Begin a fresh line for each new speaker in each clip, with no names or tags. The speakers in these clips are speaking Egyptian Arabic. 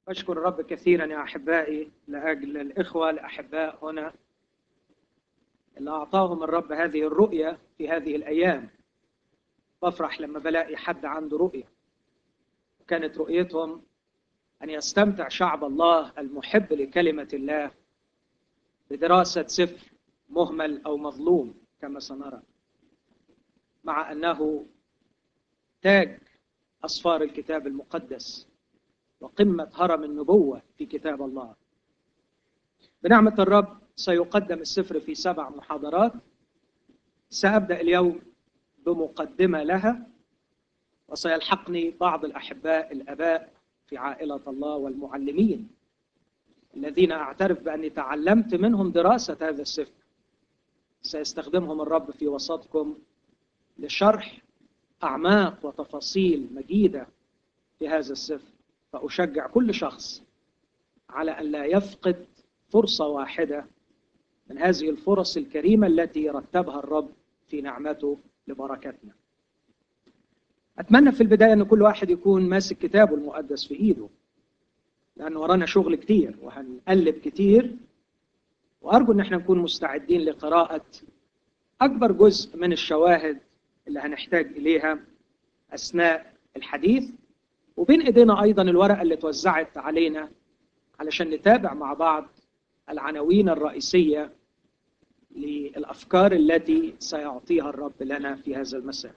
أشكر الرب كثيرا يا أحبائي لأجل الإخوة الأحباء هنا اللي أعطاهم الرب هذه الرؤية في هذه الأيام بفرح لما بلاقي حد عنده رؤية كانت رؤيتهم أن يستمتع شعب الله المحب لكلمة الله بدراسة سفر مهمل أو مظلوم كما سنرى مع أنه تاج أصفار الكتاب المقدس وقمة هرم النبوة في كتاب الله بنعمة الرب سيقدم السفر في سبع محاضرات سأبدأ اليوم بمقدمة لها وسيلحقني بعض الأحباء الأباء في عائلة الله والمعلمين الذين أعترف بأني تعلمت منهم دراسة هذا السفر سيستخدمهم الرب في وسطكم لشرح أعماق وتفاصيل مجيدة في هذا السفر فأشجع كل شخص على أن لا يفقد فرصة واحدة من هذه الفرص الكريمة التي رتبها الرب في نعمته لبركتنا أتمنى في البداية أن كل واحد يكون ماسك كتابه المقدس في إيده لأن ورانا شغل كتير وهنقلب كتير وأرجو أن احنا نكون مستعدين لقراءة أكبر جزء من الشواهد اللي هنحتاج إليها أثناء الحديث وبين إيدينا أيضا الورقة اللي توزعت علينا علشان نتابع مع بعض العناوين الرئيسية للأفكار التي سيعطيها الرب لنا في هذا المساء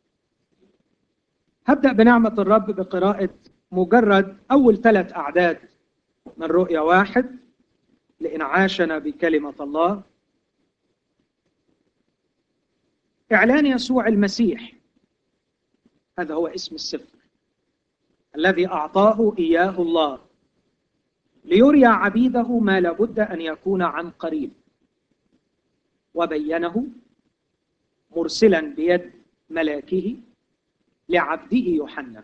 هبدأ بنعمة الرب بقراءة مجرد أول ثلاث أعداد من رؤيا واحد لإنعاشنا بكلمة الله إعلان يسوع المسيح هذا هو اسم السفر الذي أعطاه إياه الله ليري عبيده ما لابد أن يكون عن قريب وبينه مرسلا بيد ملاكه لعبده يوحنا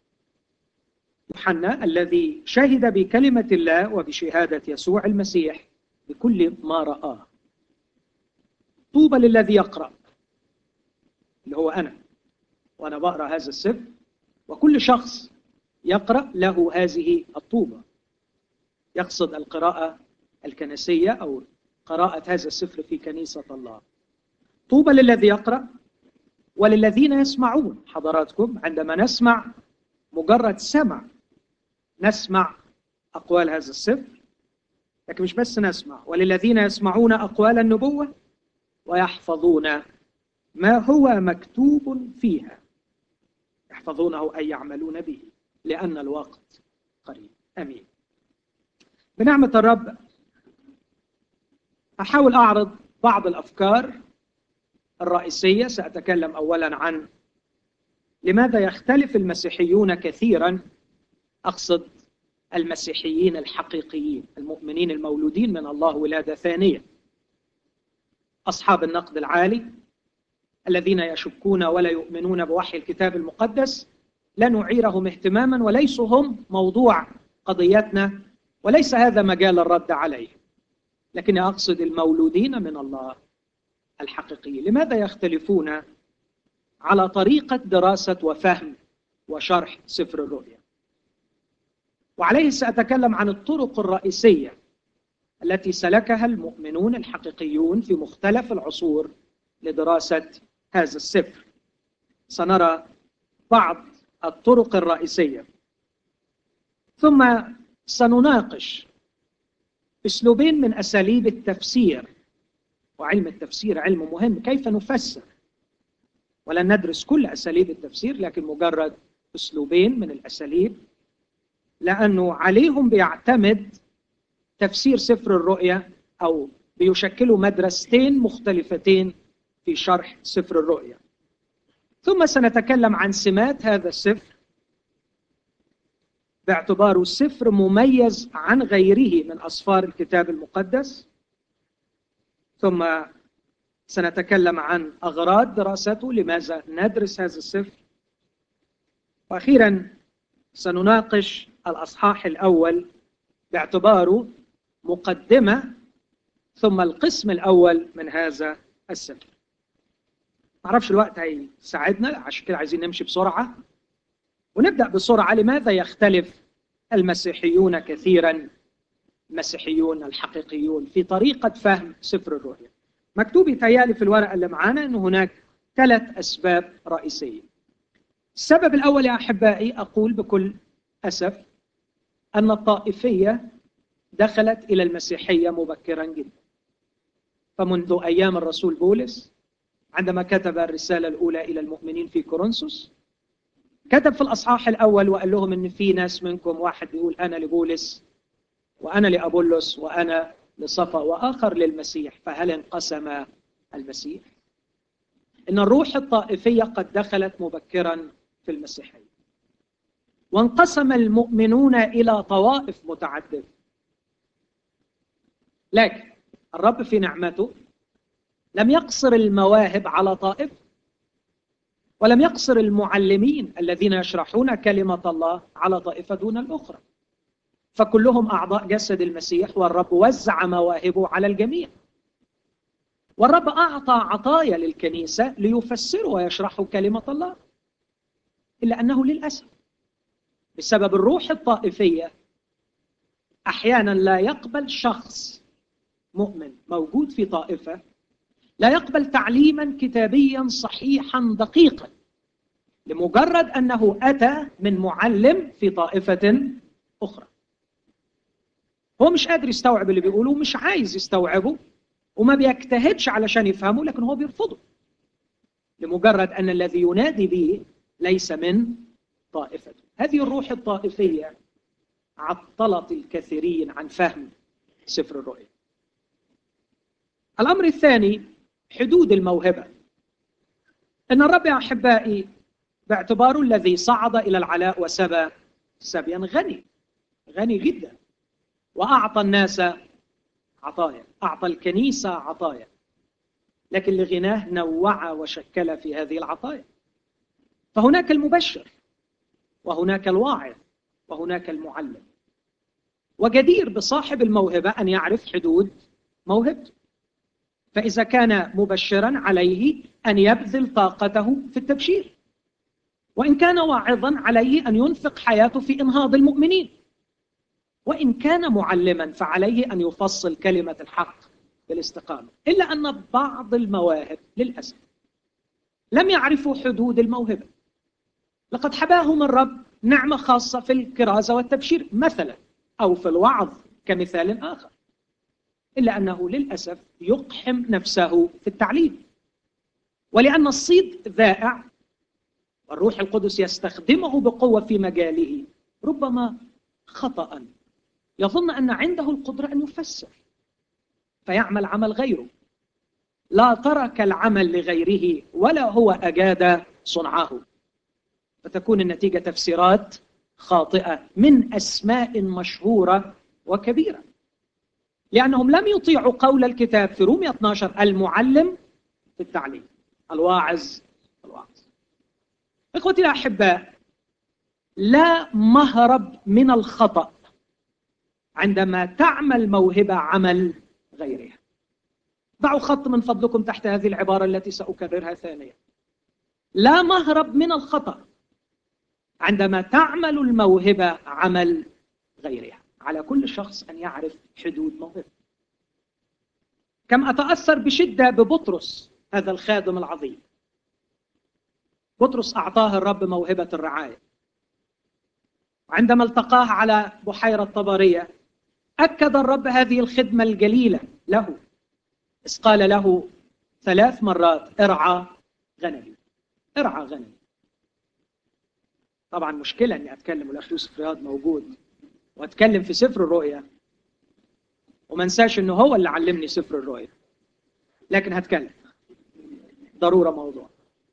يوحنا الذي شهد بكلمة الله وبشهادة يسوع المسيح بكل ما رآه طوبى للذي يقرأ اللي هو أنا وأنا بقرأ هذا السفر وكل شخص يقرأ له هذه الطوبة يقصد القراءة الكنسية أو قراءة هذا السفر في كنيسة الله طوبى للذي يقرأ وللذين يسمعون حضراتكم عندما نسمع مجرد سمع نسمع أقوال هذا السفر لكن مش بس نسمع وللذين يسمعون أقوال النبوة ويحفظون ما هو مكتوب فيها يحفظونه أي يعملون به لأن الوقت قريب أمين بنعمة الرب أحاول أعرض بعض الأفكار الرئيسية سأتكلم أولا عن لماذا يختلف المسيحيون كثيرا أقصد المسيحيين الحقيقيين المؤمنين المولودين من الله ولادة ثانية أصحاب النقد العالي الذين يشكون ولا يؤمنون بوحي الكتاب المقدس لا نعيرهم اهتماما وليسوا هم موضوع قضيتنا وليس هذا مجال الرد عليه لكني أقصد المولودين من الله الحقيقيين لماذا يختلفون على طريقة دراسة وفهم وشرح سفر الرؤيا وعليه سأتكلم عن الطرق الرئيسية التي سلكها المؤمنون الحقيقيون في مختلف العصور لدراسة هذا السفر سنرى بعض الطرق الرئيسية ثم سنناقش اسلوبين من اساليب التفسير وعلم التفسير علم مهم كيف نفسر ولن ندرس كل اساليب التفسير لكن مجرد اسلوبين من الاساليب لانه عليهم بيعتمد تفسير سفر الرؤيا او بيشكلوا مدرستين مختلفتين في شرح سفر الرؤيا ثم سنتكلم عن سمات هذا السفر باعتباره سفر مميز عن غيره من أسفار الكتاب المقدس ثم سنتكلم عن أغراض دراسته لماذا ندرس هذا السفر وأخيرا سنناقش الأصحاح الأول باعتباره مقدمة ثم القسم الأول من هذا السفر معرفش الوقت هيساعدنا عشان كده عايزين نمشي بسرعة ونبدأ بسرعة لماذا يختلف المسيحيون كثيرا المسيحيون الحقيقيون في طريقة فهم سفر الرؤيا مكتوب يتهيألي في الورقة اللي معانا أن هناك ثلاث أسباب رئيسية السبب الأول يا أحبائي أقول بكل أسف أن الطائفية دخلت إلى المسيحية مبكرا جدا فمنذ أيام الرسول بولس عندما كتب الرسالة الأولى إلى المؤمنين في كورنثوس كتب في الأصحاح الأول وقال لهم إن في ناس منكم واحد بيقول أنا لبولس وأنا لأبولس وأنا لصفا وآخر للمسيح فهل انقسم المسيح؟ إن الروح الطائفية قد دخلت مبكرا في المسيحية وانقسم المؤمنون إلى طوائف متعددة لكن الرب في نعمته لم يقصر المواهب على طائفة ولم يقصر المعلمين الذين يشرحون كلمة الله على طائفة دون الأخرى فكلهم أعضاء جسد المسيح والرب وزع مواهبه على الجميع والرب أعطى عطايا للكنيسة ليفسروا ويشرحوا كلمة الله إلا أنه للأسف بسبب الروح الطائفية أحيانا لا يقبل شخص مؤمن موجود في طائفة لا يقبل تعليما كتابيا صحيحا دقيقا لمجرد أنه أتى من معلم في طائفة أخرى هو مش قادر يستوعب اللي بيقوله ومش عايز يستوعبه وما بيجتهدش علشان يفهمه لكن هو بيرفضه لمجرد أن الذي ينادي به ليس من طائفته هذه الروح الطائفية عطلت الكثيرين عن فهم سفر الرؤيا الأمر الثاني حدود الموهبة إن الرب يا أحبائي باعتباره الذي صعد إلى العلاء وسبى سبيا غني غني جدا وأعطى الناس عطايا أعطى الكنيسة عطايا لكن لغناه نوع وشكل في هذه العطايا فهناك المبشر وهناك الواعظ وهناك المعلم وجدير بصاحب الموهبة أن يعرف حدود موهبته فإذا كان مبشرا عليه أن يبذل طاقته في التبشير وإن كان واعظا عليه أن ينفق حياته في إنهاض المؤمنين وإن كان معلما فعليه أن يفصل كلمة الحق بالاستقامة إلا أن بعض المواهب للأسف لم يعرفوا حدود الموهبة لقد حباهم الرب نعمة خاصة في الكرازة والتبشير مثلا أو في الوعظ كمثال آخر إلا أنه للأسف يقحم نفسه في التعليم ولأن الصيد ذائع والروح القدس يستخدمه بقوة في مجاله ربما خطأ يظن أن عنده القدرة أن يفسر فيعمل عمل غيره لا ترك العمل لغيره ولا هو أجاد صنعه فتكون النتيجة تفسيرات خاطئة من أسماء مشهورة وكبيرة لأنهم لم يطيعوا قول الكتاب في رومية 12 المعلم في التعليم الواعظ الواعظ إخوتي الأحباء لا مهرب من الخطأ عندما تعمل موهبة عمل غيرها ضعوا خط من فضلكم تحت هذه العبارة التي سأكررها ثانيا لا مهرب من الخطأ عندما تعمل الموهبة عمل غيرها على كل شخص أن يعرف حدود موهبته كم أتأثر بشدة ببطرس هذا الخادم العظيم بطرس أعطاه الرب موهبة الرعاية عندما التقاه على بحيرة طبرية أكد الرب هذه الخدمة الجليلة له إذ قال له ثلاث مرات ارعى غنمي ارعى غنمي طبعا مشكلة أني أتكلم والأخ يوسف رياض موجود وأتكلم في سفر الرؤيا وما انساش أنه هو اللي علمني سفر الرؤيا لكن هتكلم ضرورة موضوع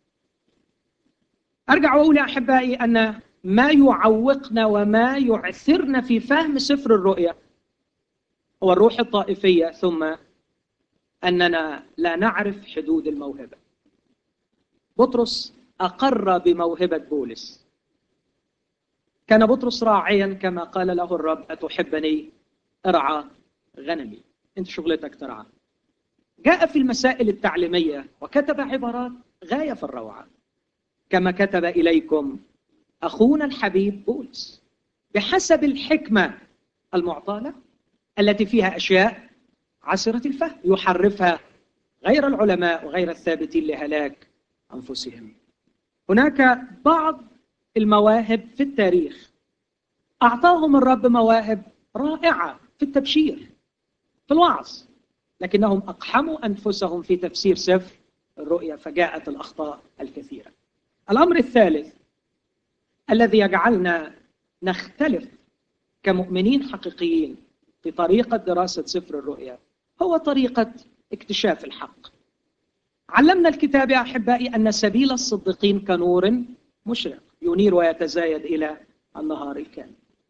أرجع وأقول يا أحبائي أن ما يعوقنا وما يعثرنا في فهم سفر الرؤيا هو الروح الطائفية ثم أننا لا نعرف حدود الموهبة بطرس أقر بموهبة بولس كان بطرس راعيا كما قال له الرب أتحبني ارعى غنمي انت شغلتك ترعى جاء في المسائل التعليمية وكتب عبارات غاية في الروعة كما كتب إليكم أخونا الحبيب بولس بحسب الحكمة المعطاة له التي فيها أشياء عسرة الفهم يحرفها غير العلماء وغير الثابتين لهلاك أنفسهم هناك بعض المواهب في التاريخ أعطاهم الرب مواهب رائعة في التبشير في الوعظ لكنهم أقحموا أنفسهم في تفسير سفر الرؤيا فجاءت الأخطاء الكثيرة الأمر الثالث الذي يجعلنا نختلف كمؤمنين حقيقيين في طريقة دراسة سفر الرؤيا هو طريقة اكتشاف الحق علمنا الكتاب يا أحبائي أن سبيل الصديقين كنور مشرق ينير ويتزايد إلى النهار الكامل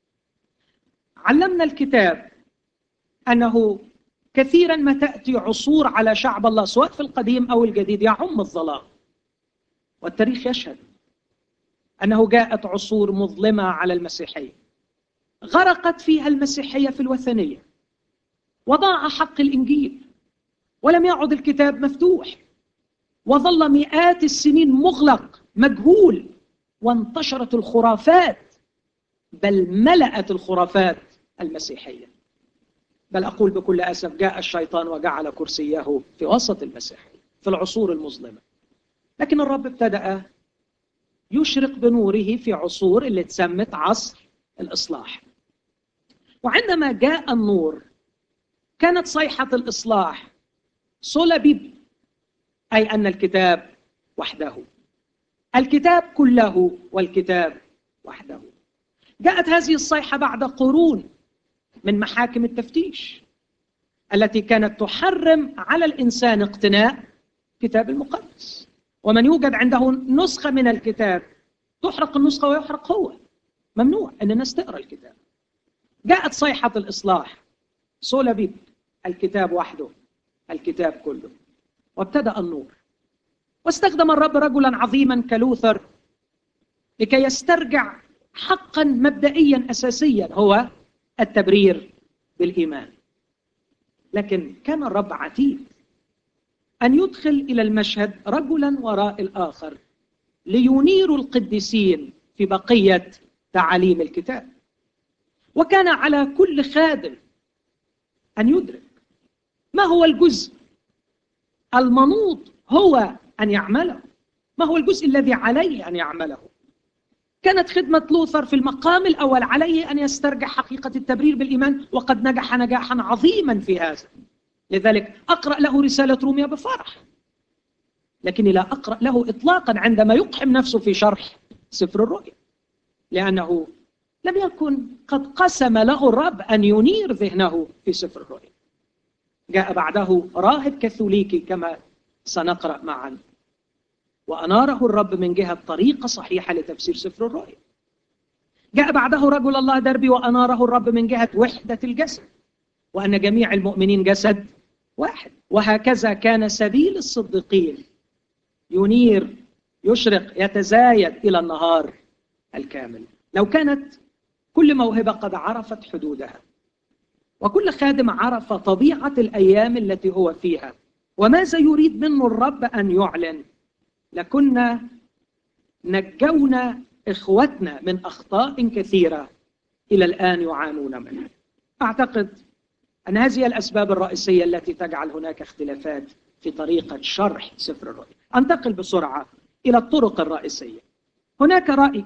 علمنا الكتاب أنه كثيرا ما تأتي عصور على شعب الله سواء في القديم أو الجديد يعم الظلام والتاريخ يشهد أنه جاءت عصور مظلمة على المسيحية غرقت فيها المسيحية في الوثنية وضاع حق الإنجيل ولم يعد الكتاب مفتوح وظل مئات السنين مغلق مجهول وانتشرت الخرافات بل ملأت الخرافات المسيحية بل أقول بكل أسف جاء الشيطان وجعل كرسيه في وسط المسيحية في العصور المظلمة لكن الرب ابتدأ يشرق بنوره في عصور اللي تسمت عصر الإصلاح وعندما جاء النور كانت صيحة الإصلاح صلبيب أي أن الكتاب وحده الكتاب كله والكتاب وحده جاءت هذه الصيحة بعد قرون من محاكم التفتيش التي كانت تحرم على الإنسان اقتناء كتاب المقدس ومن يوجد عنده نسخة من الكتاب تحرق النسخة ويحرق هو ممنوع أن الناس تقرأ الكتاب جاءت صيحة الإصلاح صلبت الكتاب وحده الكتاب كله وابتدأ النور واستخدم الرب رجلا عظيما كلوثر لكي يسترجع حقا مبدئيا أساسيا هو التبرير بالإيمان لكن كان الرب عتيد أن يدخل إلى المشهد رجلا وراء الآخر لينيروا القديسين في بقية تعاليم الكتاب وكان على كل خادم أن يدرك ما هو الجزء المنوط هو أن يعمله ما هو الجزء الذي عليه أن يعمله كانت خدمة لوثر في المقام الأول عليه أن يسترجع حقيقة التبرير بالإيمان وقد نجح نجاحا عظيما في هذا لذلك أقرأ له رسالة روميا بفرح لكني لا أقرأ له إطلاقا عندما يقحم نفسه في شرح سفر الرؤيا لأنه لم يكن قد قسم له الرب أن ينير ذهنه في سفر الرؤيا جاء بعده راهب كاثوليكي كما سنقرأ معا وأناره الرب من جهة طريقة صحيحة لتفسير سفر الرؤيا جاء بعده رجل الله دربي وأناره الرب من جهة وحدة الجسد وأن جميع المؤمنين جسد واحد وهكذا كان سبيل الصديقين ينير يشرق يتزايد إلى النهار الكامل لو كانت كل موهبة قد عرفت حدودها وكل خادم عرف طبيعة الأيام التي هو فيها وماذا يريد منه الرب أن يعلن لكنا نجونا إخوتنا من أخطاء كثيرة إلى الآن يعانون منها أعتقد أن هذه الأسباب الرئيسية التي تجعل هناك اختلافات في طريقة شرح سفر الرؤيا أنتقل بسرعة إلى الطرق الرئيسية هناك رأي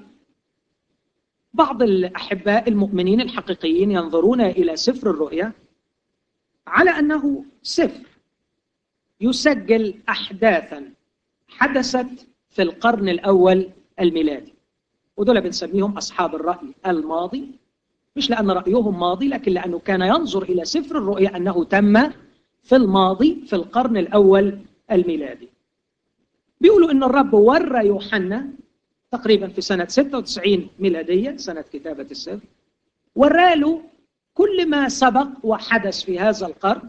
بعض الأحباء المؤمنين الحقيقيين ينظرون إلى سفر الرؤيا على أنه سفر يسجل أحداثا حدثت في القرن الأول الميلادي ودول بنسميهم أصحاب الرأي الماضي مش لأن رأيهم ماضي لكن لأنه كان ينظر إلى سفر الرؤيا أنه تم في الماضي في القرن الأول الميلادي بيقولوا أن الرب ورى يوحنا تقريبا في سنة 96 ميلادية سنة كتابة السفر وراله كل ما سبق وحدث في هذا القرن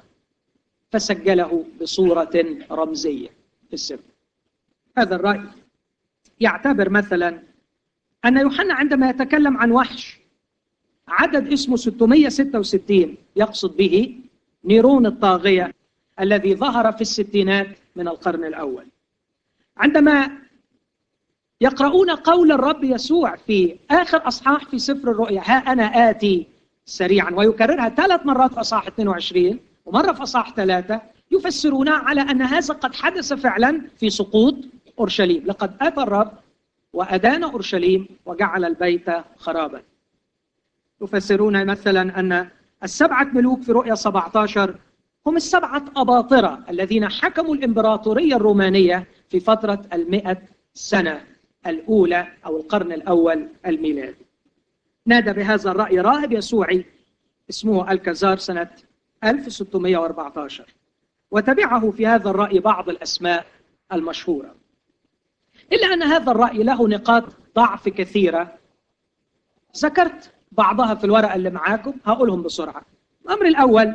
فسجله بصورة رمزية في السفر هذا الرأي يعتبر مثلا أن يوحنا عندما يتكلم عن وحش عدد اسمه 666 يقصد به نيرون الطاغية الذي ظهر في الستينات من القرن الأول عندما يقرؤون قول الرب يسوع في آخر أصحاح في سفر الرؤيا ها أنا آتي سريعا ويكررها ثلاث مرات في أصحاح 22 ومرة في أصحاح ثلاثة يفسرونها على أن هذا قد حدث فعلا في سقوط أورشليم لقد أتى الرب وأدان أورشليم وجعل البيت خرابا يفسرون مثلا أن السبعة ملوك في رؤيا 17 هم السبعة أباطرة الذين حكموا الإمبراطورية الرومانية في فترة المئة سنة الأولى أو القرن الأول الميلادي نادى بهذا الرأي راهب يسوعي اسمه الكازار سنة 1614 وتبعه في هذا الرأي بعض الأسماء المشهورة إلا أن هذا الرأي له نقاط ضعف كثيرة ذكرت بعضها في الورقة اللي معاكم هقولهم بسرعة الأمر الأول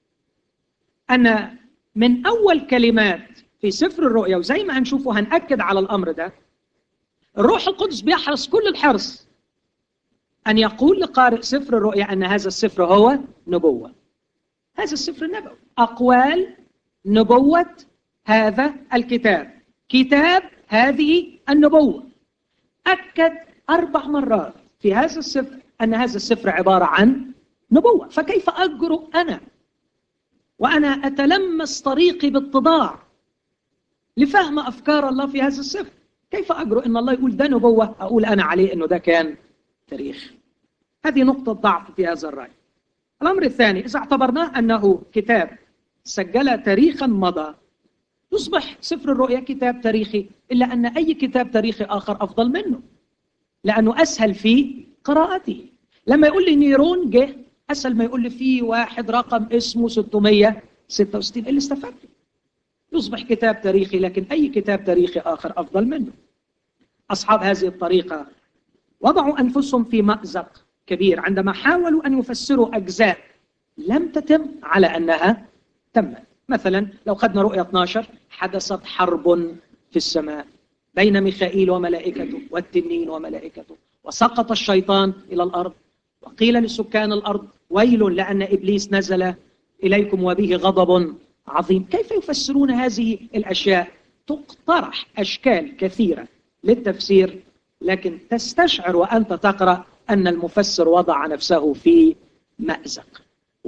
أن من أول كلمات في سفر الرؤيا وزي ما هنشوف وهنأكد على الأمر ده الروح القدس بيحرص كل الحرص أن يقول لقارئ سفر الرؤيا أن هذا السفر هو نبوة هذا السفر نبوي أقوال نبوة هذا الكتاب كتاب هذه النبوة أكد أربع مرات في هذا السفر أن هذا السفر عبارة عن نبوة فكيف أجرؤ أنا وأنا أتلمس طريقي باتضاع لفهم أفكار الله في هذا السفر كيف أجرؤ أن الله يقول ده نبوة أقول أنا عليه أنه ده كان تاريخ هذه نقطة ضعف في هذا الرأي الأمر الثاني إذا اعتبرناه أنه كتاب سجل تاريخا مضى يصبح سفر الرؤيا كتاب تاريخي إلا أن أي كتاب تاريخي آخر أفضل منه لأنه أسهل في قراءته لما يقول لي نيرون جه أسهل ما يقول لي في واحد رقم اسمه 666 اللي استفدت يصبح كتاب تاريخي لكن أي كتاب تاريخي آخر أفضل منه أصحاب هذه الطريقة وضعوا أنفسهم في مأزق كبير عندما حاولوا أن يفسروا أجزاء لم تتم على أنها تمت مثلا لو خدنا رؤية 12 حدثت حرب في السماء بين ميخائيل وملائكته والتنين وملائكته وسقط الشيطان إلى الأرض وقيل لسكان الأرض ويل لأن إبليس نزل إليكم وبه غضب عظيم كيف يفسرون هذه الأشياء تقترح أشكال كثيرة للتفسير لكن تستشعر وأنت تقرأ أن المفسر وضع نفسه في مأزق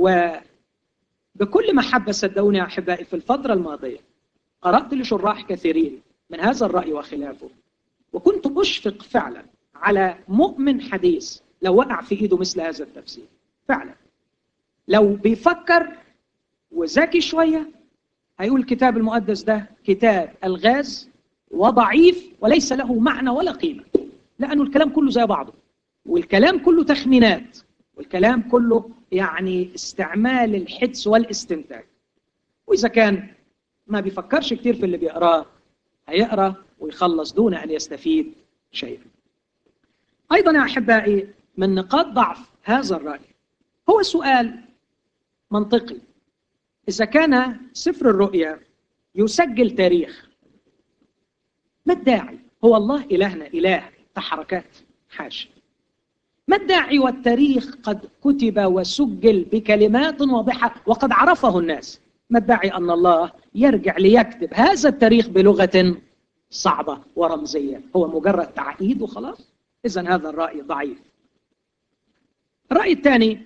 وبكل محبة صدقوني أحبائي في الفترة الماضية قرأت لشراح كثيرين من هذا الرأي وخلافه وكنت أشفق فعلا على مؤمن حديث لو وقع في إيده مثل هذا التفسير فعلا لو بيفكر وذكي شوية هيقول الكتاب المقدس ده كتاب الغاز وضعيف وليس له معنى ولا قيمة لأنه الكلام كله زي بعضه والكلام كله تخمينات والكلام كله يعني استعمال الحدس والاستنتاج وإذا كان ما بيفكرش كتير في اللي بيقراه هيقرأ ويخلص دون أن يستفيد شيئا أيضا يا أحبائي من نقاط ضعف هذا الرأي هو سؤال منطقي إذا كان سفر الرؤيا يسجل تاريخ ما الداعي هو الله إلهنا إله تحركات حاشا ما الداعي والتاريخ قد كتب وسجل بكلمات واضحة وقد عرفه الناس ما الداعي أن الله يرجع ليكتب هذا التاريخ بلغة صعبة ورمزية هو مجرد تعقيد وخلاص إذا هذا الرأي ضعيف الرأي الثاني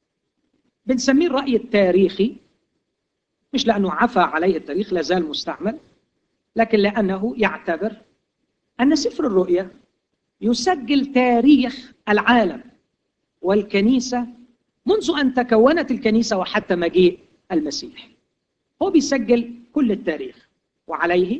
بنسميه الرأي التاريخي مش لأنه عفى عليه التاريخ لازال مستعمل لكن لأنه يعتبر أن سفر الرؤيا يسجل تاريخ العالم والكنيسة منذ أن تكونت الكنيسة وحتى مجيء المسيح هو بيسجل كل التاريخ وعليه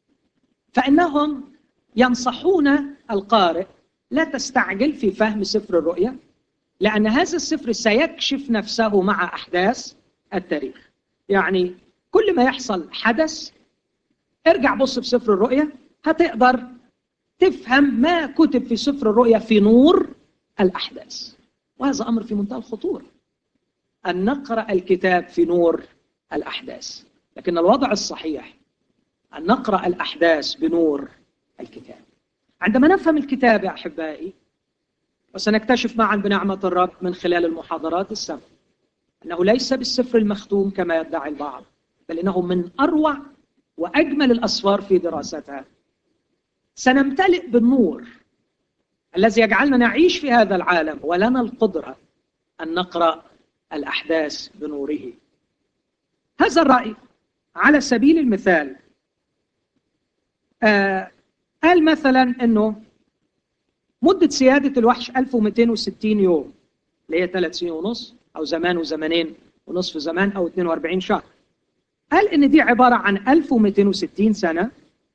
فإنهم ينصحون القارئ لا تستعجل في فهم سفر الرؤيا لأن هذا السفر سيكشف نفسه مع أحداث التاريخ يعني كل ما يحصل حدث ارجع بص في سفر الرؤيا هتقدر تفهم ما كتب في سفر الرؤيا في نور الأحداث وهذا أمر في منتهى الخطورة أن نقرأ الكتاب في نور الأحداث لكن الوضع الصحيح أن نقرأ الأحداث بنور الكتاب عندما نفهم الكتاب يا أحبائي وسنكتشف معا بنعمة الرب من خلال المحاضرات السبع أنه ليس بالسفر المختوم كما يدعي البعض بل إنه من أروع وأجمل الأسفار في دراستها سنمتلئ بالنور الذي يجعلنا نعيش في هذا العالم ولنا القدرة أن نقرأ الأحداث بنوره هذا الرأي على سبيل المثال آه قال مثلا أنه مدة سيادة الوحش 1260 يوم اللي هي ثلاث سنين ونص أو زمان وزمانين ونصف زمان أو 42 شهر قال إن دي عبارة عن 1260 سنة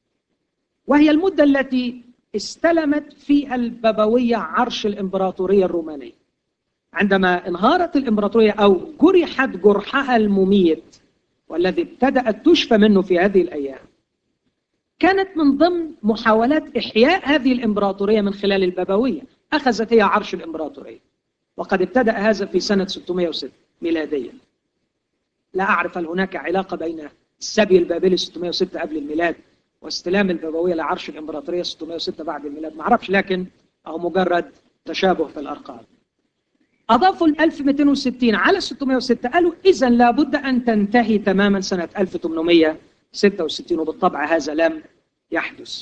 وهي المدة التي استلمت فيها البابوية عرش الإمبراطورية الرومانية عندما انهارت الإمبراطورية أو جرحت جرحها المميت والذي ابتدأت تشفى منه في هذه الأيام كانت من ضمن محاولات إحياء هذه الإمبراطورية من خلال البابوية أخذت هي عرش الإمبراطورية وقد ابتدأ هذا في سنة 606 ميلاديا لا أعرف هل هناك علاقة بين السبي البابلي 606 قبل الميلاد واستلام البابوية لعرش الإمبراطورية 606 بعد الميلاد ما أعرفش لكن هو مجرد تشابه في الأرقام أضافوا ال 1260 على 606 قالوا إذا لابد أن تنتهي تماما سنة 1866 وبالطبع هذا لم يحدث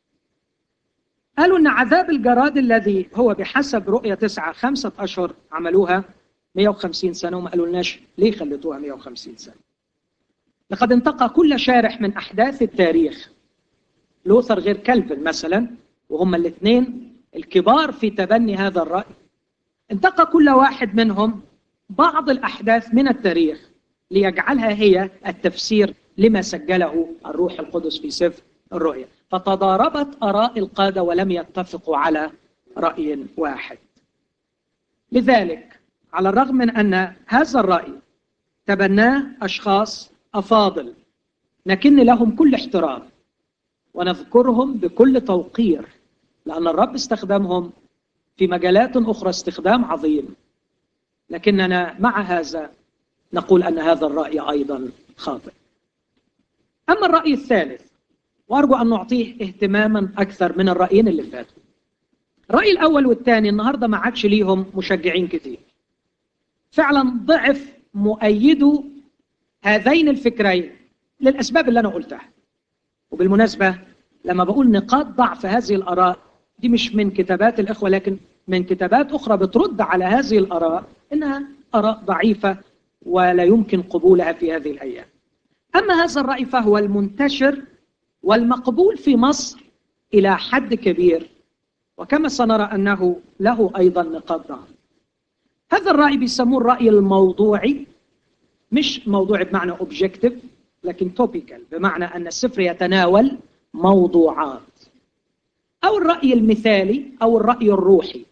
قالوا أن عذاب الجراد الذي هو بحسب رؤية تسعة خمسة أشهر عملوها 150 سنة وما قالوا لناش ليه خليتوها 150 سنة لقد انتقى كل شارح من أحداث التاريخ لوثر غير كلفن مثلا وهم الاثنين الكبار في تبني هذا الرأي انتقى كل واحد منهم بعض الأحداث من التاريخ ليجعلها هي التفسير لما سجله الروح القدس في سفر الرؤيا فتضاربت آراء القادة ولم يتفقوا على رأي واحد لذلك على الرغم من أن هذا الرأي تبناه أشخاص أفاضل نكن لهم كل احترام ونذكرهم بكل توقير لأن الرب استخدمهم في مجالات أخرى استخدام عظيم لكننا مع هذا نقول أن هذا الرأي أيضا خاطئ أما الرأي الثالث وأرجو أن نعطيه اهتماما أكثر من الرأيين اللي فاتوا الرأي الأول والثاني النهاردة ما عادش ليهم مشجعين كتير فعلا ضعف مؤيدو هذين الفكرين للأسباب اللي أنا قلتها وبالمناسبة لما بقول نقاط ضعف هذه الآراء دي مش من كتابات الإخوة لكن من كتابات أخرى بترد على هذه الآراء إنها آراء ضعيفة ولا يمكن قبولها في هذه الأيام أما هذا الرأي فهو المنتشر والمقبول في مصر إلى حد كبير وكما سنرى أنه له أيضا نقاط ضعف هذا الرأي بيسموه الرأي الموضوعي مش موضوعي بمعنى اوبجكتيف لكن توبيكال بمعنى أن السفر يتناول موضوعات أو الرأي المثالي أو الرأي الروحي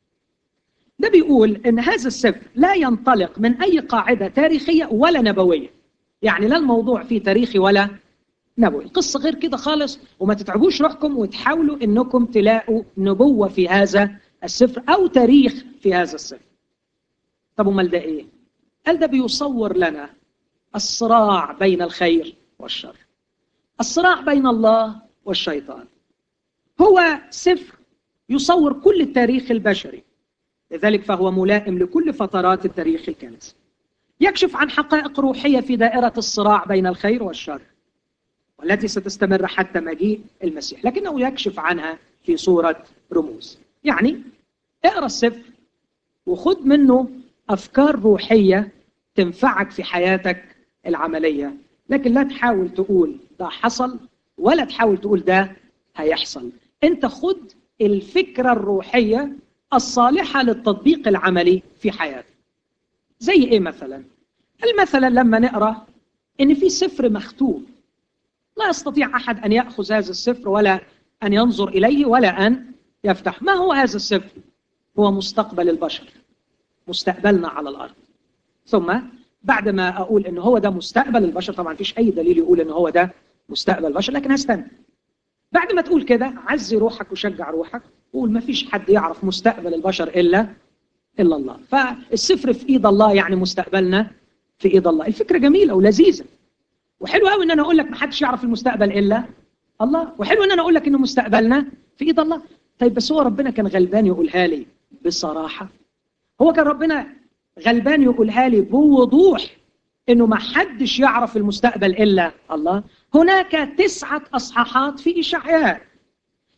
ده بيقول أن هذا السفر لا ينطلق من أي قاعدة تاريخية ولا نبوية يعني لا الموضوع فيه تاريخي ولا نبوي القصة غير كده خالص وما تتعبوش روحكم وتحاولوا أنكم تلاقوا نبوة في هذا السفر أو تاريخ في هذا السفر طب امال ده ايه قال ده بيصور لنا الصراع بين الخير والشر الصراع بين الله والشيطان هو سفر يصور كل التاريخ البشري لذلك فهو ملائم لكل فترات التاريخ الكنسي يكشف عن حقائق روحية في دائرة الصراع بين الخير والشر والتي ستستمر حتى مجيء المسيح لكنه يكشف عنها في صورة رموز يعني اقرأ السفر وخذ منه أفكار روحية تنفعك في حياتك العملية لكن لا تحاول تقول ده حصل ولا تحاول تقول ده هيحصل انت خد الفكرة الروحية الصالحة للتطبيق العملي في حياتك زي ايه مثلا مثلا لما نقرأ ان في سفر مختوم لا يستطيع احد ان ياخذ هذا السفر ولا ان ينظر اليه ولا ان يفتح ما هو هذا السفر هو مستقبل البشر مستقبلنا على الارض ثم بعد ما اقول ان هو ده مستقبل البشر طبعا مفيش اي دليل يقول ان هو ده مستقبل البشر لكن هستنى بعد ما تقول كده عزي روحك وشجع روحك وقول ما فيش حد يعرف مستقبل البشر الا الا الله فالسفر في ايد الله يعني مستقبلنا في ايد الله الفكره جميله ولذيذه وحلو قوي ان انا اقول لك ما حدش يعرف المستقبل الا الله وحلو ان انا اقول لك ان مستقبلنا في ايد الله طيب بس هو ربنا كان غلبان يقولها لي بصراحه هو كان ربنا غلبان يقولها لي بوضوح انه ما حدش يعرف المستقبل الا الله هناك تسعه اصحاحات في اشعياء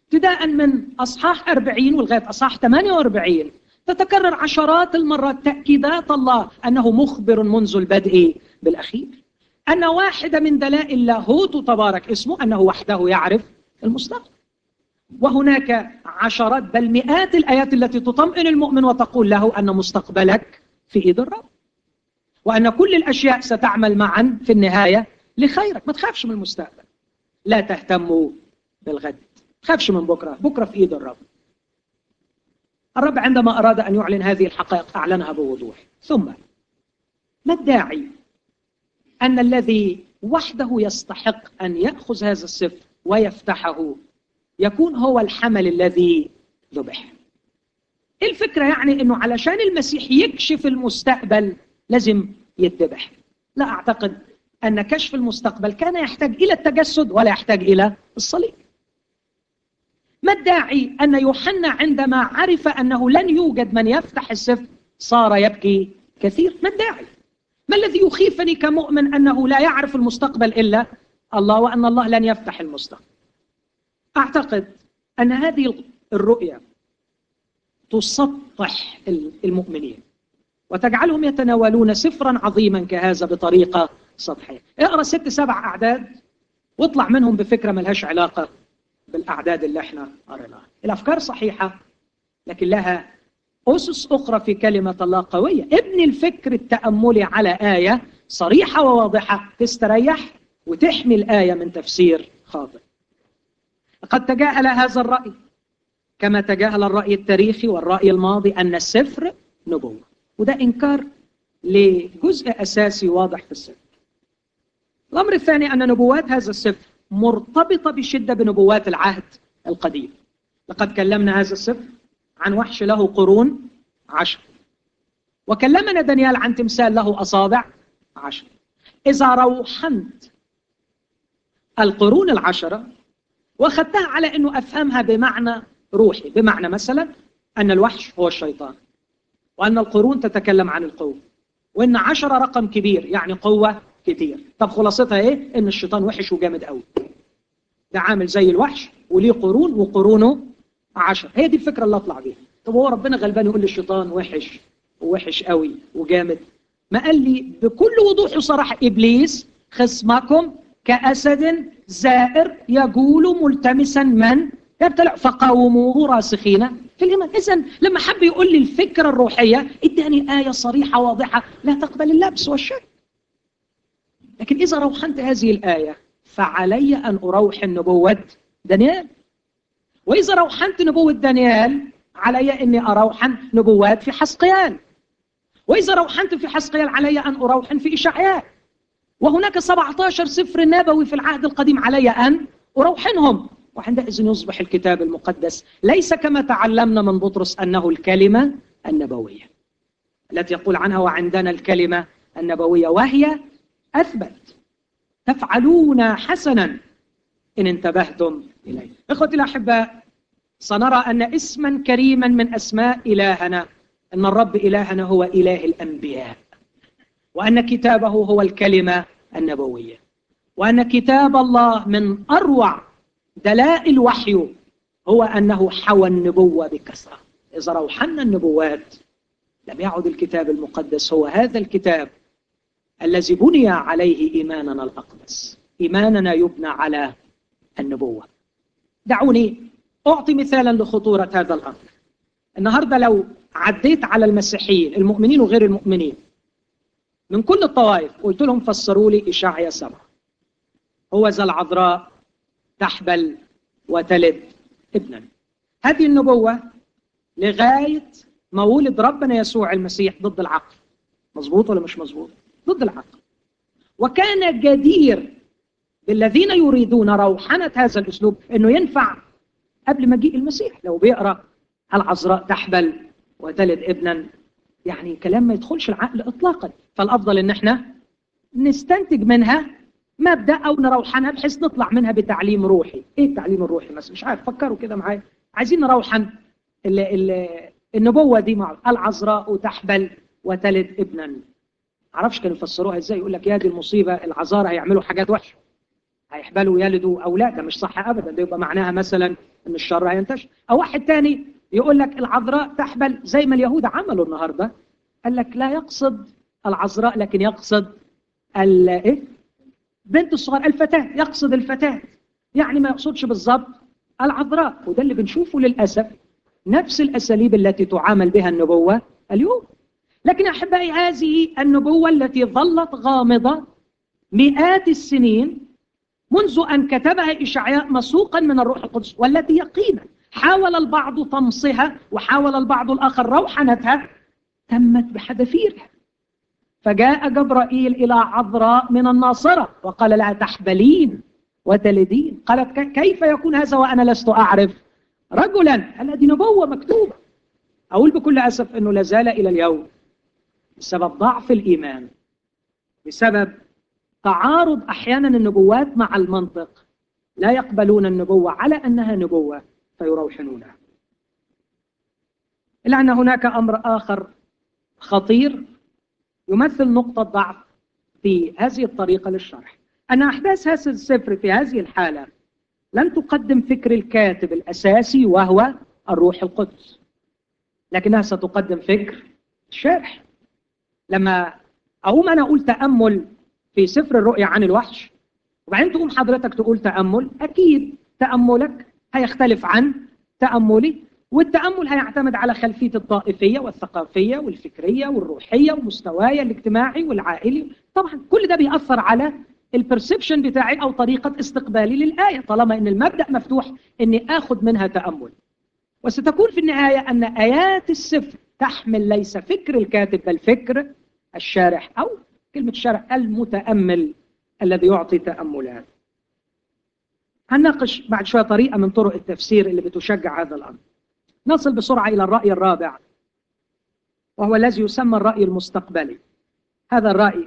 ابتداء من أصحاح 40 ولغاية أصحاح 48 تتكرر عشرات المرات تأكيدات الله أنه مخبر منذ البدء بالأخير أن واحدة من دلائل لاهوت تبارك اسمه أنه وحده يعرف المستقبل وهناك عشرات بل مئات الآيات التي تطمئن المؤمن وتقول له أن مستقبلك في إيد الرب وأن كل الأشياء ستعمل معا في النهاية لخيرك ما تخافش من المستقبل لا تهتموا بالغد تخافش من بكرة بكرة في إيد الرب الرب عندما أراد أن يعلن هذه الحقائق أعلنها بوضوح ثم ما الداعي أن الذي وحده يستحق أن يأخذ هذا السفر ويفتحه يكون هو الحمل الذي ذبح الفكرة يعني أنه علشان المسيح يكشف المستقبل لازم يتذبح لا أعتقد أن كشف المستقبل كان يحتاج إلى التجسد ولا يحتاج إلى الصليب ما الداعي أن يوحنا عندما عرف أنه لن يوجد من يفتح السفر صار يبكي كثير ما الداعي ما الذي يخيفني كمؤمن أنه لا يعرف المستقبل إلا الله وأن الله لن يفتح المستقبل أعتقد أن هذه الرؤية تسطح المؤمنين وتجعلهم يتناولون سفرا عظيما كهذا بطريقة سطحية اقرأ ست سبع أعداد واطلع منهم بفكرة ملهاش علاقة بالأعداد اللي احنا قريناها الأفكار صحيحة لكن لها أسس أخرى في كلمة الله قوية ابني الفكر التأملي على آية صريحة وواضحة تستريح وتحمي الآية من تفسير خاطئ قد تجاهل هذا الرأي كما تجاهل الرأي التاريخي والرأي الماضي أن السفر نبوة وده إنكار لجزء أساسي واضح في السفر الأمر الثاني أن نبوات هذا السفر مرتبطة بشدة بنبوات العهد القديم لقد كلمنا هذا السفر عن وحش له قرون عشر وكلمنا دانيال عن تمثال له أصابع عشر إذا روحنت القرون العشرة واخذتها على أنه أفهمها بمعنى روحي بمعنى مثلا أن الوحش هو الشيطان وأن القرون تتكلم عن القوة وأن عشرة رقم كبير يعني قوة كتير طب خلاصتها إيه؟ أن الشيطان وحش وجامد قوي ده عامل زي الوحش وليه قرون وقرونه عشر هي دي الفكرة اللي أطلع بيها طب هو ربنا غلبان يقول للشيطان وحش ووحش قوي وجامد ما قال لي بكل وضوح وصراحة إبليس خصمكم كأسد زائر يقول ملتمسا من يبتلع فقاوموه راسخين في الإيمان إذا لما حب يقول لي الفكرة الروحية اداني آية صريحة واضحة لا تقبل اللبس والشك لكن إذا روحنت هذه الآية فعلي أن أروح النبوة دانيال وإذا روحنت نبوة دانيال علي أني أروحن نبوات في حسقيال وإذا روحنت في حسقيال علي أن أروحن في إشعياء وهناك 17 سفر نبوي في العهد القديم علي أن أروحنهم وعندئذ يصبح الكتاب المقدس ليس كما تعلمنا من بطرس أنه الكلمة النبوية التي يقول عنها وعندنا الكلمة النبوية وهي أثبت تفعلون حسنا إن انتبهتم إليه إخوتي الأحباء سنرى أن اسما كريما من أسماء إلهنا أن الرب إلهنا هو إله الأنبياء وأن كتابه هو الكلمة النبوية وأن كتاب الله من أروع دلائل وحيه هو أنه حوى النبوة بكثرة إذا روحنا النبوات لم يعد الكتاب المقدس هو هذا الكتاب الذي بني عليه إيماننا الأقدس إيماننا يبنى على النبوة دعوني أعطي مثالا لخطورة هذا الأمر النهاردة لو عديت على المسيحيين المؤمنين وغير المؤمنين من كل الطوائف قلت لهم فسروا لي إشاعية سبعة هو ذا العذراء تحبل وتلد ابنا هذه النبوة لغاية ما ولد ربنا يسوع المسيح ضد العقل مظبوط ولا مش مظبوط ضد العقل وكان جدير بالذين يريدون روحنة هذا الأسلوب أنه ينفع قبل مجيء المسيح لو بيقرأ العذراء تحبل وتلد ابنا يعني كلام ما يدخلش العقل إطلاقا فالأفضل أن احنا نستنتج منها مبدأ أو نروحنها بحيث نطلع منها بتعليم روحي إيه التعليم الروحي مثلا مش عارف فكروا كده معايا عايزين نروحن ال ال النبوة دي مع العذراء تحبل وتلد ابنا معرفش كانوا يفسروها ازاي يقول لك يا دي المصيبة العذارى هيعملوا حاجات وحشة هيحبلوا يلدوا اولاد ده مش صح ابدا ده يبقى معناها مثلا ان الشر هينتشر او واحد تاني يقول لك العذراء تحبل زي ما اليهود عملوا النهارده قال لك لا يقصد العذراء لكن يقصد ايه بنت الصغار الفتاه يقصد الفتاه يعني ما يقصدش بالظبط العذراء وده اللي بنشوفه للاسف نفس الاساليب التي تعامل بها النبوه اليوم لكن احبائي هذه النبوه التي ظلت غامضه مئات السنين منذ ان كتبها اشعياء مسوقا من الروح القدس والتي يقينا حاول البعض طمسها وحاول البعض الاخر روحنتها تمت بحذافيرها فجاء جبرائيل الى عذراء من الناصره وقال لها تحبلين وتلدين قالت كيف يكون هذا وانا لست اعرف رجلا قال دي نبوه مكتوبه اقول بكل اسف انه لا زال الى اليوم بسبب ضعف الايمان بسبب تعارض احيانا النبوات مع المنطق لا يقبلون النبوه على انها نبوه فيروحنونها الا ان هناك امر اخر خطير يمثل نقطه ضعف في هذه الطريقه للشرح ان احداث هذا السفر في هذه الحاله لن تقدم فكر الكاتب الاساسي وهو الروح القدس لكنها ستقدم فكر الشارح لما اقوم انا اقول تامل في سفر الرؤيا عن الوحش وبعدين تقوم حضرتك تقول تامل اكيد تاملك هيختلف عن تاملي والتامل هيعتمد على خلفيه الطائفيه والثقافيه والفكريه والروحيه ومستواي الاجتماعي والعائلي طبعا كل ده بيأثر على البرسبشن بتاعي او طريقه استقبالي للايه طالما ان المبدا مفتوح اني اخذ منها تامل وستكون في النهايه ان ايات السفر تحمل ليس فكر الكاتب بل فكر الشارح او كلمه الشارح المتامل الذي يعطي تاملات هنناقش بعد شويه طريقه من طرق التفسير اللي بتشجع هذا الامر نصل بسرعه الى الراي الرابع وهو الذي يسمى الراي المستقبلي هذا الراي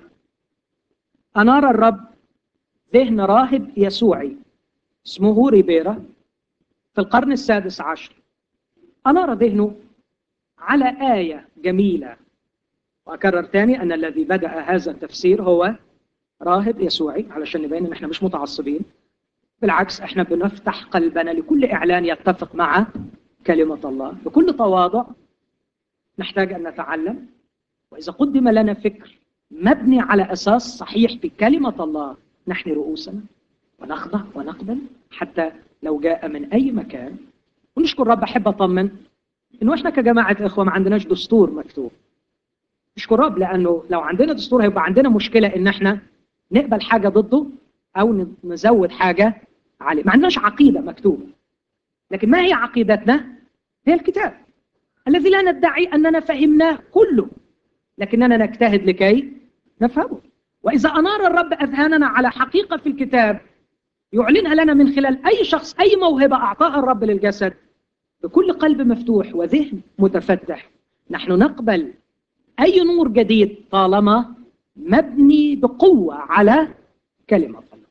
انار الرب ذهن راهب يسوعي اسمه ريبيرا في القرن السادس عشر أنار ذهنه على آية جميلة وأكرر تاني أن الذي بدأ هذا التفسير هو راهب يسوعي علشان نبين أن احنا مش متعصبين بالعكس احنا بنفتح قلبنا لكل إعلان يتفق مع كلمة الله بكل تواضع نحتاج أن نتعلم وإذا قدم لنا فكر مبني على أساس صحيح في كلمة الله نحن رؤوسنا ونخضع ونقبل حتى لو جاء من أي مكان ونشكر رب أحب أطمن إنه إحنا كجماعة إخوة ما عندناش دستور مكتوب نشكر رب لأنه لو عندنا دستور هيبقى عندنا مشكلة إن إحنا نقبل حاجة ضده أو نزود حاجة عليه ما عندناش عقيدة مكتوبة لكن ما هي عقيدتنا؟ هي الكتاب الذي لا ندعي أننا فهمناه كله لكننا نجتهد لكي نفهمه وإذا أنار الرب أذهاننا على حقيقة في الكتاب يعلنها لنا من خلال أي شخص أي موهبة أعطاها الرب للجسد بكل قلب مفتوح وذهن متفتح نحن نقبل أي نور جديد طالما مبني بقوة على كلمة الله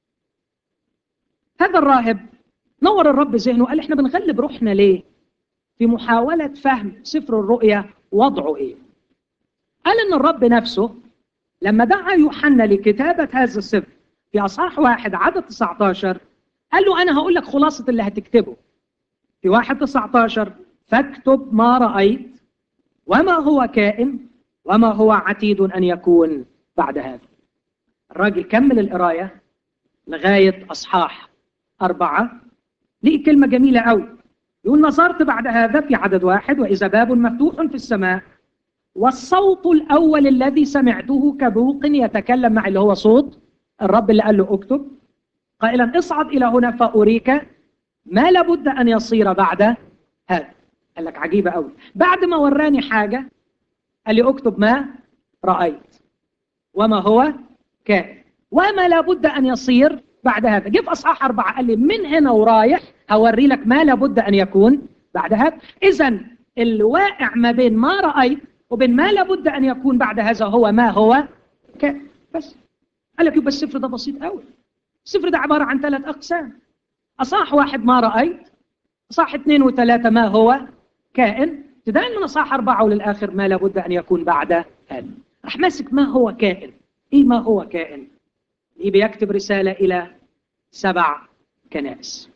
هذا الراهب نور الرب ذهنه قال احنا بنغلب روحنا ليه في محاولة فهم سفر الرؤيا وضعه ايه قال ان الرب نفسه لما دعا يوحنا لكتابة هذا السفر في أصحاح واحد عدد 19 قال له أنا هقول لك خلاصة اللي هتكتبه في واحد 19 فاكتب ما رأيت وما هو كائن وما هو عتيد أن يكون بعد هذا الراجل كمل القراية لغاية أصحاح أربعة لقي كلمة جميلة أوي يقول نظرت بعد هذا في عدد واحد وإذا باب مفتوح في السماء والصوت الأول الذي سمعته كبوق يتكلم مع اللي هو صوت الرب اللي قال له اكتب قائلا اصعد إلى هنا فأريك ما لابد أن يصير بعد هذا قال لك عجيبة قوي بعد ما وراني حاجة قال لي اكتب ما رأيت وما هو كائن وما لابد أن يصير بعد هذا جه في أصحاح أربعة قال لي من هنا ورايح هوري لك ما لابد أن يكون بعد هذا إذا الواقع ما بين ما رأيت وبين ما لابد أن يكون بعد هذا هو ما هو كائن بس قال لك يبقى السفر ده بسيط قوي السفر ده عبارة عن ثلاث أقسام أصح واحد ما رأيت أصح اثنين وثلاثة ما هو كائن ابتداء من أصح أربعة وللآخر ما لابد أن يكون بعد هذا راح ماسك ما هو كائن إيه ما هو كائن إيه بيكتب رسالة إلى سبع كنائس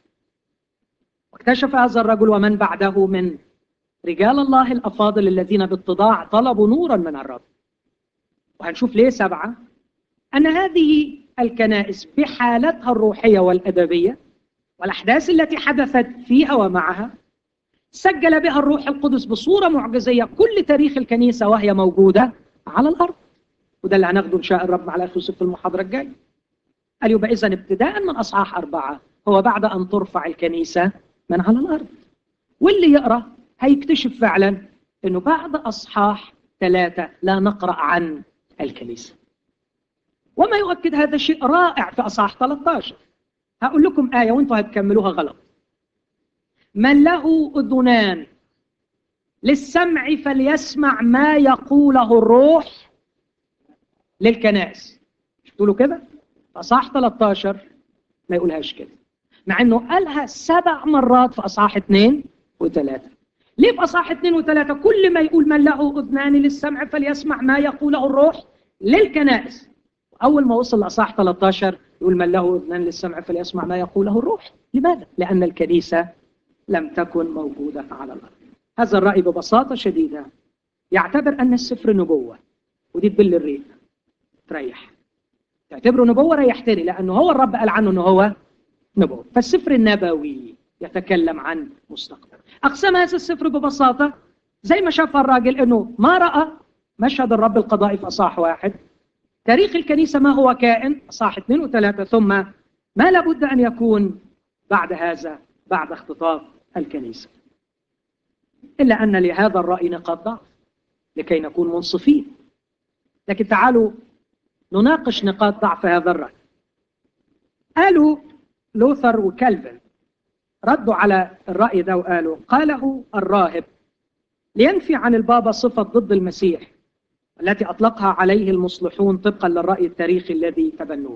واكتشف هذا الرجل ومن بعده من رجال الله الأفاضل الذين باتضاع طلبوا نورا من الرب وهنشوف ليه سبعة أن هذه الكنائس بحالتها الروحية والأدبية والأحداث التي حدثت فيها ومعها سجل بها الروح القدس بصورة معجزية كل تاريخ الكنيسة وهي موجودة على الأرض وده اللي هناخده إن شاء الرب على يوسف في المحاضرة الجاية قال يبقى إذا ابتداء من أصحاح أربعة هو بعد أن ترفع الكنيسة من على الأرض واللي يقرأ هيكتشف فعلا أنه بعد أصحاح ثلاثة لا نقرأ عن الكنيسة وما يؤكد هذا شيء رائع في أصحاح 13 هقول لكم آية وانتم هتكملوها غلط من له أذنان للسمع فليسمع ما يقوله الروح للكنائس شفتوا له كده أصحاح 13 ما يقولهاش كده مع انه قالها سبع مرات في اصحاح اثنين وثلاثه ليه في اصحاح اثنين وثلاثه كل ما يقول من له اذنان للسمع فليسمع ما يقوله الروح للكنائس اول ما وصل لاصحاح 13 يقول من له اذنان للسمع فليسمع ما يقوله الروح لماذا لان الكنيسه لم تكن موجوده على الارض هذا الراي ببساطه شديده يعتبر ان السفر نبوه ودي تبل الريق تريح تعتبره نبوه ريحتني لانه هو الرب قال عنه انه هو نبوة فالسفر النبوي يتكلم عن مستقبل أقسم هذا السفر ببساطة زي ما شاف الراجل أنه ما رأى مشهد الرب القضائي في أصاح واحد تاريخ الكنيسة ما هو كائن أصاح اثنين وثلاثة ثم ما لابد أن يكون بعد هذا بعد اختطاف الكنيسة إلا أن لهذا الرأي نقاط ضعف لكي نكون منصفين لكن تعالوا نناقش نقاط ضعف هذا الرأي قالوا لوثر وكالفن ردوا على الرأي ده وقالوا قاله الراهب لينفي عن البابا صفة ضد المسيح التي أطلقها عليه المصلحون طبقا للرأي التاريخي الذي تبنوه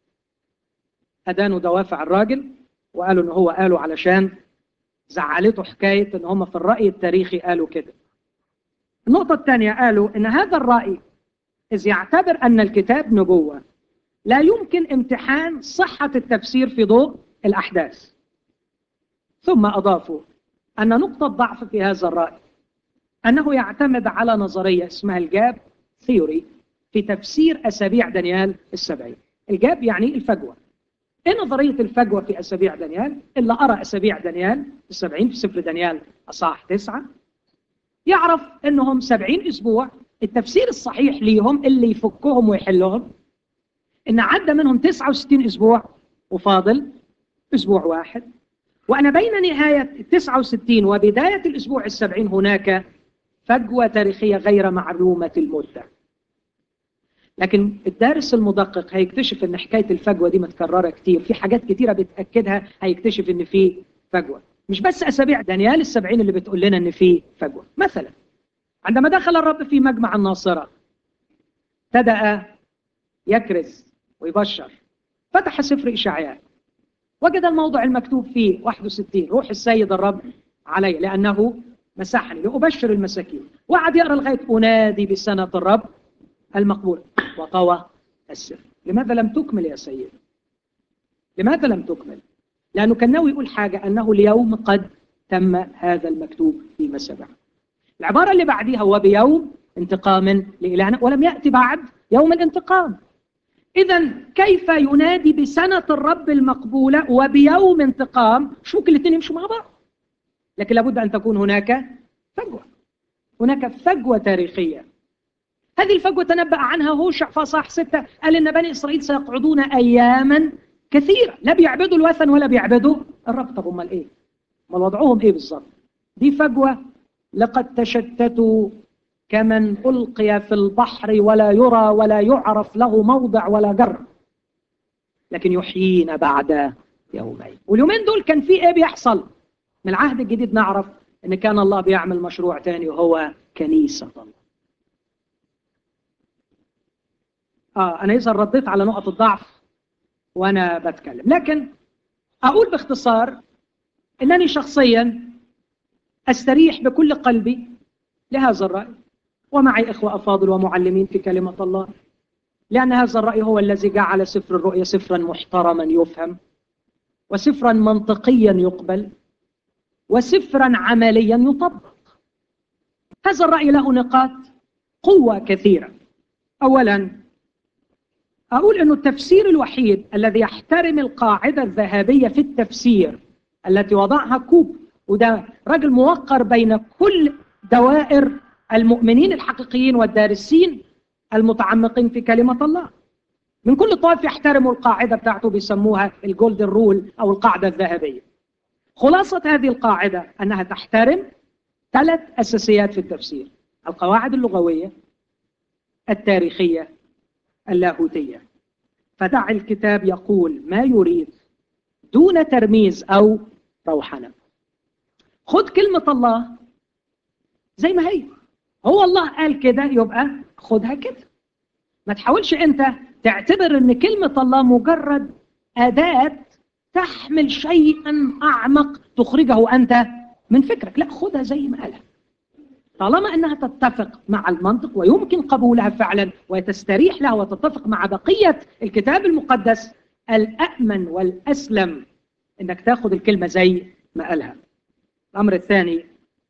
أدانوا دوافع الراجل وقالوا إن هو قالوا علشان زعلته حكاية إن هم في الرأي التاريخي قالوا كده النقطة الثانية قالوا إن هذا الرأي إذ يعتبر أن الكتاب نبوة لا يمكن امتحان صحة التفسير في ضوء الأحداث ثم أضافوا أن نقطة ضعف في هذا الرأي أنه يعتمد على نظرية اسمها الجاب ثيوري في تفسير أسابيع دانيال السبعين الجاب يعني الفجوة إيه نظرية الفجوة في أسابيع دانيال؟ إلا أرى أسابيع دانيال السبعين في سفر دانيال أصح تسعة يعرف أنهم سبعين أسبوع التفسير الصحيح ليهم اللي يفكهم ويحلهم ان عدى منهم 69 اسبوع وفاضل اسبوع واحد وان بين نهايه 69 وبدايه الاسبوع السبعين هناك فجوه تاريخيه غير معلومه المده لكن الدارس المدقق هيكتشف ان حكايه الفجوه دي متكرره كتير في حاجات كتيره بتاكدها هيكتشف ان في فجوه مش بس اسابيع دانيال السبعين اللي بتقول لنا ان في فجوه مثلا عندما دخل الرب في مجمع الناصره ابتدا يكرز ويبشر فتح سفر إشعياء وجد الموضع المكتوب فيه 61 روح السيد الرب علي لأنه مسحني لأبشر المساكين وقعد يقرأ لغاية أنادي بسنة الرب المقبول وطوى السفر لماذا لم تكمل يا سيد لماذا لم تكمل لأنه كان ناوي يقول حاجة أنه اليوم قد تم هذا المكتوب في مسبع العبارة اللي بعديها هو بيوم انتقام لإلهنا ولم يأتي بعد يوم الانتقام إذا كيف ينادي بسنة الرب المقبولة وبيوم انتقام شو ممكن الاثنين يمشوا مع بعض لكن لابد أن تكون هناك فجوة هناك فجوة تاريخية هذه الفجوة تنبأ عنها هوشع فصح ستة قال إن بني إسرائيل سيقعدون أياما كثيرة لا بيعبدوا الوثن ولا بيعبدوا الرب طب أمال إيه؟ أمال وضعهم إيه بالظبط؟ دي فجوة لقد تشتتوا كمن ألقي في البحر ولا يرى ولا يعرف له موضع ولا جر لكن يحيينا بعد يومين واليومين دول كان في ايه بيحصل من العهد الجديد نعرف ان كان الله بيعمل مشروع تاني وهو كنيسة الله اه انا اذا رديت على نقط الضعف وانا بتكلم لكن اقول باختصار انني شخصيا استريح بكل قلبي لهذا الراي ومعي إخوة أفاضل ومعلمين في كلمة الله لأن هذا الرأي هو الذي جعل سفر الرؤيا سفرا محترما يفهم وسفرا منطقيا يقبل وسفرا عمليا يطبق هذا الرأي له نقاط قوة كثيرة أولا أقول أن التفسير الوحيد الذي يحترم القاعدة الذهبية في التفسير التي وضعها كوب وده راجل موقر بين كل دوائر المؤمنين الحقيقيين والدارسين المتعمقين في كلمة الله من كل طائف يحترموا القاعدة بتاعته بيسموها الجولدن رول أو القاعدة الذهبية خلاصة هذه القاعدة أنها تحترم ثلاث أساسيات في التفسير القواعد اللغوية التاريخية اللاهوتية فدع الكتاب يقول ما يريد دون ترميز أو روحنة خذ كلمة الله زي ما هي هو الله قال كده يبقى خدها كده ما تحاولش انت تعتبر ان كلمة الله مجرد أداة تحمل شيئا أعمق تخرجه أنت من فكرك لا خدها زي ما قالها طالما أنها تتفق مع المنطق ويمكن قبولها فعلا وتستريح لها وتتفق مع بقية الكتاب المقدس الأأمن والأسلم أنك تاخذ الكلمة زي ما قالها الأمر الثاني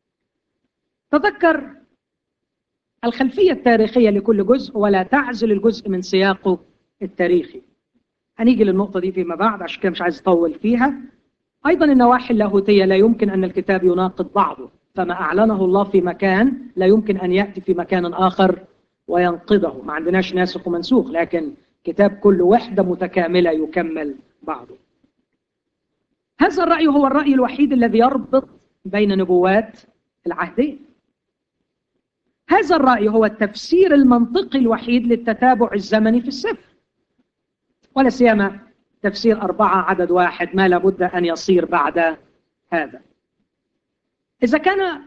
تذكر الخلفية التاريخية لكل جزء ولا تعزل الجزء من سياقه التاريخي هنيجي للنقطة دي فيما بعد عشان كده مش عايز أطول فيها أيضا النواحي اللاهوتية لا يمكن أن الكتاب يناقض بعضه فما أعلنه الله في مكان لا يمكن أن يأتي في مكان آخر وينقضه ما عندناش ناسخ ومنسوخ لكن كتاب كل وحدة متكاملة يكمل بعضه هذا الرأي هو الرأي الوحيد الذي يربط بين نبوات العهدين هذا الرأي هو التفسير المنطقي الوحيد للتتابع الزمني في السفر ولا سيما تفسير أربعة عدد واحد ما لابد أن يصير بعد هذا إذا كان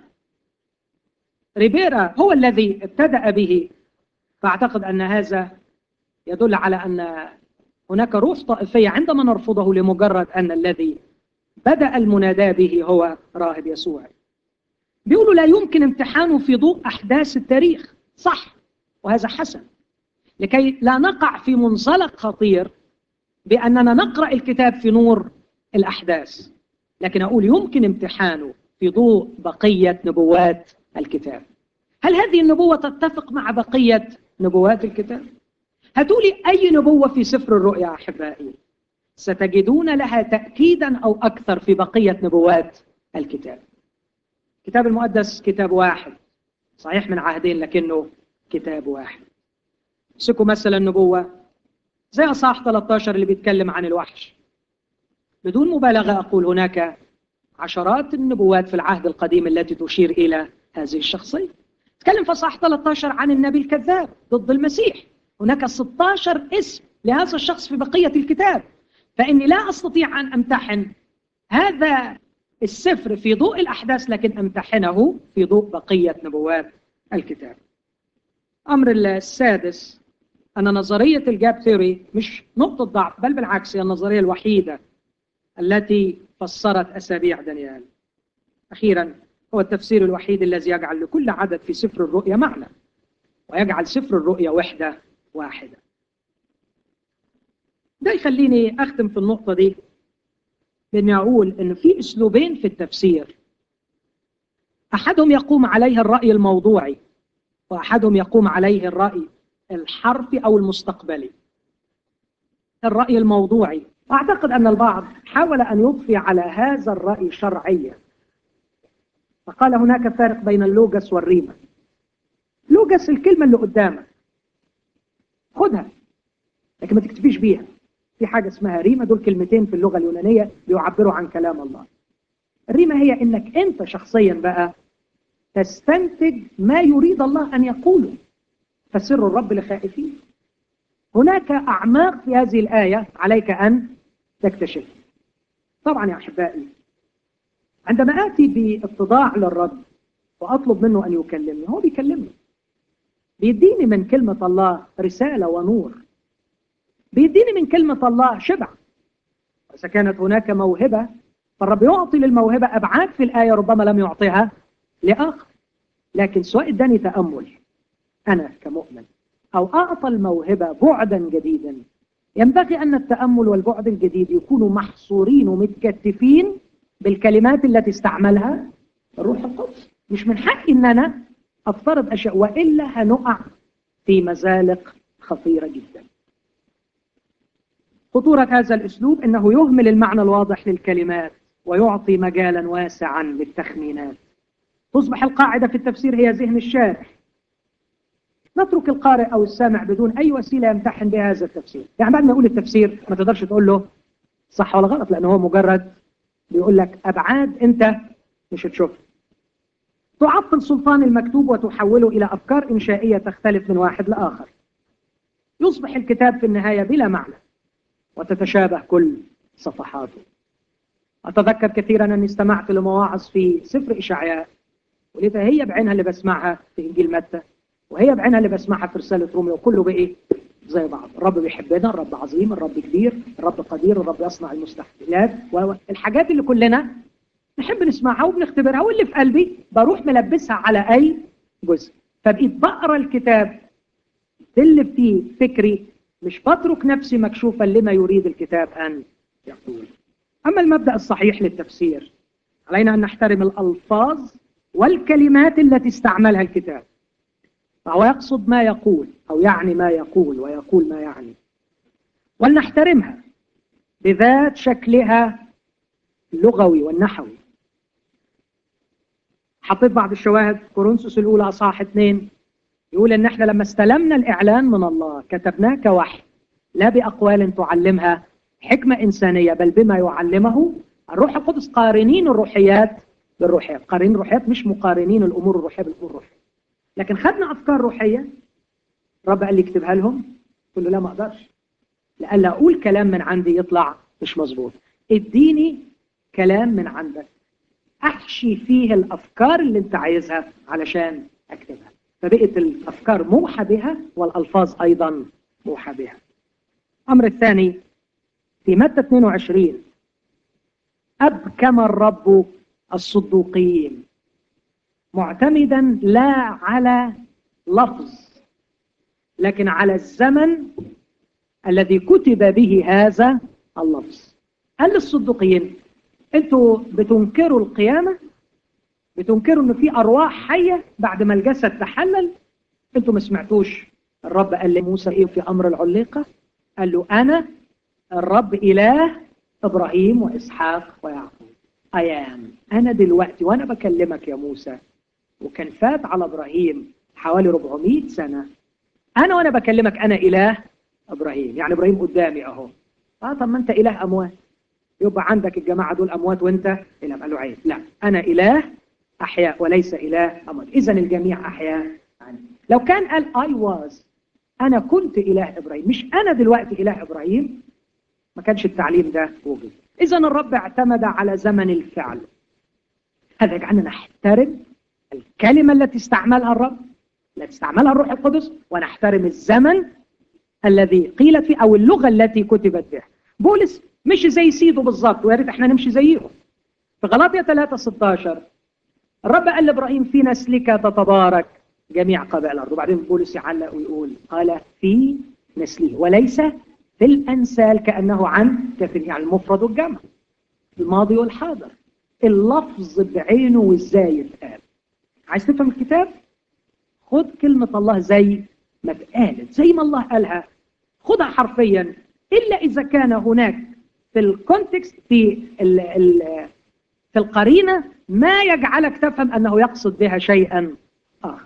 ريبيرا هو الذي ابتدأ به فأعتقد أن هذا يدل على أن هناك روح طائفية عندما نرفضه لمجرد أن الذي بدأ المنادى به هو راهب يسوع بيقولوا لا يمكن امتحانه في ضوء أحداث التاريخ صح وهذا حسن لكي لا نقع في منزلق خطير بأننا نقرأ الكتاب في نور الأحداث لكن أقول يمكن امتحانه في ضوء بقية نبوات الكتاب هل هذه النبوة تتفق مع بقية نبوات الكتاب؟ هاتولي أي نبوة في سفر الرؤيا أحبائي ستجدون لها تأكيدا أو أكثر في بقية نبوات الكتاب الكتاب المقدس كتاب واحد صحيح من عهدين لكنه كتاب واحد امسكوا مثلا نبوة زي أصحاح 13 اللي بيتكلم عن الوحش بدون مبالغة أقول هناك عشرات النبوات في العهد القديم التي تشير إلى هذه الشخصية تكلم في أصحاح 13 عن النبي الكذاب ضد المسيح هناك 16 اسم لهذا الشخص في بقية الكتاب فإني لا أستطيع أن أمتحن هذا السفر في ضوء الأحداث لكن أمتحنه في ضوء بقية نبوات الكتاب أمر السادس أن نظرية الجاب ثيوري مش نقطة ضعف بل بالعكس هي النظرية الوحيدة التي فسرت أسابيع دانيال أخيرا هو التفسير الوحيد الذي يجعل لكل عدد في سفر الرؤيا معنى ويجعل سفر الرؤيا وحدة واحدة ده يخليني أختم في النقطة دي بأني أقول أن في أسلوبين في التفسير أحدهم يقوم عليه الرأي الموضوعي وأحدهم يقوم عليه الرأي الحرفي أو المستقبلي الرأي الموضوعي أعتقد أن البعض حاول أن يضفي على هذا الرأي شرعية فقال هناك فارق بين اللوجس والريمة لوجس الكلمة اللي قدامك خدها لكن ما تكتفيش بيها في حاجة اسمها ريمة دول كلمتين في اللغة اليونانية بيعبروا عن كلام الله الريمة هي انك انت شخصيا بقى تستنتج ما يريد الله ان يقوله فسر الرب لخائفين هناك اعماق في هذه الآية عليك ان تكتشف طبعا يا احبائي عندما اتي باتضاع للرب واطلب منه ان يكلمني هو بيكلمني بيديني من كلمة الله رسالة ونور بيديني من كلمة الله شبع إذا كانت هناك موهبة فالرب يعطي للموهبة أبعاد في الآية ربما لم يعطيها لآخر لكن سواء اداني تأمل أنا كمؤمن أو أعطى الموهبة بعدا جديدا ينبغي أن التأمل والبعد الجديد يكونوا محصورين ومتكتفين بالكلمات التي استعملها الروح القدس مش من حقي أن أنا أفترض أشياء وإلا هنقع في مزالق خطيرة جدا خطورة هذا الأسلوب أنه يهمل المعنى الواضح للكلمات ويعطي مجالا واسعا للتخمينات تصبح القاعدة في التفسير هي ذهن الشارح نترك القارئ أو السامع بدون أي وسيلة يمتحن بها هذا التفسير يعني بعد ما يقول التفسير ما تقدرش تقول له صح ولا غلط لأنه هو مجرد بيقول لك أبعاد أنت مش هتشوفها تعطل سلطان المكتوب وتحوله إلى أفكار إنشائية تختلف من واحد لآخر يصبح الكتاب في النهاية بلا معنى وتتشابه كل صفحاته أتذكر كثيرا أني استمعت لمواعظ في سفر إشعياء ولذا هي بعينها اللي بسمعها في إنجيل متى وهي بعينها اللي بسمعها في رسالة روميا وكله بإيه؟ زي بعض الرب بيحبنا الرب عظيم الرب كبير الرب قدير الرب يصنع المستحيلات والحاجات اللي كلنا نحب نسمعها وبنختبرها واللي في قلبي بروح ملبسها على أي جزء فبقيت بقرا الكتاب اللي فيه فكري مش بترك نفسي مكشوفا لما يريد الكتاب أن يقول أما المبدأ الصحيح للتفسير علينا أن نحترم الألفاظ والكلمات التي استعملها الكتاب فهو يقصد ما يقول أو يعني ما يقول ويقول ما يعني ولنحترمها بذات شكلها اللغوي والنحوي حطيت بعض الشواهد كورنثوس الأولى أصحاح اثنين يقول إن إحنا لما استلمنا الإعلان من الله كتبناه كوحي لا بأقوال تعلمها حكمة إنسانية بل بما يعلمه الروح القدس قارنين الروحيات بالروحيات قارنين الروحيات مش مقارنين الأمور الروحية بالأمور الروحية لكن خدنا أفكار روحية رب قال لي اكتبها لهم قلت له لا ما أقدرش لألا أقول كلام من عندي يطلع مش مظبوط اديني كلام من عندك أحشي فيه الأفكار اللي أنت عايزها علشان أكتبها فبقت الأفكار موحى بها والألفاظ أيضا موحى بها الأمر الثاني في متى 22 أبكم الرب الصدوقين معتمدا لا على لفظ لكن على الزمن الذي كتب به هذا اللفظ قال للصدقين انتوا بتنكروا القيامة بتنكروا ان في ارواح حية بعد ما الجسد تحلل انتوا ما سمعتوش الرب قال لموسى ايه في امر العليقة قال له انا الرب اله ابراهيم واسحاق ويعقوب ايام انا دلوقتي وانا بكلمك يا موسى وكان فات على ابراهيم حوالي 400 سنة انا وانا بكلمك انا اله ابراهيم يعني ابراهيم قدامي اهو اه طب ما انت اله اموات يبقى عندك الجماعة دول أموات وأنت إله قال له عيب لا أنا إله أحياء وليس إله أموات إذا الجميع أحياء عني لو كان قال I was أنا كنت إله إبراهيم مش أنا دلوقتي إله إبراهيم ما كانش التعليم ده وجد إذا الرب اعتمد على زمن الفعل هذا يجعلنا نحترم الكلمة التي استعملها الرب التي استعملها الروح القدس ونحترم الزمن الذي قيلت فيه أو اللغة التي كتبت بها بولس مش زي سيده بالظبط ويا ريت احنا نمشي زيهم في غلاطيا 3 16 الرب قال لابراهيم في نسلك تتبارك جميع قبائل الارض وبعدين بولس يعلق ويقول قال في نسله وليس في الانسال كانه عن كثير يعني المفرد والجمع الماضي والحاضر اللفظ بعينه وازاي يتقال عايز تفهم الكتاب خد كلمة الله زي ما اتقالت زي ما الله قالها خدها حرفيا إلا إذا كان هناك في الكونتكست في ال ال في القرينة ما يجعلك تفهم أنه يقصد بها شيئا آخر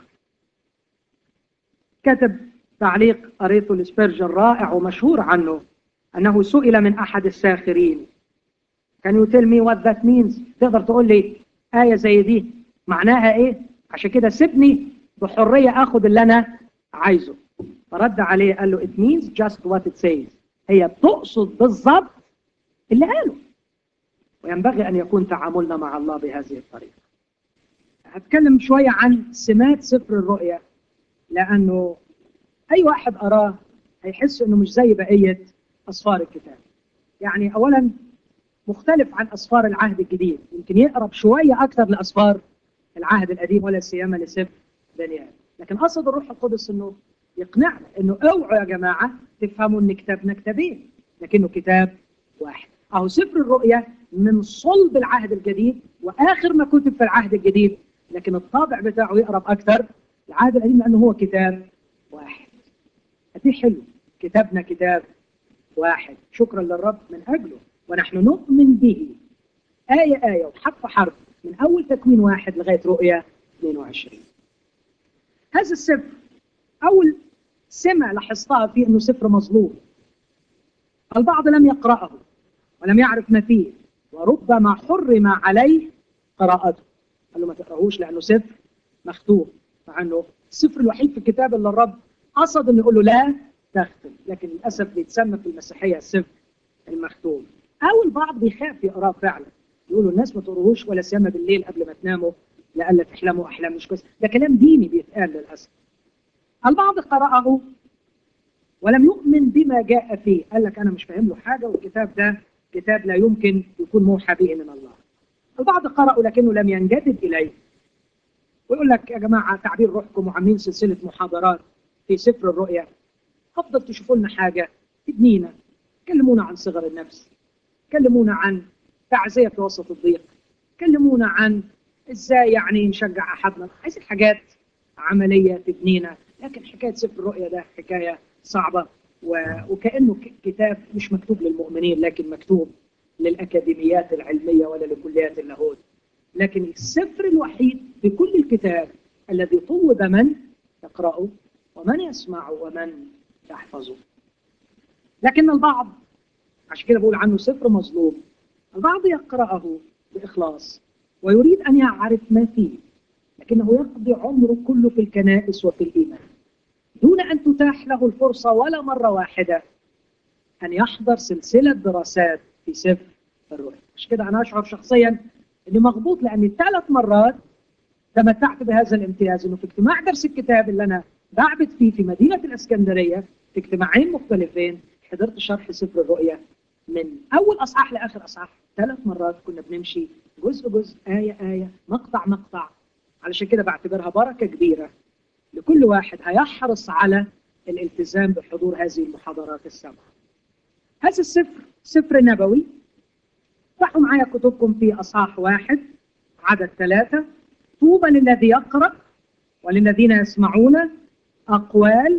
كتب تعليق قريته لسبيرجن رائع ومشهور عنه أنه سئل من أحد الساخرين Can you tell me what that means تقدر تقول لي آية زي دي معناها إيه عشان كده سيبني بحرية أخذ اللي أنا عايزه فرد عليه قال له it means just what it says هي بتقصد بالظبط اللي قاله وينبغي أن يكون تعاملنا مع الله بهذه الطريقة هتكلم شوية عن سمات سفر الرؤيا لأنه أي واحد أراه هيحس أنه مش زي بقية أسفار الكتاب يعني أولا مختلف عن أسفار العهد الجديد يمكن يقرب شوية أكثر لأسفار العهد القديم ولا سيما لسفر دانيال لكن قصد الروح القدس أنه يقنعنا أنه اوعوا يا جماعة تفهموا ان كتابنا كتابين لكنه كتاب واحد اهو سفر الرؤيا من صلب العهد الجديد واخر ما كتب في العهد الجديد لكن الطابع بتاعه يقرب اكثر العهد القديم لانه هو كتاب واحد دي حلو كتابنا كتاب واحد شكرا للرب من اجله ونحن نؤمن به آية آية وحرف حرف من أول تكوين واحد لغاية رؤية 22 هذا السفر أول سمة لاحظتها فيه أنه سفر مظلوم البعض لم يقرأه ولم يعرف ما فيه وربما حرم عليه قراءته قال له ما تقرأهوش لأنه سفر مختوم مع أنه السفر الوحيد في الكتاب اللي الرب قصد أنه يقول له لا تختم لكن للأسف بيتسمى في المسيحية السفر المختوم أو البعض بيخاف يقراه فعلا يقولوا الناس ما تقروهوش ولا سيما بالليل قبل ما تناموا لألا تحلموا أحلام مش كويسة ده كلام ديني بيتقال للأسف البعض قرأه ولم يؤمن بما جاء فيه قال لك أنا مش فاهم له حاجة والكتاب ده كتاب لا يمكن يكون موحى به من الله البعض قرأه لكنه لم ينجذب إليه ويقول لك يا جماعة تعبير روحكم وعاملين سلسلة محاضرات في سفر الرؤيا أفضل تشوفوا لنا حاجة تبنينا كلمونا عن صغر النفس كلمونا عن تعزية في وسط الضيق كلمونا عن ازاي يعني نشجع احدنا عايزين حاجات عمليه تبنينا لكن حكايه سفر الرؤيا ده حكايه صعبه و... وكانه كتاب مش مكتوب للمؤمنين لكن مكتوب للاكاديميات العلميه ولا لكليات اللاهوت لكن السفر الوحيد في كل الكتاب الذي طوب من يقرأه ومن يسمعه ومن يحفظه لكن البعض عشان كده بقول عنه سفر مظلوم البعض يقرأه بإخلاص ويريد أن يعرف ما فيه لكنه يقضي عمره كله في الكنائس وفي الإيمان دون أن تتاح له الفرصة ولا مرة واحدة أن يحضر سلسلة دراسات في سفر الرؤيا مش كده أنا أشعر شخصيا أني مغبوط لأني ثلاث مرات تمتعت بهذا الامتياز أنه في اجتماع درس الكتاب اللي أنا بعبد فيه في مدينة الإسكندرية في اجتماعين مختلفين حضرت شرح سفر الرؤيا من أول أصحاح لآخر أصحاح ثلاث مرات كنا بنمشي جزء جزء آية آية مقطع مقطع علشان كده بعتبرها بركة كبيرة لكل واحد هيحرص على الالتزام بحضور هذه المحاضرات السبعة هذا السفر سفر نبوي افتحوا معايا كتبكم في أصحاح واحد عدد ثلاثة طوبى للذي يقرأ وللذين يسمعون أقوال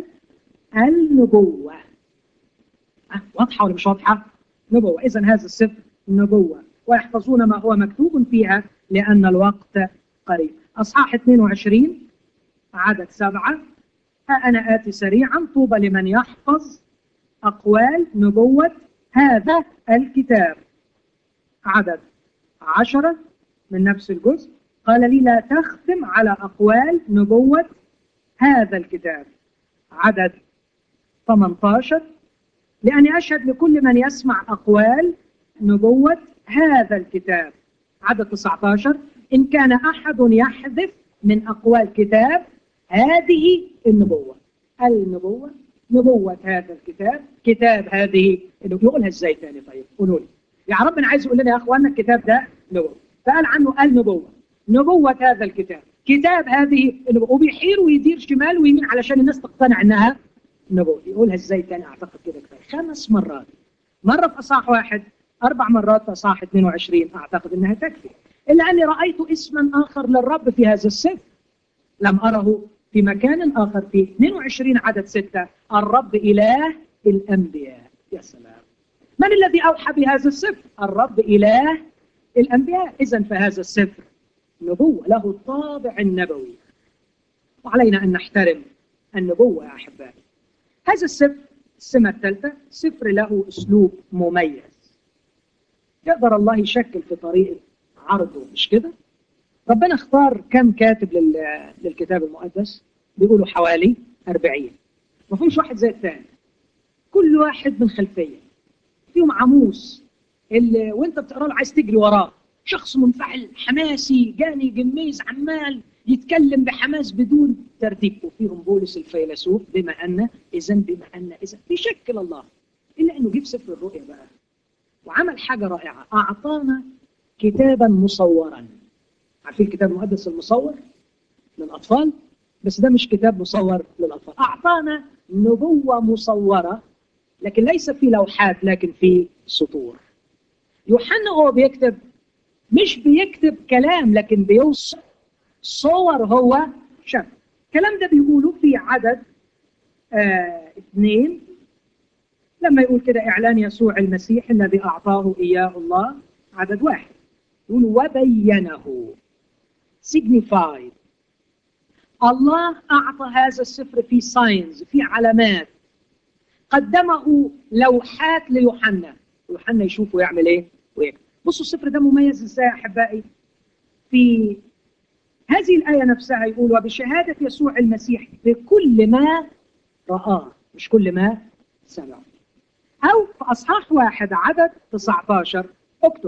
النبوة أه واضحة ولا مش واضحة؟ نبوة إذا هذا السفر نبوة ويحفظون ما هو مكتوب فيها لأن الوقت قريب أصحاح 22 عدد سبعة ها أنا آتي سريعا طوبى لمن يحفظ أقوال نبوة هذا الكتاب عدد عشرة من نفس الجزء قال لي لا تختم على أقوال نبوة هذا الكتاب عدد 18 لأني أشهد لكل من يسمع أقوال نبوة هذا الكتاب عدد 19 إن كان أحد يحذف من أقوال كتاب هذه النبوة النبوة نبوة هذا الكتاب كتاب هذه يقولها ازاي تاني طيب قولوا لي يا ربنا عايز يقول لنا يا اخوانا الكتاب ده نبوة فقال عنه النبوة نبوة هذا الكتاب كتاب هذه النبوة وبيحير ويدير شمال ويمين علشان الناس تقتنع انها نبوة يقولها ازاي تاني اعتقد كده كفايه خمس مرات مرة في اصحاح واحد اربع مرات في اصحاح 22 اعتقد انها تكفي الا اني رايت اسما اخر للرب في هذا السفر لم اره في مكان اخر في 22 عدد 6 الرب اله الانبياء يا سلام من الذي اوحى بهذا السفر الرب اله الانبياء اذا فهذا السفر نبوه له الطابع النبوي وعلينا ان نحترم النبوه يا احبائي هذا السفر السمه الثالثه سفر له اسلوب مميز يقدر الله يشكل في طريقه عرضه مش كده ربنا اختار كم كاتب للكتاب المقدس بيقولوا حوالي 40 ما فيهمش واحد زي الثاني كل واحد من خلفيه فيهم عموس اللي وانت بتقرا له عايز تجري وراه شخص منفعل حماسي جاني جميز عمال يتكلم بحماس بدون ترتيب وفيهم بولس الفيلسوف بما ان اذا بما ان اذا بيشكل الله الا انه جيب سفر الرؤيا بقى وعمل حاجه رائعه اعطانا كتابا مصورا عارفين الكتاب المقدس المصور للاطفال بس ده مش كتاب مصور للاطفال اعطانا نبوه مصوره لكن ليس في لوحات لكن في سطور يوحنا هو بيكتب مش بيكتب كلام لكن بيوصف صور هو شاف الكلام ده بيقوله في عدد آه اثنين لما يقول كده إعلان يسوع المسيح الذي أعطاه إياه الله عدد واحد يقول وبينه signified الله أعطى هذا السفر في ساينز في علامات قدمه لوحات ليوحنا يوحنا يشوفه يعمل ايه ويكتب بصوا السفر ده مميز ازاي يا احبائي في هذه الآية نفسها يقول وبشهادة يسوع المسيح بكل ما رآه مش كل ما سمع أو في أصحاح واحد عدد 19 اكتب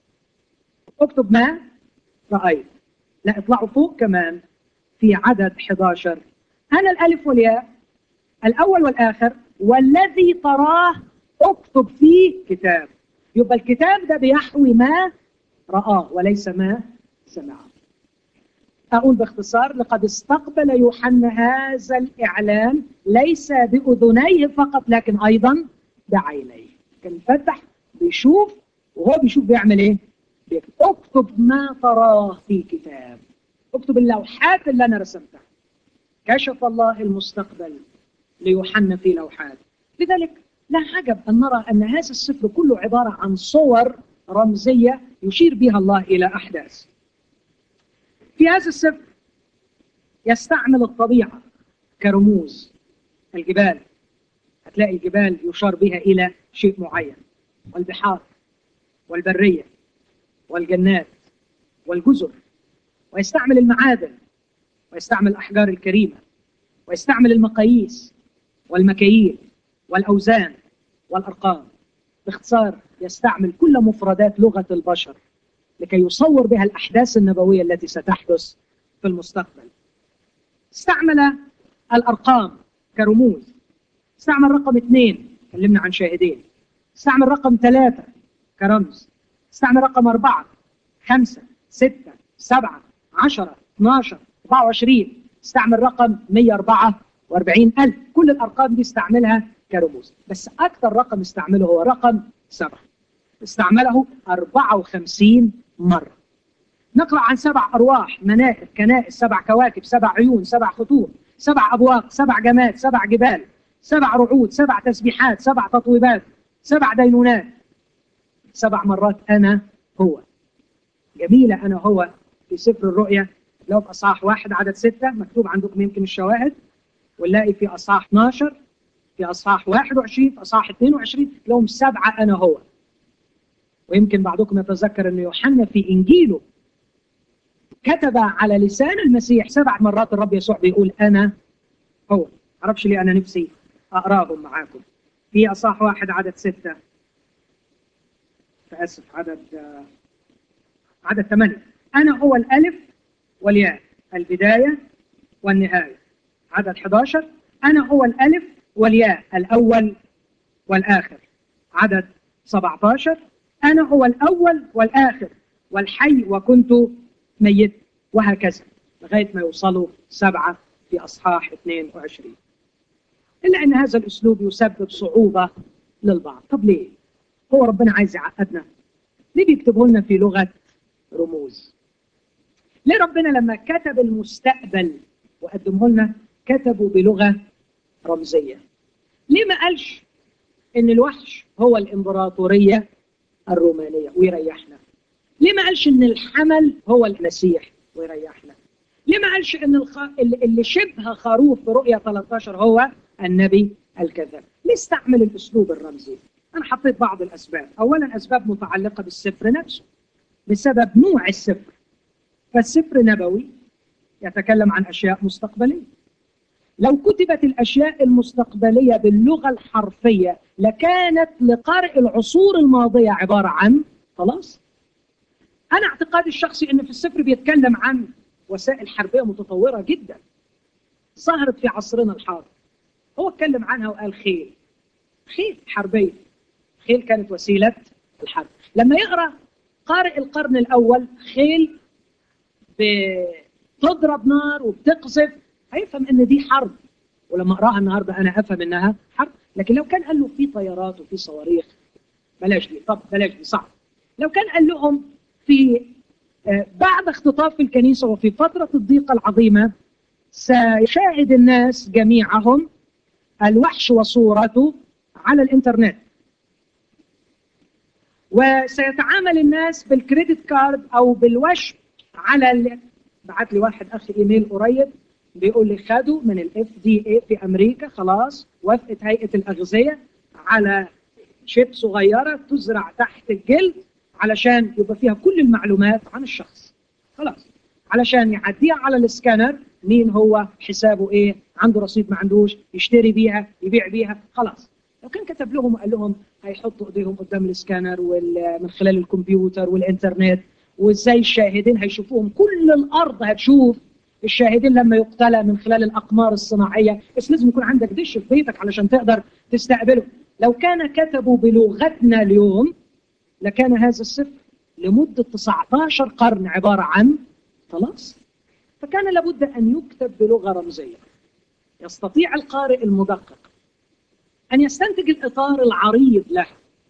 اكتب ما رأيت لا اطلعوا فوق كمان في عدد 11 أنا الألف والياء الأول والآخر والذي تراه اكتب فيه كتاب يبقى الكتاب ده بيحوي ما رآه وليس ما سمعه أقول باختصار لقد استقبل يوحنا هذا الإعلان ليس بأذنيه فقط لكن أيضا بعينيه كان فتح بيشوف وهو بيشوف بيعمل إيه؟ بيكتب اكتب ما تراه في كتاب اكتب اللوحات اللي أنا رسمتها كشف الله المستقبل ليوحنا في لوحات لذلك لا عجب أن نرى أن هذا السفر كله عبارة عن صور رمزية يشير بها الله إلى أحداث في هذا السفر يستعمل الطبيعة كرموز الجبال هتلاقي الجبال يشار بها إلى شيء معين والبحار والبرية والجنات والجزر ويستعمل المعادن ويستعمل الأحجار الكريمة ويستعمل المقاييس والمكاييل والأوزان والأرقام باختصار يستعمل كل مفردات لغة البشر لكي يصور بها الأحداث النبوية التي ستحدث في المستقبل استعمل الأرقام كرموز استعمل رقم اثنين تكلمنا عن شاهدين استعمل رقم ثلاثة كرمز استعمل رقم أربعة خمسة ستة سبعة عشرة 12 24 استعمل رقم 144 ألف كل الأرقام دي استعملها كرموز بس أكثر رقم استعمله هو رقم سبعة استعمله 54 مرة نقرأ عن سبع أرواح منائر كنائس سبع كواكب سبع عيون سبع خطوط سبع أبواق سبع جماد سبع جبال سبع رعود سبع تسبيحات سبع تطويبات سبع دينونات سبع مرات أنا هو جميلة أنا هو في سفر الرؤيا لو في أصحاح واحد عدد ستة مكتوب عندكم يمكن الشواهد ونلاقي في أصحاح 12 في أصحاح 21 في أصحاح 22 لهم سبعة أنا هو ويمكن بعضكم يتذكر أن يوحنا في إنجيله كتب على لسان المسيح سبع مرات الرب يسوع بيقول أنا هو معرفش ليه أنا نفسي أقراهم معاكم في أصحاح واحد عدد ستة فأسف عدد عدد ثمانية أنا هو الألف والياء البداية والنهاية عدد 11 أنا هو الألف والياء الأول والآخر عدد 17 أنا هو الأول والآخر والحي وكنت ميت وهكذا لغاية ما يوصلوا سبعة في أصحاح 22 إلا أن هذا الأسلوب يسبب صعوبة للبعض طب ليه؟ هو ربنا عايز يعقدنا ليه بيكتبه لنا في لغة رموز ليه ربنا لما كتب المستقبل وقدمه لنا كتبه بلغة رمزية ليه ما قالش ان الوحش هو الامبراطورية الرومانية ويريحنا ليه ما قالش ان الحمل هو المسيح ويريحنا ليه ما قالش ان الخ... اللي شبه خروف في رؤية 13 هو النبي الكذاب ليه استعمل الاسلوب الرمزي انا حطيت بعض الاسباب اولا اسباب متعلقة بالسفر نفسه بسبب نوع السفر فالسفر نبوي يتكلم عن اشياء مستقبليه لو كتبت الاشياء المستقبليه باللغه الحرفيه لكانت لقارئ العصور الماضيه عباره عن خلاص انا اعتقادي الشخصي ان في السفر بيتكلم عن وسائل حربيه متطوره جدا ظهرت في عصرنا الحاضر هو اتكلم عنها وقال خيل خيل حربيه خيل كانت وسيله الحرب لما يقرا قارئ القرن الاول خيل بتضرب نار وبتقذف هيفهم ان دي حرب ولما اقراها النهارده انا افهم انها حرب لكن لو كان قال له في طيارات وفي صواريخ بلاش دي طب بلاش دي صعب لو كان قال لهم في آه، بعد اختطاف الكنيسة وفي فترة الضيقة العظيمة سيشاهد الناس جميعهم الوحش وصورته على الانترنت وسيتعامل الناس بالكريدت كارد او بالوش على ال... بعت لي واحد اخي ايميل قريب بيقول لي خدوا من الاف دي اي في امريكا خلاص وافقت هيئه الاغذيه على شيب صغيره تزرع تحت الجلد علشان يبقى فيها كل المعلومات عن الشخص خلاص علشان يعديها على السكانر مين هو حسابه ايه عنده رصيد ما عندوش يشتري بيها يبيع بيها خلاص لو كان كتب لهم وقال لهم هيحطوا ايديهم قدام السكانر من خلال الكمبيوتر والانترنت وازاي الشاهدين هيشوفوهم كل الارض هتشوف الشاهدين لما يقتلى من خلال الاقمار الصناعيه بس لازم يكون عندك دش في بيتك علشان تقدر تستقبله لو كان كتبوا بلغتنا اليوم لكان هذا السفر لمده 19 قرن عباره عن خلاص فكان لابد ان يكتب بلغه رمزيه يستطيع القارئ المدقق ان يستنتج الاطار العريض له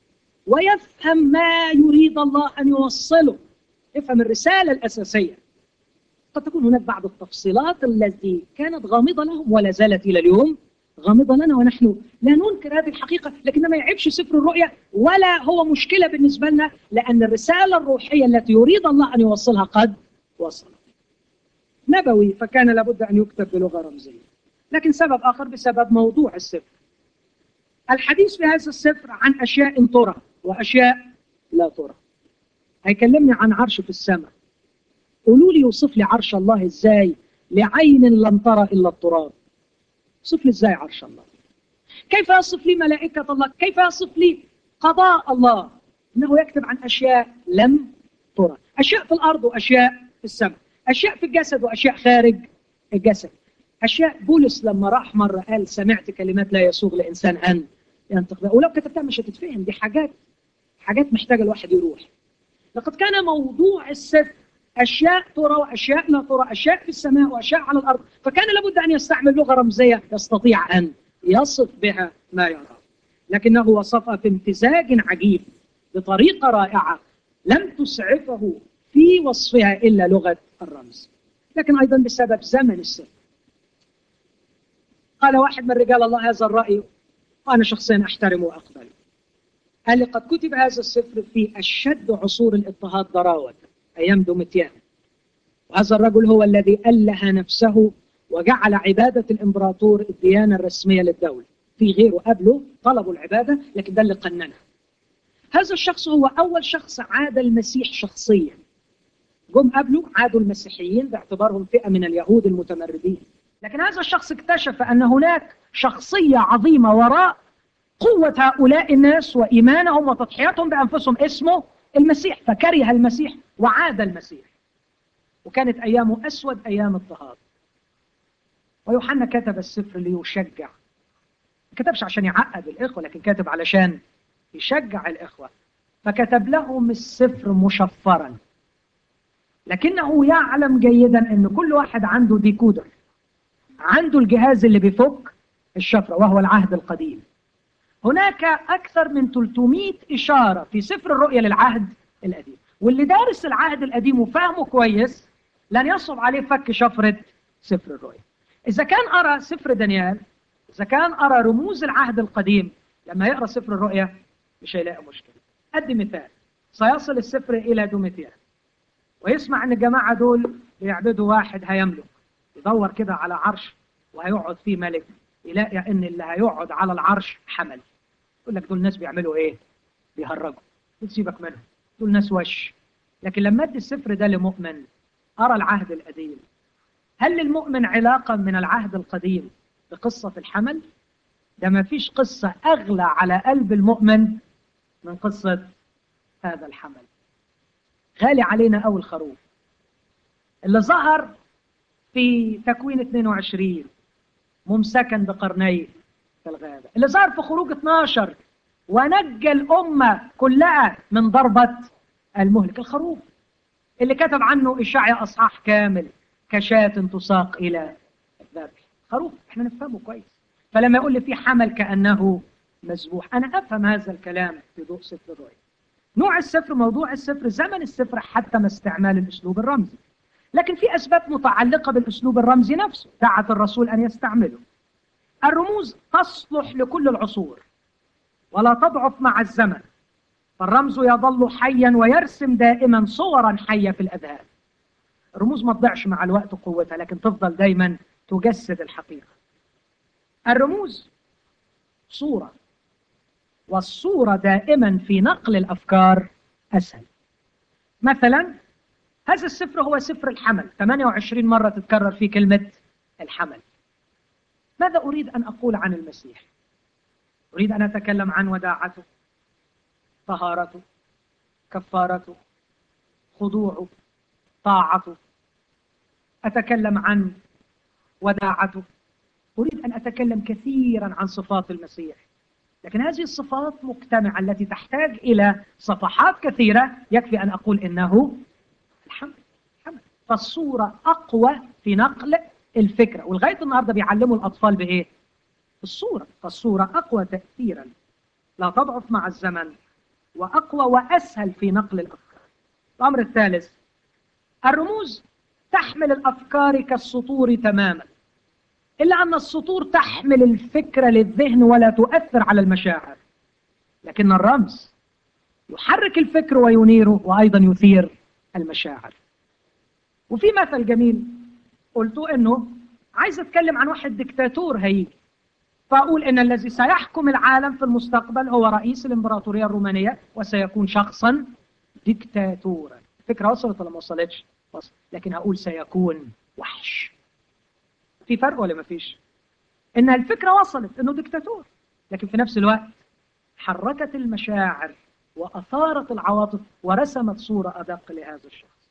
ويفهم ما يريد الله ان يوصله يفهم الرساله الاساسيه قد تكون هناك بعض التفصيلات التي كانت غامضه لهم ولا زالت الى اليوم غامضه لنا ونحن لا ننكر هذه الحقيقه لكن ما يعيبش سفر الرؤيا ولا هو مشكله بالنسبه لنا لان الرساله الروحيه التي يريد الله ان يوصلها قد وصلت. نبوي فكان لابد ان يكتب بلغه رمزيه. لكن سبب اخر بسبب موضوع السفر. الحديث في هذا السفر عن اشياء ترى واشياء لا ترى. هيكلمني عن عرش في السماء. قولوا لي يوصف لي عرش الله ازاي لعين لم ترى الا التراب. يصف لي ازاي عرش الله كيف يصف لي ملائكة الله كيف يصف لي قضاء الله انه يكتب عن اشياء لم ترى اشياء في الارض واشياء في السماء اشياء في الجسد واشياء خارج الجسد اشياء بولس لما راح مره قال سمعت كلمات لا يسوغ لانسان ان ينطق بها ولو كتبتها مش هتتفهم دي حاجات حاجات محتاجه الواحد يروح لقد كان موضوع السفر اشياء ترى واشياء لا ترى اشياء في السماء واشياء على الارض فكان لابد ان يستعمل لغه رمزيه يستطيع ان يصف بها ما يرى لكنه وصفها في امتزاج عجيب بطريقه رائعه لم تسعفه في وصفها الا لغه الرمز لكن ايضا بسبب زمن السر قال واحد من رجال الله هذا الراي وانا شخصيا احترمه واقبله قال لي قد كتب هذا السفر في اشد عصور الاضطهاد ضراوه أيام دومتيان وهذا الرجل هو الذي أله نفسه وجعل عبادة الإمبراطور الديانة الرسمية للدولة في غيره قبله طلبوا العبادة لكن ده اللي قننها هذا الشخص هو أول شخص عاد المسيح شخصيا جم قبله عادوا المسيحيين باعتبارهم فئة من اليهود المتمردين لكن هذا الشخص اكتشف أن هناك شخصية عظيمة وراء قوة هؤلاء الناس وإيمانهم وتضحياتهم بأنفسهم اسمه المسيح فكره المسيح وعاد المسيح وكانت أيامه أسود أيام اضطهاد ويوحنا كتب السفر ليشجع ما كتبش عشان يعقد الإخوة لكن كاتب علشان يشجع الإخوة فكتب لهم السفر مشفرا لكنه يعلم جيدا أن كل واحد عنده ديكودر عنده الجهاز اللي بيفك الشفرة وهو العهد القديم هناك أكثر من 300 إشارة في سفر الرؤيا للعهد القديم واللي دارس العهد القديم وفاهمه كويس لن يصعب عليه فك شفرة سفر الرؤيا إذا كان أرى سفر دانيال إذا كان أرى رموز العهد القديم لما يقرأ سفر الرؤيا مش هيلاقي مشكلة أدي مثال سيصل السفر إلى دوميتيان ويسمع أن الجماعة دول بيعبدوا واحد هيملك يدور كده على عرش وهيقعد فيه ملك يلاقي ان اللي هيقعد على العرش حمل يقول لك دول الناس بيعملوا ايه بيهرجوا سيبك منهم دول ناس وش لكن لما ادي السفر ده لمؤمن ارى العهد القديم هل للمؤمن علاقه من العهد القديم بقصه الحمل ده ما فيش قصه اغلى على قلب المؤمن من قصه هذا الحمل غالي علينا قوي الخروف اللي ظهر في تكوين 22 ممسكا بقرنيه في الغابة اللي ظهر في خروج 12 ونجى الأمة كلها من ضربة المهلك الخروف اللي كتب عنه إشاعية أصحاح كامل كشاة تساق إلى الذبح خروف احنا نفهمه كويس فلما يقول لي في حمل كأنه مذبوح أنا أفهم هذا الكلام في ضوء سفر الرؤيا نوع السفر موضوع السفر زمن السفر حتى ما استعمال الأسلوب الرمزي لكن في أسباب متعلقة بالأسلوب الرمزي نفسه دعت الرسول أن يستعمله الرموز تصلح لكل العصور ولا تضعف مع الزمن فالرمز يظل حيا ويرسم دائما صورا حية في الأذهان الرموز ما تضيعش مع الوقت قوتها لكن تفضل دايما تجسد الحقيقة الرموز صورة والصورة دائما في نقل الأفكار أسهل مثلا هذا السفر هو سفر الحمل 28 مرة تتكرر فيه كلمة الحمل ماذا أريد أن أقول عن المسيح أريد أن أتكلم عن وداعته طهارته كفارته خضوعه طاعته أتكلم عن وداعته أريد أن أتكلم كثيرا عن صفات المسيح لكن هذه الصفات مجتمعة التي تحتاج إلى صفحات كثيرة يكفي أن أقول إنه الحمد الحمد فالصورة أقوى في نقل الفكرة ولغاية النهاردة بيعلموا الأطفال بإيه؟ الصورة فالصورة أقوى تأثيرا لا تضعف مع الزمن وأقوى وأسهل في نقل الأفكار الأمر الثالث الرموز تحمل الأفكار كالسطور تماما إلا أن السطور تحمل الفكرة للذهن ولا تؤثر على المشاعر لكن الرمز يحرك الفكر وينيره وأيضا يثير المشاعر وفي مثل جميل قلته أنه عايز أتكلم عن واحد دكتاتور هيجي فأقول إن الذي سيحكم العالم في المستقبل هو رئيس الإمبراطورية الرومانية وسيكون شخصا دكتاتورا الفكرة وصلت ولا ما وصلتش؟ وصل. لكن هقول سيكون وحش في فرق ولا ما فيش؟ إن الفكرة وصلت إنه دكتاتور لكن في نفس الوقت حركت المشاعر وأثارت العواطف ورسمت صورة أدق لهذا الشخص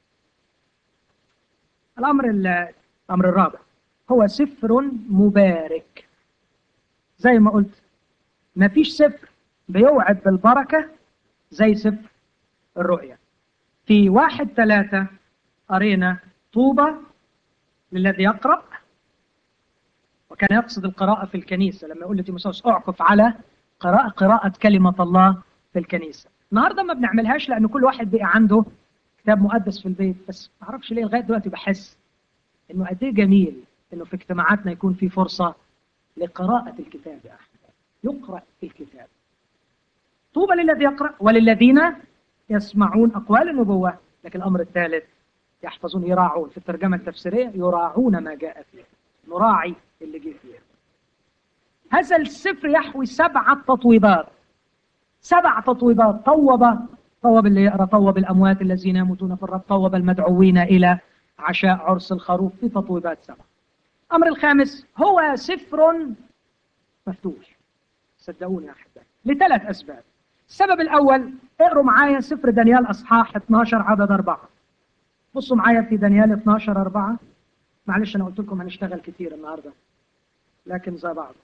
الأمر الأمر الرابع هو سفر مبارك زي ما قلت ما فيش سفر بيوعد بالبركة زي سفر الرؤيا في واحد ثلاثة قرينا طوبى للذي يقرأ وكان يقصد القراءة في الكنيسة لما يقول لتيموساوس اعكف على قراءة قراءة كلمة الله في الكنيسة النهارده ما بنعملهاش لأن كل واحد بقى عنده كتاب مقدس في البيت بس ما اعرفش ليه لغاية دلوقتي بحس إنه قد إيه جميل إنه في اجتماعاتنا يكون في فرصة لقراءة الكتاب يا أحباب يقرأ في الكتاب طوبى للذي يقرأ وللذين يسمعون أقوال النبوة لكن الأمر الثالث يحفظون يراعون في الترجمة التفسيرية يراعون ما جاء فيه نراعي اللي جه فيه هذا السفر يحوي سبعة تطويبات سبع تطويبات طوب طوب اللي يقرأ طوب الأموات الذين يموتون في الرب طوب المدعوين إلى عشاء عرس الخروف في تطويبات سبع الأمر الخامس هو سفر مفتوح صدقوني يا أحبائي لثلاث أسباب السبب الأول اقروا معايا سفر دانيال أصحاح 12 عدد أربعة بصوا معايا في دانيال 12 أربعة معلش أنا قلت لكم هنشتغل كتير النهاردة لكن زي بعض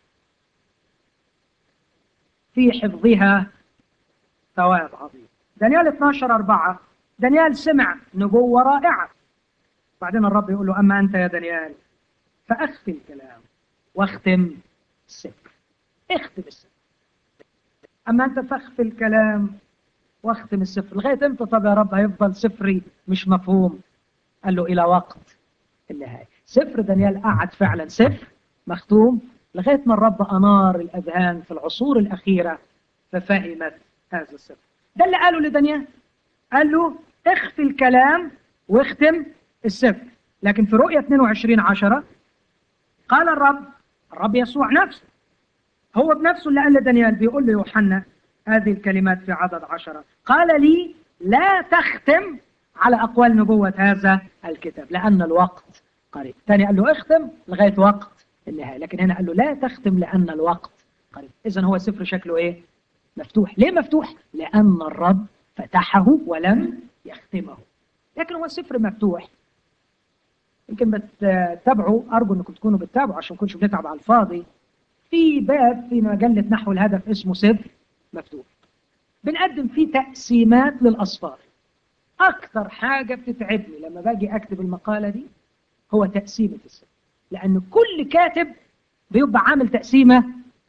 في حفظها ثواب عظيم دانيال 12 أربعة دانيال سمع نبوة رائعة بعدين الرب يقول له أما أنت يا دانيال فأخفي الكلام واختم السفر اختم السفر أما أنت فاخفي الكلام واختم السفر لغاية امتى طب يا رب هيفضل سفري مش مفهوم قال له إلى وقت النهاية سفر دانيال قعد فعلا سفر مختوم لغاية ما الرب أنار الأذهان في العصور الأخيرة ففهمت هذا السفر ده اللي قاله لدانيال قال له اخفي الكلام واختم السفر لكن في رؤية 22 عشرة قال الرب الرب يسوع نفسه هو بنفسه اللي قال لدانيال بيقول ليوحنا هذه الكلمات في عدد عشرة قال لي لا تختم على أقوال نبوة هذا الكتاب لأن الوقت قريب ثاني قال له اختم لغاية وقت النهاية لكن هنا قال له لا تختم لأن الوقت قريب إذا هو سفر شكله إيه مفتوح ليه مفتوح لأن الرب فتحه ولم يختمه لكن هو سفر مفتوح يمكن بتتابعوا أرجو أنكم تكونوا بتتابعوا عشان ما نكونش بنتعب على الفاضي في باب في مجلة نحو الهدف اسمه سفر مفتوح بنقدم فيه تقسيمات للأصفار أكثر حاجة بتتعبني لما باجي أكتب المقالة دي هو تقسيمة السفر لأن كل كاتب بيبقى عامل تقسيمة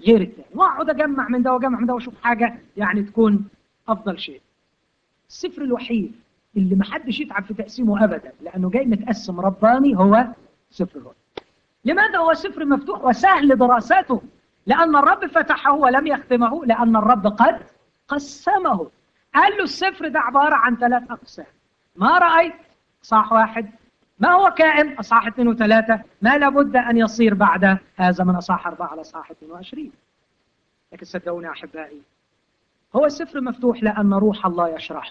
غير الثاني واقعد اجمع من ده واجمع من ده واشوف حاجه يعني تكون افضل شيء السفر الوحيد اللي ما حدش يتعب في تقسيمه ابدا لانه جاي متقسم رباني هو سفر الرؤيا لماذا هو سفر مفتوح وسهل دراسته لان الرب فتحه ولم يختمه لان الرب قد قسمه قال له السفر ده عباره عن ثلاث اقسام ما رايت صح واحد ما هو كائن اصحاح اثنين وثلاثه ما لابد ان يصير بعد هذا من اصحاح اربعه على اصحاح 22 لكن صدقوني احبائي هو السفر مفتوح لان روح الله يشرحه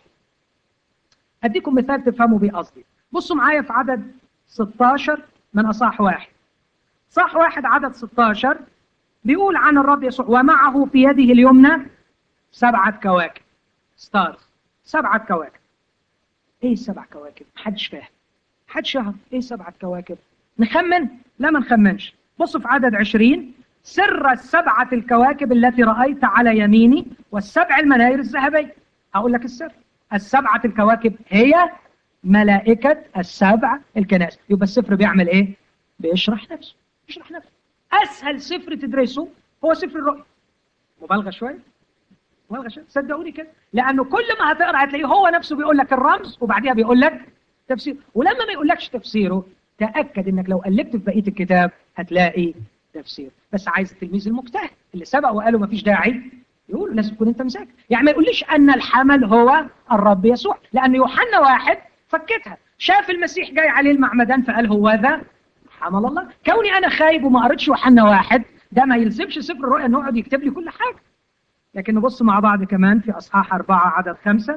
اديكم مثال تفهموا بيه قصدي بصوا معايا في عدد 16 من اصحاح واحد صح واحد عدد 16 بيقول عن الرب يسوع ومعه في يده اليمنى سبعة كواكب ستارز سبعة كواكب ايه سبع كواكب محدش فاهم محدش يعرف ايه سبعة كواكب نخمن لا ما نخمنش بصوا في عدد 20 سر السبعة الكواكب التي رأيت على يميني والسبع المناير الذهبية هقول لك السر السبعة الكواكب هي ملائكة السبع الكنائس يبقى السفر بيعمل ايه بيشرح نفسه بيشرح نفسه اسهل سفر تدرسه هو سفر الرؤيا مبالغة شوية مبالغة شوية صدقوني كده لانه كل ما هتقرا هتلاقيه هو نفسه بيقول لك الرمز وبعديها بيقول لك تفسير ولما ما يقولكش تفسيره تاكد انك لو قلبت في بقيه الكتاب هتلاقي تفسير بس عايز التلميذ المجتهد اللي سبق وقالوا ما فيش داعي يقول لازم تكون انت مذاكر يعني ما يقوليش ان الحمل هو الرب يسوع لان يوحنا واحد فكتها شاف المسيح جاي عليه المعمدان فقال هو ذا حمل الله كوني انا خايب وما قريتش يوحنا واحد ده ما يلزمش سفر الرؤيا انه يقعد يكتب لي كل حاجه لكن نبص مع بعض كمان في اصحاح اربعه عدد خمسه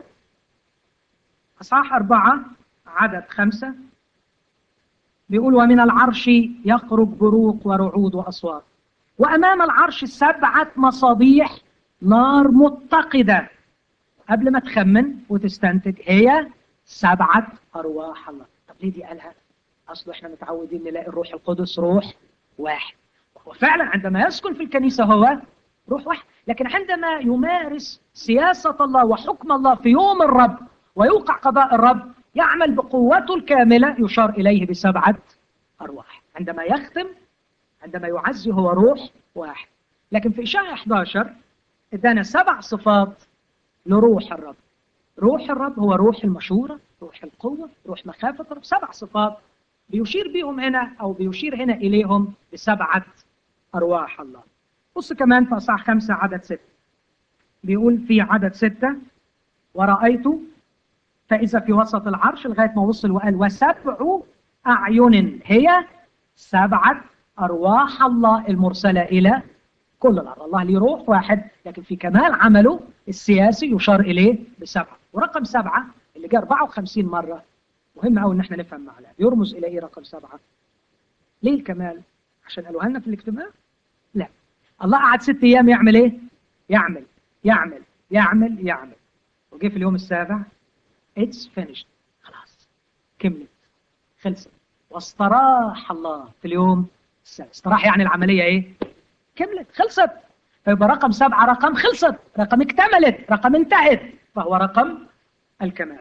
اصحاح اربعه عدد خمسه بيقول ومن العرش يخرج بروق ورعود واصوات وامام العرش سبعه مصابيح نار متقده قبل ما تخمن وتستنتج هي سبعه ارواح الله طب ليه دي قالها اصله احنا متعودين نلاقي الروح القدس روح واحد وهو فعلا عندما يسكن في الكنيسه هو روح واحد لكن عندما يمارس سياسه الله وحكم الله في يوم الرب ويوقع قضاء الرب يعمل بقوته الكامله يشار اليه بسبعه ارواح عندما يختم عندما يعزي هو روح واحد لكن في اشعياء 11 ادانا سبع صفات لروح الرب روح الرب هو روح المشوره روح القوه روح مخافه الرب سبع صفات بيشير بهم هنا او بيشير هنا اليهم بسبعه ارواح الله بص كمان في اصحاح خمسه عدد سته بيقول في عدد سته ورأيت فإذا في وسط العرش لغاية ما وصل وقال وسبع أعين هي سبعة أرواح الله المرسلة إلى كل الأرض الله ليه روح واحد لكن في كمال عمله السياسي يشار إليه بسبعة ورقم سبعة اللي جاء 54 مرة مهم قوي ان احنا نفهم معناه يرمز الى ايه رقم سبعه؟ ليه الكمال؟ عشان قالوها لنا في الاجتماع؟ لا الله قعد ست ايام يعمل ايه؟ يعمل يعمل يعمل يعمل وجه في اليوم السابع اتس فينيشد خلاص كملت خلصت واستراح الله في اليوم السابع استراح يعني العمليه ايه؟ كملت خلصت فيبقى رقم سبعه رقم خلصت رقم اكتملت رقم انتهت فهو رقم الكمال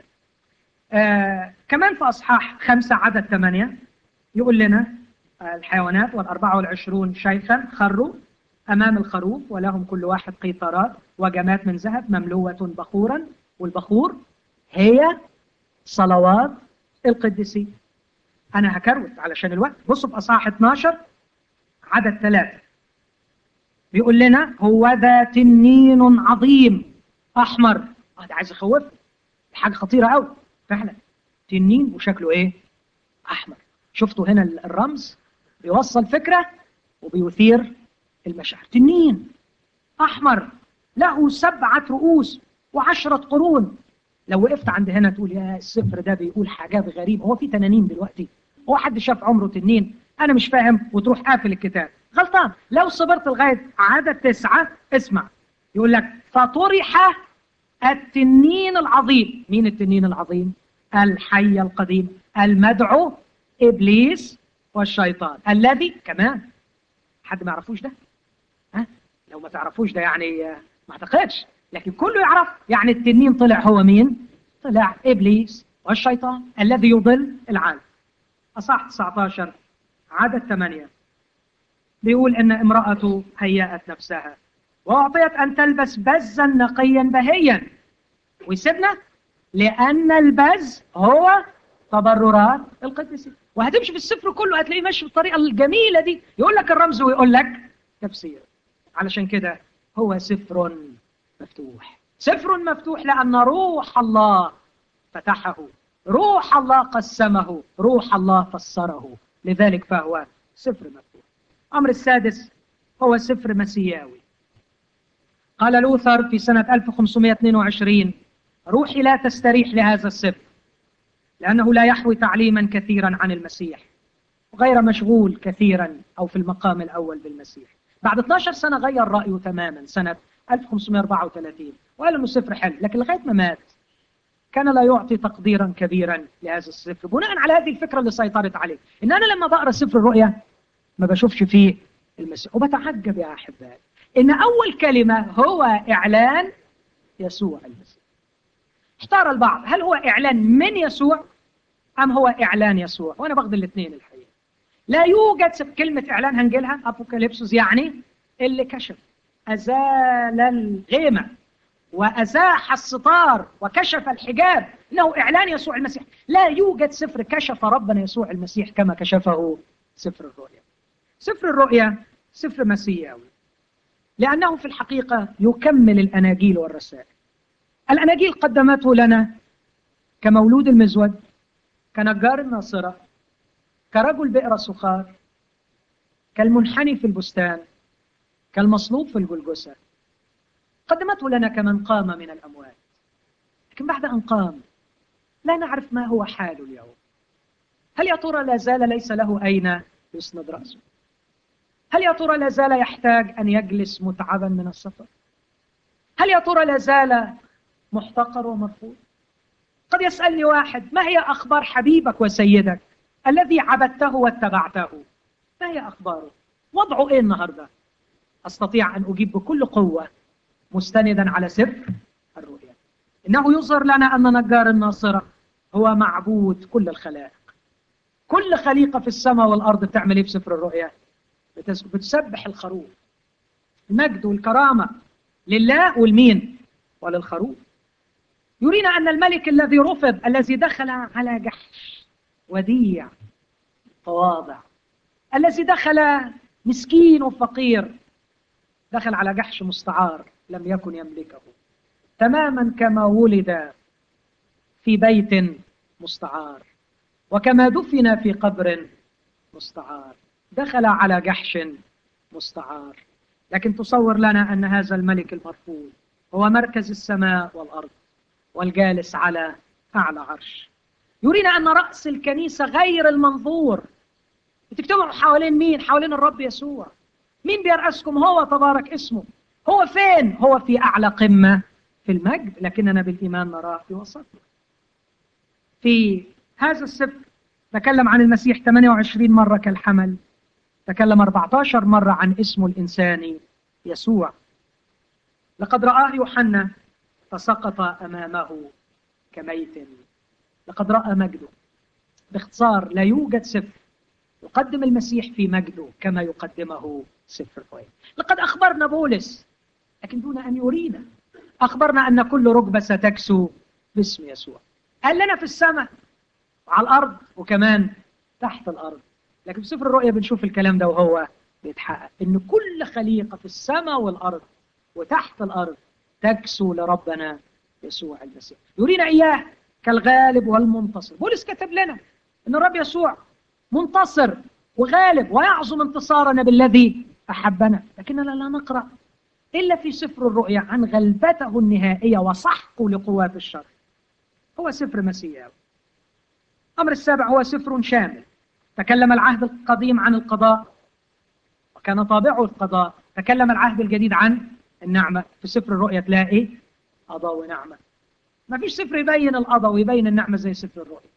آه كمان في أصحاح خمسة عدد ثمانية يقول لنا آه الحيوانات والأربعة والعشرون شيخا خروا أمام الخروف ولهم كل واحد قيطرات وجمات من ذهب مملوءة بخورا والبخور هي صلوات القديسين أنا هكروت علشان الوقت بصوا في أصحاح 12 عدد ثلاثة بيقول لنا هو ذا تنين عظيم أحمر آه ده عايز يخوفني حاجة خطيرة قوي فعلا تنين وشكله ايه احمر شفتوا هنا الرمز بيوصل فكره وبيثير المشاعر تنين احمر له سبعه رؤوس وعشره قرون لو وقفت عند هنا تقول يا السفر ده بيقول حاجات غريبه هو في تنانين دلوقتي هو حد شاف عمره تنين انا مش فاهم وتروح قافل الكتاب غلطان لو صبرت لغايه عدد تسعه اسمع يقول لك فطرح التنين العظيم مين التنين العظيم الحي القديم المدعو ابليس والشيطان الذي كمان حد ما يعرفوش ده ها لو ما تعرفوش ده يعني ما اعتقدش لكن كله يعرف يعني التنين طلع هو مين طلع ابليس والشيطان الذي يضل العالم اصح 19 عدد 8 بيقول ان امرأته هيأت نفسها وأعطيت أن تلبس بزا نقيا بهيا ويسيبنا لأن البز هو تبررات القديسين وهتمشي في السفر كله هتلاقيه ماشي بالطريقة الجميلة دي يقول لك الرمز ويقول لك تفسير علشان كده هو سفر مفتوح سفر مفتوح لأن روح الله فتحه روح الله قسمه روح الله فسره لذلك فهو سفر مفتوح الأمر السادس هو سفر مسياوي قال لوثر في سنة 1522 روحي لا تستريح لهذا السفر لأنه لا يحوي تعليما كثيرا عن المسيح وغير مشغول كثيرا أو في المقام الأول بالمسيح بعد 12 سنة غير رأيه تماما سنة 1534 وقال أنه سفر حلو لكن لغاية ما مات كان لا يعطي تقديرا كبيرا لهذا السفر بناء على هذه الفكرة اللي سيطرت عليه إن أنا لما بقرأ سفر الرؤيا ما بشوفش فيه المسيح وبتعجب يا أحبائي إن أول كلمة هو إعلان يسوع المسيح احتار البعض هل هو إعلان من يسوع أم هو إعلان يسوع وأنا باخد الاثنين الحقيقة لا يوجد كلمة إعلان هنجيلها أبوكاليبسوس يعني اللي كشف أزال الغيمة وأزاح الستار وكشف الحجاب إنه إعلان يسوع المسيح لا يوجد سفر كشف ربنا يسوع المسيح كما كشفه سفر الرؤيا سفر الرؤيا سفر مسيحي لأنه في الحقيقة يكمل الأناجيل والرسائل الأناجيل قدمته لنا كمولود المزود كنجار الناصرة كرجل بئر سخار كالمنحني في البستان كالمصلوب في الجلجسة قدمته لنا كمن قام من الأموات لكن بعد أن قام لا نعرف ما هو حاله اليوم هل يا ترى لا زال ليس له أين يسند رأسه هل يا ترى لا زال يحتاج أن يجلس متعبا من السفر هل يا ترى لا زال محتقر ومرفوض قد يسألني واحد ما هي أخبار حبيبك وسيدك الذي عبدته واتبعته ما هي أخباره وضعه إيه النهاردة أستطيع أن أجيب بكل قوة مستندا على سفر الرؤيا إنه يظهر لنا أن نجار الناصرة هو معبود كل الخلائق كل خليقة في السماء والأرض بتعمل إيه في سفر الرؤيا بتسبح الخروف المجد والكرامة لله والمين وللخروف يرينا أن الملك الذي رفض الذي دخل على جحش وديع تواضع الذي دخل مسكين وفقير دخل على جحش مستعار لم يكن يملكه تماما كما ولد في بيت مستعار وكما دفن في قبر مستعار دخل على جحش مستعار لكن تصور لنا أن هذا الملك المرفوض هو مركز السماء والأرض والجالس على أعلى عرش يرينا أن رأس الكنيسة غير المنظور بتجتمعوا حوالين مين؟ حوالين الرب يسوع مين بيرأسكم هو تبارك اسمه هو فين؟ هو في أعلى قمة في المجد لكننا بالإيمان نراه في وسطنا في هذا السفر تكلم عن المسيح 28 مرة كالحمل تكلم 14 مرة عن اسمه الإنساني يسوع لقد رآه يوحنا فسقط أمامه كميت لقد رأى مجده باختصار لا يوجد سفر يقدم المسيح في مجده كما يقدمه سفر الرؤيا لقد أخبرنا بولس لكن دون أن يرينا أخبرنا أن كل ركبة ستكسو باسم يسوع قال لنا في السماء وعلى الأرض وكمان تحت الأرض لكن في سفر الرؤيا بنشوف الكلام ده وهو بيتحقق ان كل خليقه في السماء والارض وتحت الارض تكسو لربنا يسوع المسيح يرينا اياه كالغالب والمنتصر بولس كتب لنا ان الرب يسوع منتصر وغالب ويعظم انتصارنا بالذي احبنا لكننا لا نقرا الا في سفر الرؤيا عن غلبته النهائيه وسحقه لقوات الشر هو سفر مسيحي الامر السابع هو سفر شامل تكلم العهد القديم عن القضاء وكان طابعه القضاء تكلم العهد الجديد عن النعمة في سفر الرؤيا تلاقي قضاء ونعمة ما فيش سفر يبين القضاء ويبين النعمة زي سفر الرؤيا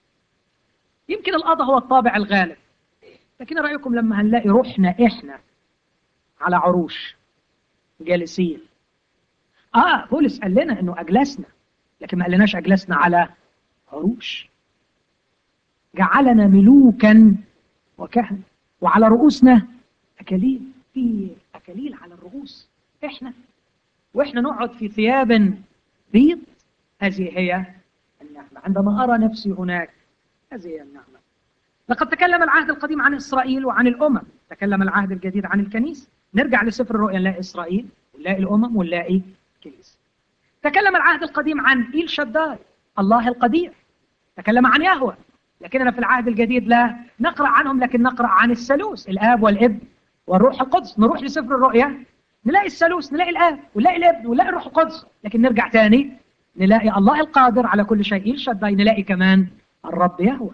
يمكن القضاء هو الطابع الغالب لكن رأيكم لما هنلاقي روحنا إحنا على عروش جالسين آه بولس قال لنا إنه أجلسنا لكن ما قالناش أجلسنا على عروش جعلنا ملوكا وكهنة وعلى رؤوسنا أكاليل في أكاليل على الرؤوس إحنا وإحنا نقعد في ثياب بيض هذه هي النعمة عندما أرى نفسي هناك هذه هي النعمة لقد تكلم العهد القديم عن إسرائيل وعن الأمم تكلم العهد الجديد عن الكنيسة نرجع لسفر الرؤيا نلاقي إسرائيل ونلاقي الأمم ونلاقي الكنيسة تكلم العهد القديم عن إيل شداي الله القدير تكلم عن يهوه لكننا في العهد الجديد لا نقرأ عنهم لكن نقرأ عن الثالوث الآب والابن والروح القدس نروح لسفر الرؤيا نلاقي الثالوث نلاقي الآب ونلاقي الابن ونلاقي الروح القدس لكن نرجع تاني نلاقي الله القادر على كل شيء إيل شداي نلاقي كمان الرب يهوه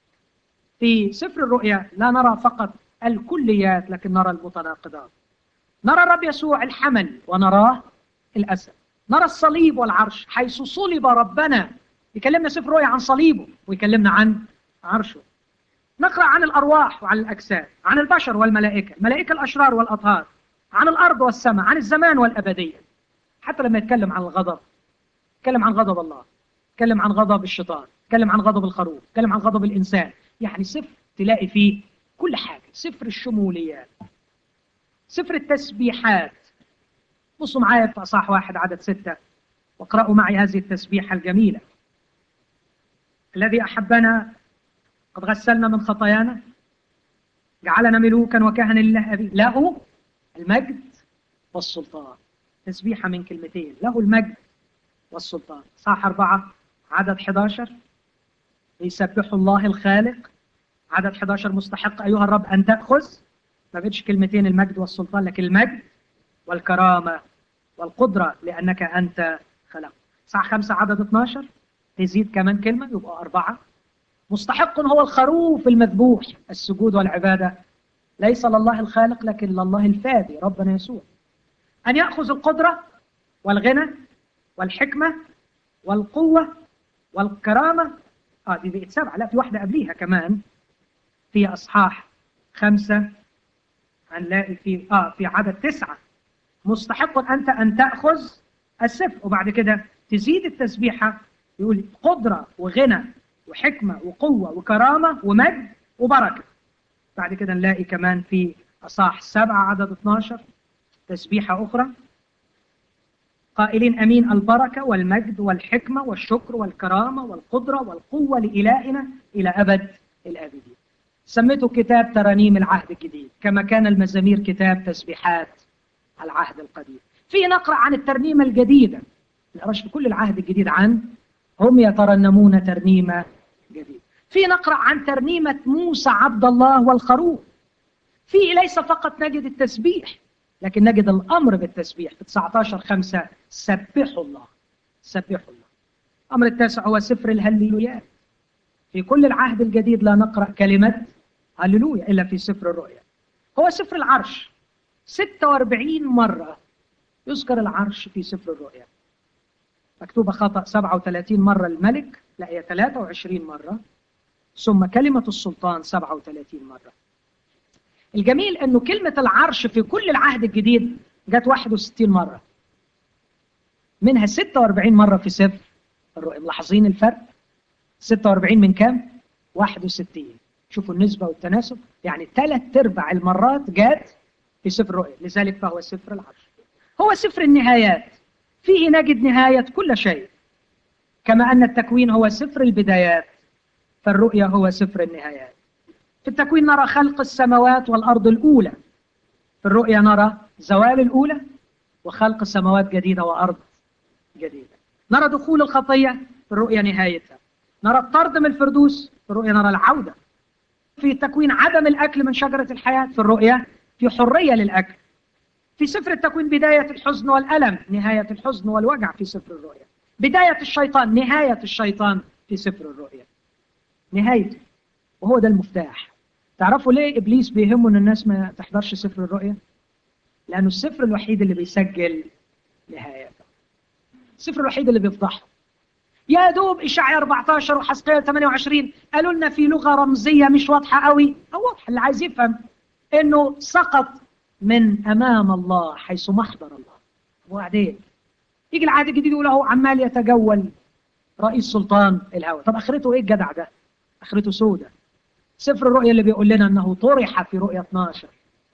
في سفر الرؤيا لا نرى فقط الكليات لكن نرى المتناقضات نرى الرب يسوع الحمل ونراه الأسد نرى الصليب والعرش حيث صلب ربنا يكلمنا سفر الرؤيا عن صليبه ويكلمنا عن عرشه نقرأ عن الأرواح وعن الأجساد عن البشر والملائكة الملائكة الأشرار والأطهار عن الأرض والسماء عن الزمان والأبدية حتى لما يتكلم عن الغضب يتكلم عن غضب الله يتكلم عن غضب الشيطان يتكلم عن غضب الخروف يتكلم عن غضب الإنسان يعني سفر تلاقي فيه كل حاجة سفر الشموليات سفر التسبيحات بصوا معايا في أصح واحد عدد ستة واقرأوا معي هذه التسبيحة الجميلة الذي أحبنا قد غسلنا من خطايانا جعلنا ملوكا وكهنا لله أبي له المجد والسلطان تسبيحة من كلمتين له المجد والسلطان صح أربعة عدد 11 يسبحوا الله الخالق عدد 11 مستحق أيها الرب أن تأخذ ما بقتش كلمتين المجد والسلطان لكن المجد والكرامة والقدرة لأنك أنت خلق صح خمسة عدد 12 تزيد كمان كلمة يبقى أربعة مستحق هو الخروف المذبوح السجود والعبادة ليس لله الخالق لكن لله الفادي ربنا يسوع أن يأخذ القدرة والغنى والحكمة والقوة والكرامة اه دي بقت سبعة لا في واحدة قبليها كمان في أصحاح خمسة هنلاقي في اه في عدد تسعة مستحق أنت أن تأخذ السفر وبعد كده تزيد التسبيحة يقول قدرة وغنى وحكمة وقوة وكرامة ومجد وبركة بعد كده نلاقي كمان في أصاح سبعة عدد 12 تسبيحة أخرى قائلين أمين البركة والمجد والحكمة والشكر والكرامة والقدرة والقوة لإلهنا إلى أبد الآبدين سميته كتاب ترانيم العهد الجديد كما كان المزامير كتاب تسبيحات العهد القديم في نقرأ عن الترنيمة الجديدة نقراش في كل العهد الجديد عن هم يترنمون ترنيمة جديدة في نقرأ عن ترنيمة موسى عبد الله والخروف في ليس فقط نجد التسبيح لكن نجد الأمر بالتسبيح في 19 5 سبحوا الله سبحوا الله الأمر التاسع هو سفر الهللويات في كل العهد الجديد لا نقرأ كلمة هللويا إلا في سفر الرؤيا هو سفر العرش 46 مرة يذكر العرش في سفر الرؤيا مكتوبة خطأ 37 مرة الملك لا هي 23 مرة ثم كلمة السلطان 37 مرة الجميل أنه كلمة العرش في كل العهد الجديد جت 61 مرة منها 46 مرة في سفر الرؤيا ملاحظين الفرق 46 من كام 61 شوفوا النسبة والتناسب يعني ثلاث ارباع المرات جات في سفر الرؤيا لذلك فهو سفر العرش هو سفر النهايات فيه نجد نهاية كل شيء كما أن التكوين هو سفر البدايات فالرؤيا هو سفر النهايات في التكوين نرى خلق السماوات والأرض الأولى في الرؤيا نرى زوال الأولى وخلق سماوات جديدة وأرض جديدة نرى دخول الخطية في الرؤيا نهايتها نرى الطرد من الفردوس في الرؤيا نرى العودة في تكوين عدم الأكل من شجرة الحياة في الرؤيا في حرية للأكل في سفر التكوين بداية الحزن والألم نهاية الحزن والوجع في سفر الرؤيا بداية الشيطان نهاية الشيطان في سفر الرؤيا نهايته وهو ده المفتاح تعرفوا ليه إبليس بيهمه أن الناس ما تحضرش سفر الرؤيا لأنه السفر الوحيد اللي بيسجل نهايته السفر الوحيد اللي بيفضحه يا دوب إشعياء 14 وحسقيال 28 قالوا لنا في لغة رمزية مش واضحة قوي أو واضحة اللي عايز يفهم إنه سقط من أمام الله حيث محضر الله وبعدين يجي العهد الجديد يقول اهو عمال يتجول رئيس سلطان الهوى طب اخرته ايه الجدع ده اخرته سودة سفر الرؤيا اللي بيقول لنا انه طرح في رؤيا 12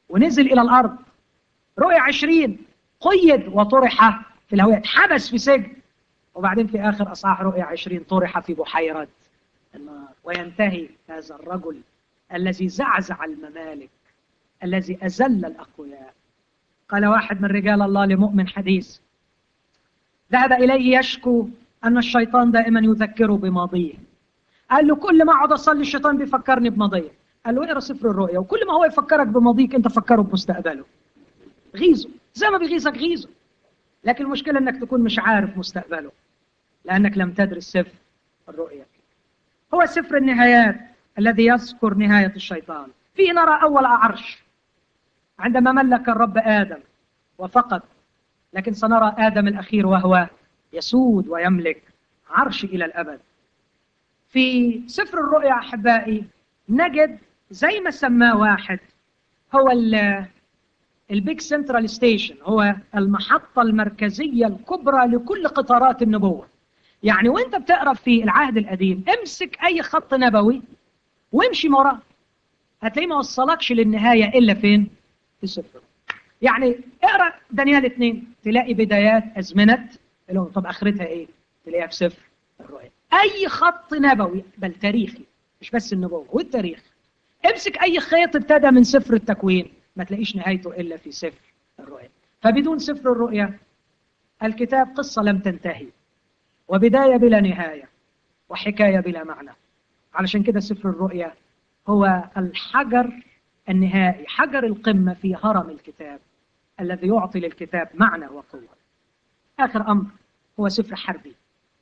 ونزل إلى الأرض رؤية عشرين قيد وطرح في الهوية اتحبس في سجن وبعدين في آخر أصحاح رؤية عشرين طرح في بحيرة النار وينتهي هذا الرجل الذي زعزع الممالك الذي أذل الأقوياء قال واحد من رجال الله لمؤمن حديث ذهب إليه يشكو أن الشيطان دائما يذكره بماضيه قال له كل ما أقعد أصلي الشيطان بيفكرني بماضيه قال له اقرا سفر الرؤيا وكل ما هو يفكرك بماضيك أنت فكره بمستقبله غيظه زي ما بيغيظك غيظه لكن المشكلة أنك تكون مش عارف مستقبله لأنك لم تدرس سفر الرؤيا هو سفر النهايات الذي يذكر نهاية الشيطان فيه نرى أول عرش عندما ملك الرب آدم وفقط لكن سنرى آدم الأخير وهو يسود ويملك عرش إلى الأبد في سفر الرؤيا أحبائي نجد زي ما سماه واحد هو البيج سنترال ستيشن هو المحطة المركزية الكبرى لكل قطارات النبوة يعني وانت بتقرا في العهد القديم امسك اي خط نبوي وامشي وراه هتلاقيه ما وصلكش للنهاية إلا فين؟ في السفر يعني اقرا دانيال اثنين تلاقي بدايات أزمنة اللي طب آخرتها إيه؟ تلاقيها في سفر الرؤيا أي خط نبوي بل تاريخي مش بس النبوة والتاريخ امسك أي خيط ابتدى من سفر التكوين ما تلاقيش نهايته إلا في سفر الرؤيا فبدون سفر الرؤيا الكتاب قصة لم تنتهي وبداية بلا نهاية وحكاية بلا معنى علشان كده سفر الرؤيا هو الحجر النهائي حجر القمة في هرم الكتاب الذي يعطي للكتاب معنى وقوة آخر أمر هو سفر حربي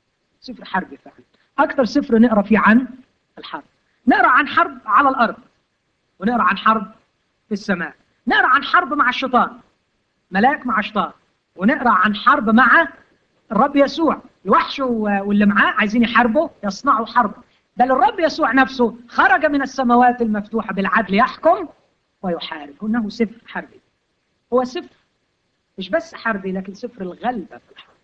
سفر حربي فعلا أكثر سفر نقرأ فيه عن الحرب نقرأ عن حرب على الأرض ونقرأ عن حرب في السماء نقرأ عن حرب مع الشيطان ملاك مع شيطان ونقرأ عن حرب مع الرب يسوع الوحش واللي معاه عايزين يحاربوا يصنعوا حرب بل الرب يسوع نفسه خرج من السماوات المفتوحة بالعدل يحكم ويحارب إنه سفر حربي هو سفر مش بس حربي لكن سفر الغلبة في الحرب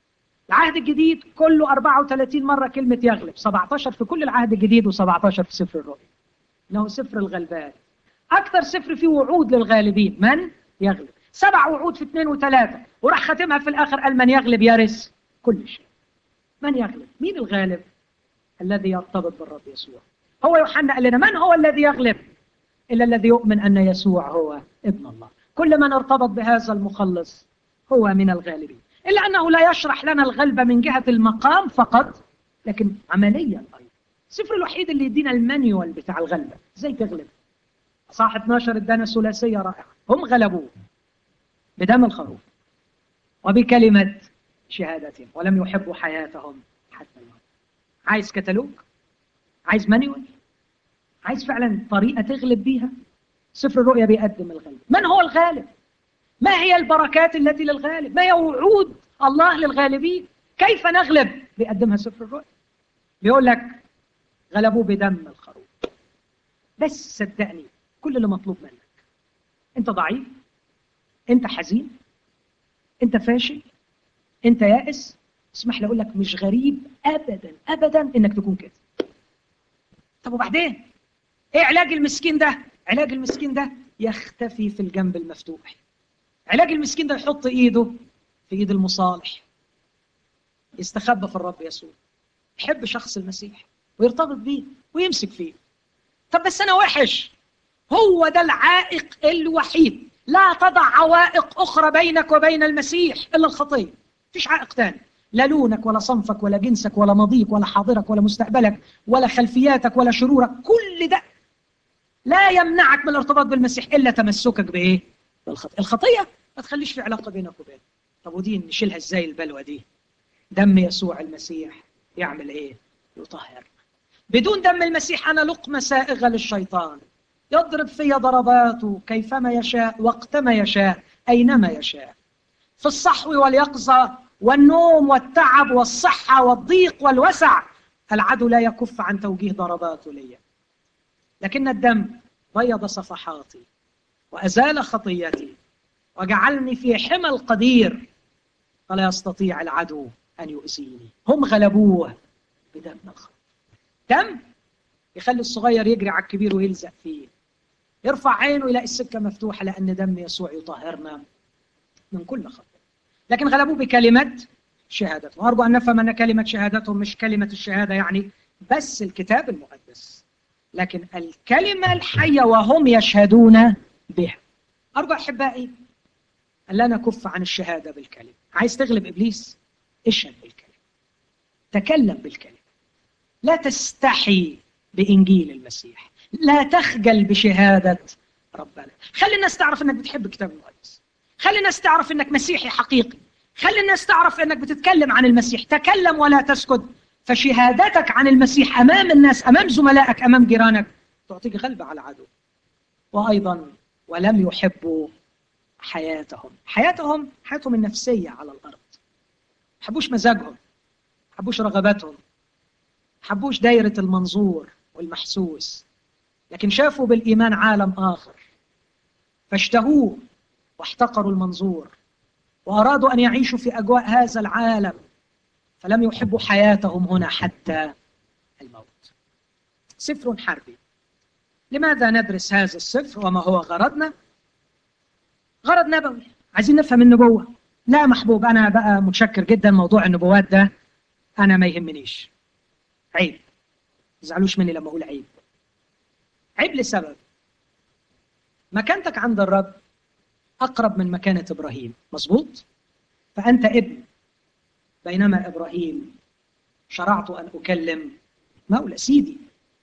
العهد الجديد كله 34 مرة كلمة يغلب 17 في كل العهد الجديد و17 في سفر الرؤيا إنه سفر الغلبات أكثر سفر فيه وعود للغالبين من يغلب سبع وعود في اثنين وثلاثة وراح ختمها في الآخر قال من يغلب يرث كل شيء من يغلب مين الغالب الذي يرتبط بالرب يسوع هو يوحنا قال لنا من هو الذي يغلب إلا الذي يؤمن أن يسوع هو ابن الله كل من ارتبط بهذا المخلص هو من الغالبين إلا أنه لا يشرح لنا الغلبة من جهة المقام فقط لكن عمليا أيضا السفر الوحيد اللي يدينا المانيوال بتاع الغلبة ازاي تغلب صح 12 ادانا ثلاثية رائعة هم غلبوه بدم الخروف وبكلمة شهادتهم ولم يحبوا حياتهم حتى الموت عايز كتالوج عايز مانيوال عايز فعلا طريقة تغلب بيها سفر الرؤيا بيقدم الغالب من هو الغالب ما هي البركات التي للغالب ما هي وعود الله للغالبين كيف نغلب بيقدمها سفر الرؤيا بيقول لك غلبوه بدم الخروف بس صدقني كل اللي مطلوب منك انت ضعيف انت حزين انت فاشل انت يائس اسمح لي اقول لك مش غريب ابدا ابدا انك تكون كده طب وبعدين ايه علاج المسكين ده علاج المسكين ده يختفي في الجنب المفتوح علاج المسكين ده يحط ايده في ايد المصالح يستخبى في الرب يسوع يحب شخص المسيح ويرتبط بيه ويمسك فيه طب بس انا وحش هو ده العائق الوحيد لا تضع عوائق اخرى بينك وبين المسيح الا الخطيه مفيش عائق ثاني لا لونك ولا صنفك ولا جنسك ولا ماضيك ولا حاضرك ولا مستقبلك ولا خلفياتك ولا شرورك كل ده لا يمنعك من الارتباط بالمسيح الا تمسكك بايه؟ بالخطيه، الخطيه ما تخليش في علاقه بينك وبينه. طب ودي نشيلها ازاي البلوه دي؟ دم يسوع المسيح يعمل ايه؟ يطهر. بدون دم المسيح انا لقمه سائغه للشيطان. يضرب في ضرباته كيفما يشاء وقتما يشاء اينما يشاء. في الصحو واليقظه والنوم والتعب والصحه والضيق والوسع العدو لا يكف عن توجيه ضرباته لي. لكن الدم بيض صفحاتي وأزال خطيتي وجعلني في حمى القدير فلا يستطيع العدو أن يؤذيني هم غلبوه بدم الخروف دم يخلي الصغير يجري على الكبير ويلزق فيه يرفع عينه يلاقي السكه مفتوحه لان دم يسوع يطهرنا من كل خطيه لكن غلبوه بكلمه شهادتهم وارجو ان نفهم ان كلمه شهادتهم مش كلمه الشهاده يعني بس الكتاب المقدس لكن الكلمه الحيه وهم يشهدون بها ارجو احبائي ان لا نكف عن الشهاده بالكلمه عايز تغلب ابليس اشهد بالكلمه تكلم بالكلمه لا تستحي بانجيل المسيح لا تخجل بشهاده ربنا خلي الناس تعرف انك بتحب الكتاب المقدس خلي الناس تعرف انك مسيحي حقيقي خلي الناس تعرف انك بتتكلم عن المسيح تكلم ولا تسكت فشهادتك عن المسيح امام الناس امام زملائك امام جيرانك تعطيك غلبه على العدو وايضا ولم يحبوا حياتهم حياتهم حياتهم النفسيه على الارض حبوش مزاجهم حبوش رغباتهم حبوش دايره المنظور والمحسوس لكن شافوا بالايمان عالم اخر فاشتهوه واحتقروا المنظور وارادوا ان يعيشوا في اجواء هذا العالم فلم يحبوا حياتهم هنا حتى الموت سفر حربي لماذا ندرس هذا السفر وما هو غرضنا غرض نبوي عايزين نفهم النبوه لا محبوب انا بقى متشكر جدا موضوع النبوات ده انا ما يهمنيش عيب تزعلوش مني لما اقول عيب عيب لسبب مكانتك عند الرب اقرب من مكانه ابراهيم مظبوط فانت ابن بينما ابراهيم شرعت ان اكلم مولى سيدي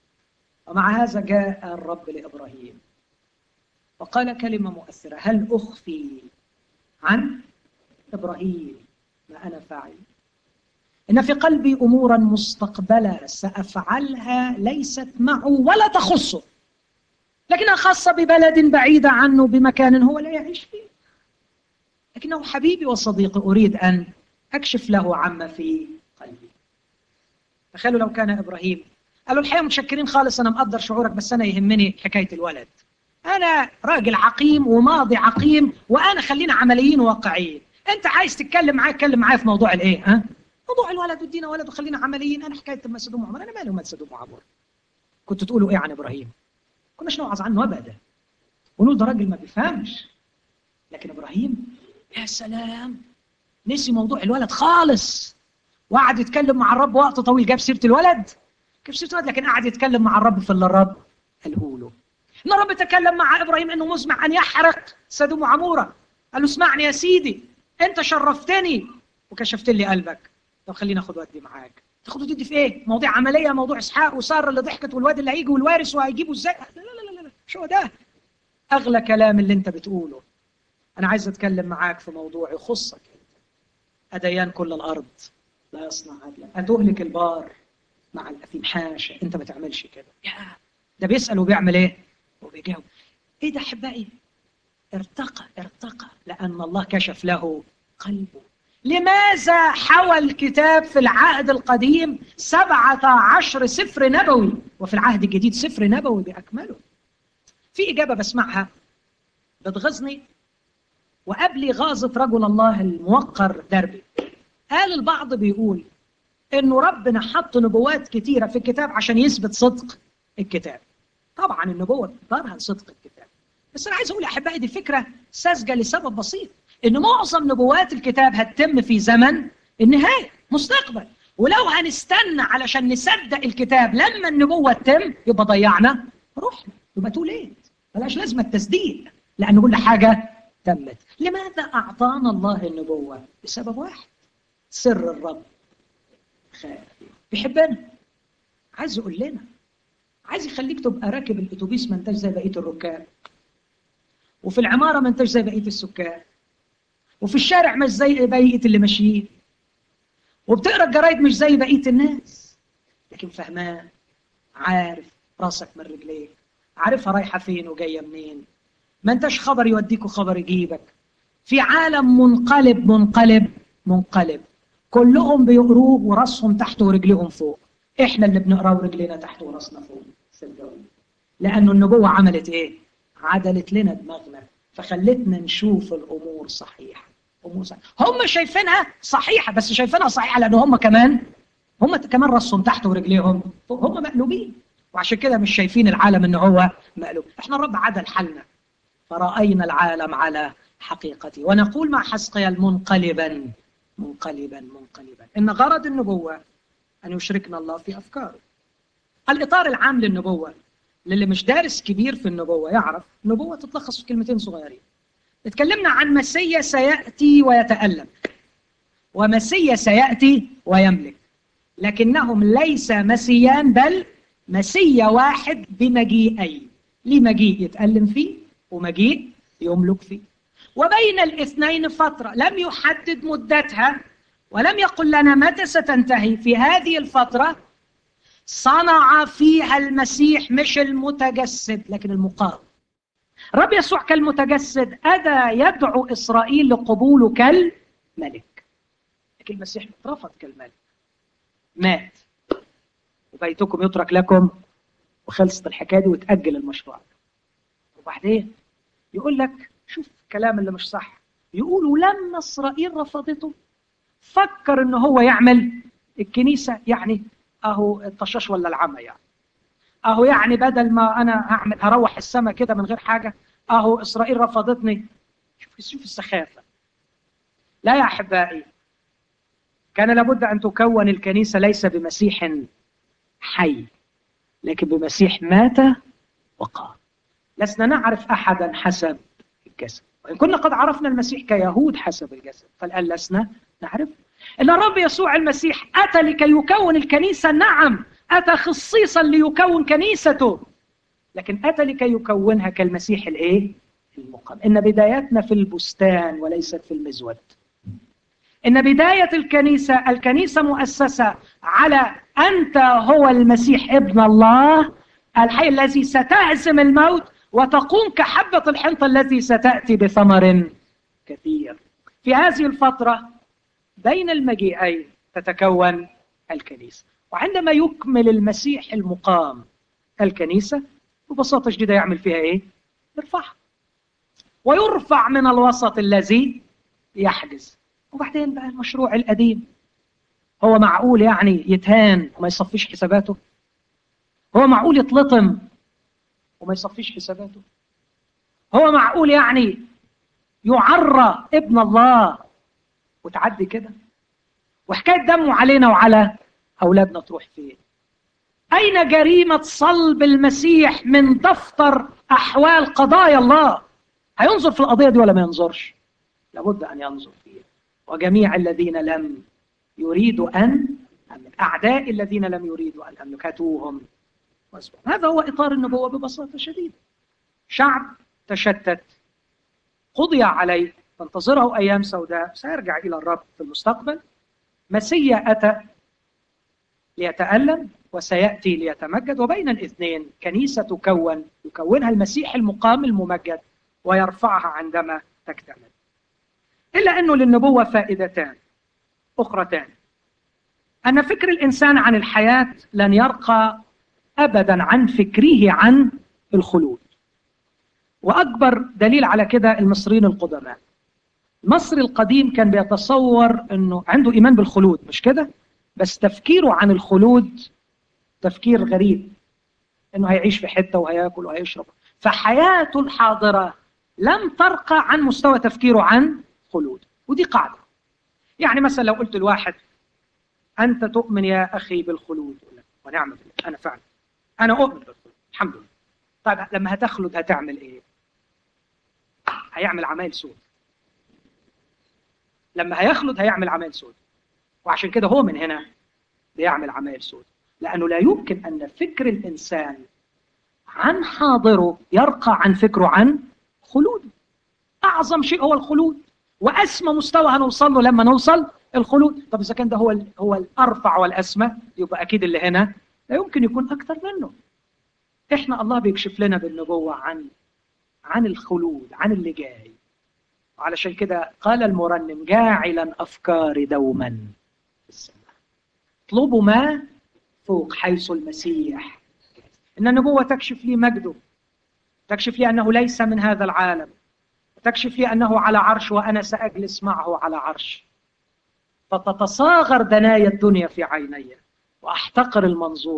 ومع هذا جاء الرب لابراهيم وقال كلمه مؤثره هل اخفي عن ابراهيم ما انا فاعل ان في قلبي امورا مستقبله سافعلها ليست معه ولا تخصه لكنها خاصه ببلد بعيده عنه بمكان هو لا يعيش فيه لكنه حبيبي وصديقي اريد ان اكشف له عما في قلبي تخيلوا لو كان ابراهيم قال له الحقيقه متشكرين خالص انا مقدر شعورك بس انا يهمني حكايه الولد انا راجل عقيم وماضي عقيم وانا خلينا عمليين وواقعيين انت عايز تتكلم معايا اتكلم معايا في موضوع الايه ها موضوع الولد ودينا ولد وخلينا عمليين انا حكايه ام سدوم وعمر انا مالي ومال سدوم وعمر كنتوا تقولوا ايه عن ابراهيم كناش نوعظ عنه ابدا ونقول ده راجل ما بيفهمش لكن ابراهيم يا سلام نسي موضوع الولد خالص وقعد يتكلم مع الرب وقت طويل جاب سيره الولد جاب سيره الولد لكن قعد يتكلم مع الرب في اللي الرب قاله له ان الرب تكلم مع ابراهيم انه مزمع ان يحرق سدوم وعموره قال له اسمعني يا سيدي انت شرفتني وكشفت لي قلبك طب خليني اخد ودي معاك تاخد وتدي في ايه؟ مواضيع عمليه موضوع اسحاق وساره اللي ضحكت والواد اللي هيجي والوارث وهيجيبه ازاي؟ لا لا لا لا شو ده؟ اغلى كلام اللي انت بتقوله انا عايز اتكلم معاك في موضوع يخصك انت اديان كل الارض لا يصنع عدلا اتهلك البار مع الاثيم حاشا انت ما تعملش كده يا ده بيسال وبيعمل ايه؟ وبيجاوب ايه ده احبائي؟ ارتقى ارتقى لان الله كشف له قلبه لماذا حوى الكتاب في العهد القديم سبعة عشر سفر نبوي وفي العهد الجديد سفر نبوي بأكمله في إجابة بسمعها بتغزني وقبلي غاظت رجل الله الموقر دربي قال البعض بيقول انه ربنا حط نبوات كتيره في الكتاب عشان يثبت صدق الكتاب طبعا النبوه برهن صدق الكتاب بس انا عايز اقول يا احبائي دي فكره ساذجه لسبب بسيط ان معظم نبوات الكتاب هتتم في زمن النهايه مستقبل ولو هنستنى علشان نصدق الكتاب لما النبوه تتم يبقى ضيعنا روحنا يبقى تو ليت بلاش لازمه التصديق لان كل حاجه تمت لماذا اعطانا الله النبوه بسبب واحد سر الرب خافي بيحبنا عايز يقول لنا عايز يخليك تبقى راكب الاتوبيس ما انتش زي بقيه الركاب وفي العماره ما انتش زي بقيه السكان وفي الشارع مش زي بقيه اللي ماشيين وبتقرا الجرايد مش زي بقيه الناس لكن فهمان عارف راسك من رجليك عارفها رايحه فين وجايه منين ما انتش خبر يوديك وخبر يجيبك في عالم منقلب منقلب منقلب كلهم بيقروه وراسهم تحت ورجليهم فوق احنا اللي بنقراه ورجلينا تحت وراسنا فوق صدقوني لانه النبوه عملت ايه عدلت لنا دماغنا فخلتنا نشوف الامور صحيحه امور صحيحه هم شايفينها صحيحه بس شايفينها صحيحه لان هم كمان هم كمان راسهم تحت ورجليهم فوق هم مقلوبين وعشان كده مش شايفين العالم ان هو مقلوب احنا الرب عدل حالنا فرأينا العالم على حقيقته ونقول مع حسقيال منقلبا منقلبا منقلبا ان غرض النبوة ان يشركنا الله في افكاره الاطار العام للنبوة للي مش دارس كبير في النبوة يعرف النبوة تتلخص في كلمتين صغيرين اتكلمنا عن مسيا سيأتي ويتألم ومسيا سيأتي ويملك لكنهم ليس مسيان بل مسيا واحد بمجيئين ليه مجيء يتألم فيه ومجيء يملك فيه وبين الاثنين فترة لم يحدد مدتها ولم يقل لنا متى ستنتهي في هذه الفترة صنع فيها المسيح مش المتجسد لكن المقام رب يسوع كالمتجسد أدى يدعو إسرائيل لقبوله كالملك لكن المسيح اترفض كالملك مات وبيتكم يترك لكم وخلصت الحكايه دي وتاجل المشروع وبعدين يقول لك شوف الكلام اللي مش صح يقولوا لما اسرائيل رفضته فكر ان هو يعمل الكنيسه يعني اهو الطشاش ولا العمى يعني اهو يعني بدل ما انا اعمل هروح السماء كده من غير حاجه اهو اسرائيل رفضتني شوف شوف السخافه لا يا احبائي كان لابد ان تكون الكنيسه ليس بمسيح حي لكن بمسيح مات وقام لسنا نعرف احدا حسب الجسد وان كنا قد عرفنا المسيح كيهود حسب الجسد فالان لسنا نعرف ان الرب يسوع المسيح اتى لكي يكون الكنيسه نعم اتى خصيصا ليكون كنيسته لكن اتى لكي يكونها كالمسيح الايه المقام ان بدايتنا في البستان وليست في المزود ان بدايه الكنيسه الكنيسه مؤسسه على انت هو المسيح ابن الله الحي الذي ستهزم الموت وتقوم كحبه الحنطه التي ستاتي بثمر كثير في هذه الفتره بين المجيئين تتكون الكنيسه وعندما يكمل المسيح المقام الكنيسه ببساطه شديده يعمل فيها ايه يرفعها ويرفع من الوسط الذي يحجز وبعدين بقى المشروع القديم هو معقول يعني يتهان وما يصفيش حساباته هو معقول يتلطم وما يصفيش حساباته هو معقول يعني يعرى ابن الله وتعدي كده وحكايه دمه علينا وعلى اولادنا تروح فين اين جريمه صلب المسيح من دفتر احوال قضايا الله هينظر في القضيه دي ولا ما ينظرش لابد ان ينظر فيها وجميع الذين لم يريدوا ان أملك اعداء الذين لم يريدوا ان املك هاتوهم هذا هو اطار النبوه ببساطه شديده شعب تشتت قضي عليه تنتظره ايام سوداء سيرجع الى الرب في المستقبل مسيا اتى ليتالم وسياتي ليتمجد وبين الاثنين كنيسه تكون يكونها المسيح المقام الممجد ويرفعها عندما تكتمل الا انه للنبوه فائدتان اخرتان ان فكر الانسان عن الحياه لن يرقى ابدا عن فكره عن الخلود واكبر دليل على كده المصريين القدماء المصري القديم كان بيتصور انه عنده ايمان بالخلود مش كده بس تفكيره عن الخلود تفكير غريب انه هيعيش في حته وهياكل وهيشرب فحياته الحاضره لم ترقى عن مستوى تفكيره عن خلود ودي قاعده يعني مثلا لو قلت لواحد انت تؤمن يا اخي بالخلود ونعم بالله انا فعلا انا اؤمن بالخلود الحمد لله طيب لما هتخلد هتعمل ايه هيعمل عمايل سود لما هيخلد هيعمل عمايل سود وعشان كده هو من هنا بيعمل عمايل سود لانه لا يمكن ان فكر الانسان عن حاضره يرقى عن فكره عن خلوده اعظم شيء هو الخلود واسمى مستوى هنوصل له لما نوصل الخلود طب اذا كان ده هو هو الارفع والاسمى يبقى اكيد اللي هنا لا يمكن يكون اكثر منه احنا الله بيكشف لنا بالنبوه عن عن الخلود عن اللي جاي وعلشان كده قال المرنم جاعلا افكاري دوما في السماء اطلبوا ما فوق حيث المسيح ان النبوه تكشف لي مجده تكشف لي انه ليس من هذا العالم تكشف لي انه على عرش وانا ساجلس معه على عرش فتتصاغر دنايا الدنيا في عيني واحتقر المنظور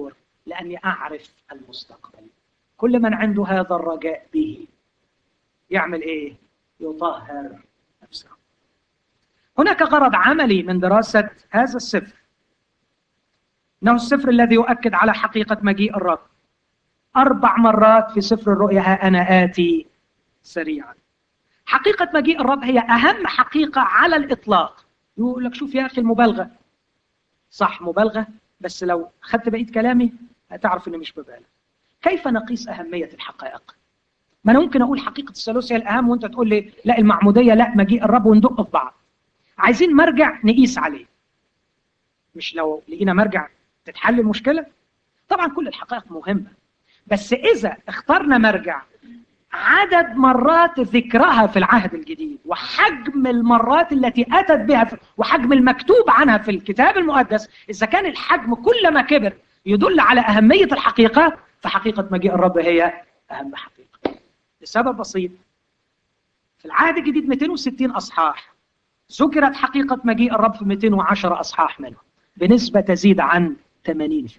لاني اعرف المستقبل كل من عنده هذا الرجاء به يعمل ايه يطهر نفسه هناك غرض عملي من دراسه هذا السفر انه السفر الذي يؤكد على حقيقه مجيء الرب اربع مرات في سفر الرؤيا ها انا اتي سريعا حقيقه مجيء الرب هي اهم حقيقه على الاطلاق يقول لك شوف يا اخي المبالغه صح مبالغه بس لو اخذت بقيه كلامي هتعرف اني مش ببالغ كيف نقيس اهميه الحقائق ما انا ممكن اقول حقيقه الثالوث هي الاهم وانت تقول لي لا المعموديه لا مجيء الرب وندق في بعض عايزين مرجع نقيس عليه مش لو لقينا مرجع تتحل المشكله طبعا كل الحقائق مهمه بس اذا اخترنا مرجع عدد مرات ذكرها في العهد الجديد وحجم المرات التي اتت بها وحجم المكتوب عنها في الكتاب المقدس اذا كان الحجم كلما كبر يدل على اهميه الحقيقه فحقيقه مجيء الرب هي اهم حقيقه لسبب بسيط في العهد الجديد 260 اصحاح ذكرت حقيقه مجيء الرب في 210 اصحاح منهم بنسبه تزيد عن 80%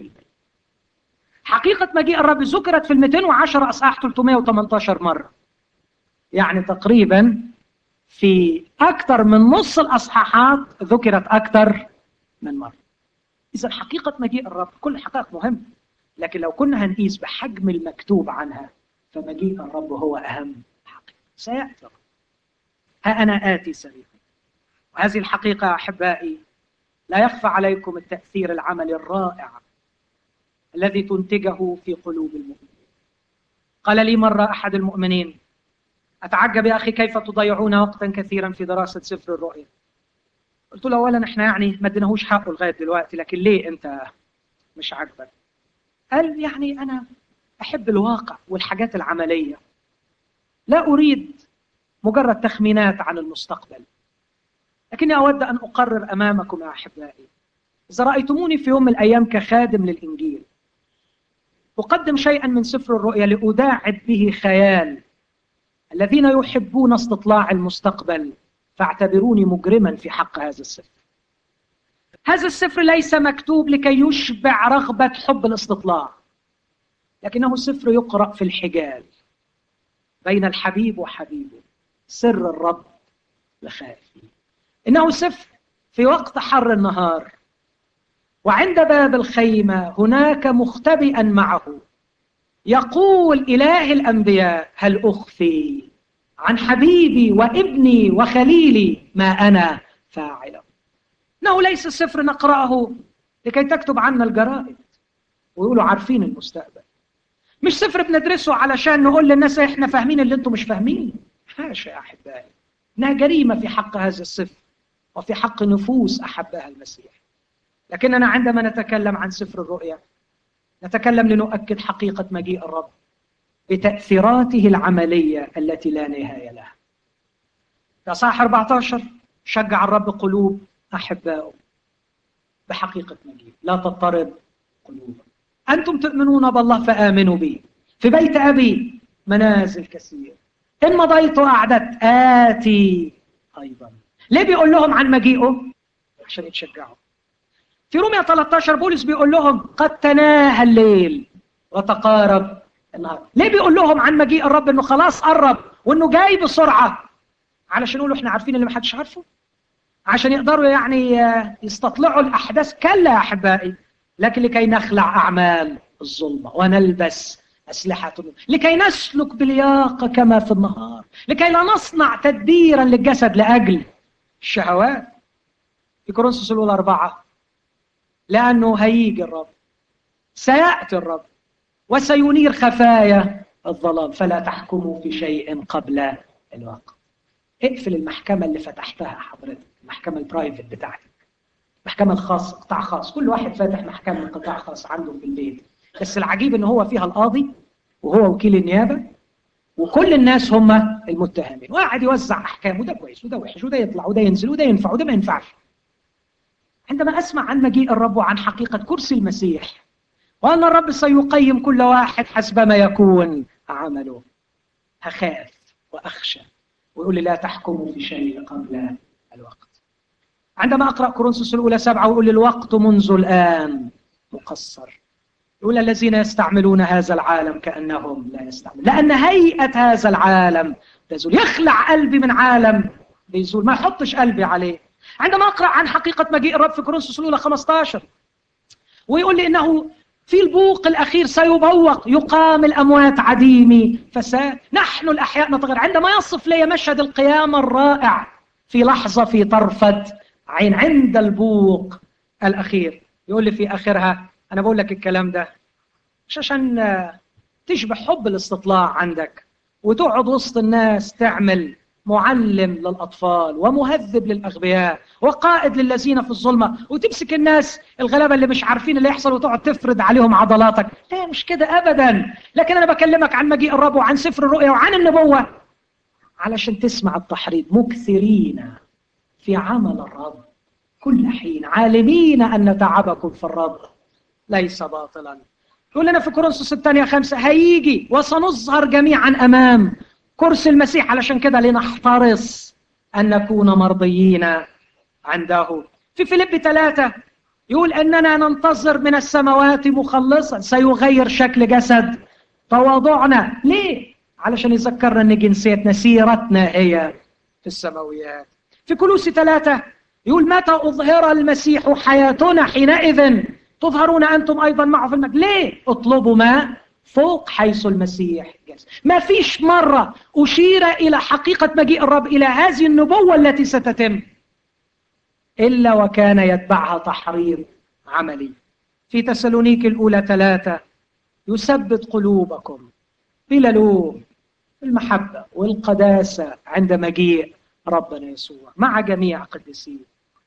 حقيقة مجيء الرب ذكرت في ال 210 أصحاح 318 مرة يعني تقريبا في أكثر من نص الأصحاحات ذكرت أكثر من مرة إذا حقيقة مجيء الرب كل الحقائق مهمة لكن لو كنا هنقيس بحجم المكتوب عنها فمجيء الرب هو أهم حقيقة سيأتي ها أنا آتي سريعا وهذه الحقيقة أحبائي لا يخفى عليكم التأثير العملي الرائع الذي تنتجه في قلوب المؤمنين قال لي مرة أحد المؤمنين أتعجب يا أخي كيف تضيعون وقتا كثيرا في دراسة سفر الرؤيا قلت له أولا إحنا يعني ما اديناهوش حقه لغاية دلوقتي لكن ليه أنت مش عاجبك قال يعني أنا أحب الواقع والحاجات العملية لا أريد مجرد تخمينات عن المستقبل لكني أود أن أقرر أمامكم يا أحبائي إذا رأيتموني في يوم من الأيام كخادم للإنجيل أقدم شيئا من سفر الرؤيا لأداعب به خيال الذين يحبون استطلاع المستقبل فاعتبروني مجرما في حق هذا السفر هذا السفر ليس مكتوب لكي يشبع رغبة حب الاستطلاع لكنه سفر يقرأ في الحجال بين الحبيب وحبيبه سر الرب لخائفين إنه سفر في وقت حر النهار وعند باب الخيمة هناك مختبئا معه يقول إله الأنبياء هل أخفي عن حبيبي وابني وخليلي ما أنا فاعله إنه ليس سفر نقرأه لكي تكتب عنا الجرائد ويقولوا عارفين المستقبل مش سفر بندرسه علشان نقول للناس احنا فاهمين اللي انتم مش فاهمين حاشا يا احبائي انها جريمه في حق هذا السفر وفي حق نفوس احبها المسيح لكننا عندما نتكلم عن سفر الرؤيا نتكلم لنؤكد حقيقة مجيء الرب بتأثيراته العملية التي لا نهاية لها. في أصحاح 14 شجع الرب قلوب أحبائه بحقيقة مجيء لا تضطرب قلوبا أنتم تؤمنون بالله فآمنوا بي في بيت أبي منازل كثير إن مضيت أعددت آتي أيضا ليه بيقول لهم عن مجيئه؟ عشان يتشجعوا في روميا 13 بولس بيقول لهم قد تناهى الليل وتقارب النهار ليه بيقول لهم عن مجيء الرب انه خلاص قرب وانه جاي بسرعه علشان يقولوا احنا عارفين اللي ما حدش عارفه عشان يقدروا يعني يستطلعوا الاحداث كلا يا احبائي لكن لكي نخلع اعمال الظلمه ونلبس اسلحه لكي نسلك بلياقه كما في النهار لكي لا نصنع تدبيرا للجسد لاجل الشهوات في كورنثوس الاولى اربعه لأنه هيجي الرب سيأتي الرب وسينير خفايا الظلام فلا تحكموا في شيء قبل الوقت اقفل المحكمة اللي فتحتها حضرتك المحكمة البرايفت بتاعتك المحكمة الخاصة قطاع خاص كل واحد فاتح محكمة قطاع خاص عنده في البيت بس العجيب ان هو فيها القاضي وهو وكيل النيابة وكل الناس هم المتهمين وقاعد يوزع احكام وده كويس وده وحش وده يطلع وده ينزل وده ينفع وده ما ينفعش عندما اسمع عن مجيء الرب وعن حقيقه كرسي المسيح وان الرب سيقيم كل واحد حسب ما يكون عمله هخاف واخشى ويقول لي لا تحكموا في شيء قبل الوقت عندما اقرا كورنثوس الاولى سبعه ويقول لي الوقت منذ الان مقصر يقول الذين يستعملون هذا العالم كأنهم لا يستعملون لأن هيئة هذا العالم تزول يخلع قلبي من عالم بيزول ما يحطش قلبي عليه عندما أقرأ عن حقيقة مجيء الرب في كورنثوس الأولى 15 ويقول لي إنه في البوق الأخير سيبوق يقام الأموات عديمي فساد نحن الأحياء نتغير عندما يصف لي مشهد القيامة الرائع في لحظة في طرفة عين عند البوق الأخير يقول لي في آخرها أنا بقول لك الكلام ده مش عشان تشبه حب الاستطلاع عندك وتقعد وسط الناس تعمل معلم للأطفال ومهذب للأغبياء وقائد للذين في الظلمة وتمسك الناس الغلابة اللي مش عارفين اللي يحصل وتقعد تفرد عليهم عضلاتك لا مش كده أبدا لكن أنا بكلمك عن مجيء الرب وعن سفر الرؤيا وعن النبوة علشان تسمع التحريض مكثرين في عمل الرب كل حين عالمين أن تعبكم في الرب ليس باطلا يقول لنا في كورنثوس الثانية خمسة هيجي وسنظهر جميعا أمام كرسي المسيح علشان كده لنحترص أن نكون مرضيين عنده في فيليب ثلاثة يقول أننا ننتظر من السماوات مخلصا سيغير شكل جسد تواضعنا ليه؟ علشان يذكرنا أن جنسيتنا سيرتنا هي في السماويات في كلوسي ثلاثة يقول متى أظهر المسيح حياتنا حينئذ تظهرون أنتم أيضا معه في المجد ليه؟ اطلبوا ما فوق حيث المسيح جالس ما فيش مرة أشير إلى حقيقة مجيء الرب إلى هذه النبوة التي ستتم إلا وكان يتبعها تحريض عملي في تسالونيك الأولى ثلاثة يثبت قلوبكم بلا لوم المحبة والقداسة عند مجيء ربنا يسوع مع جميع قديسين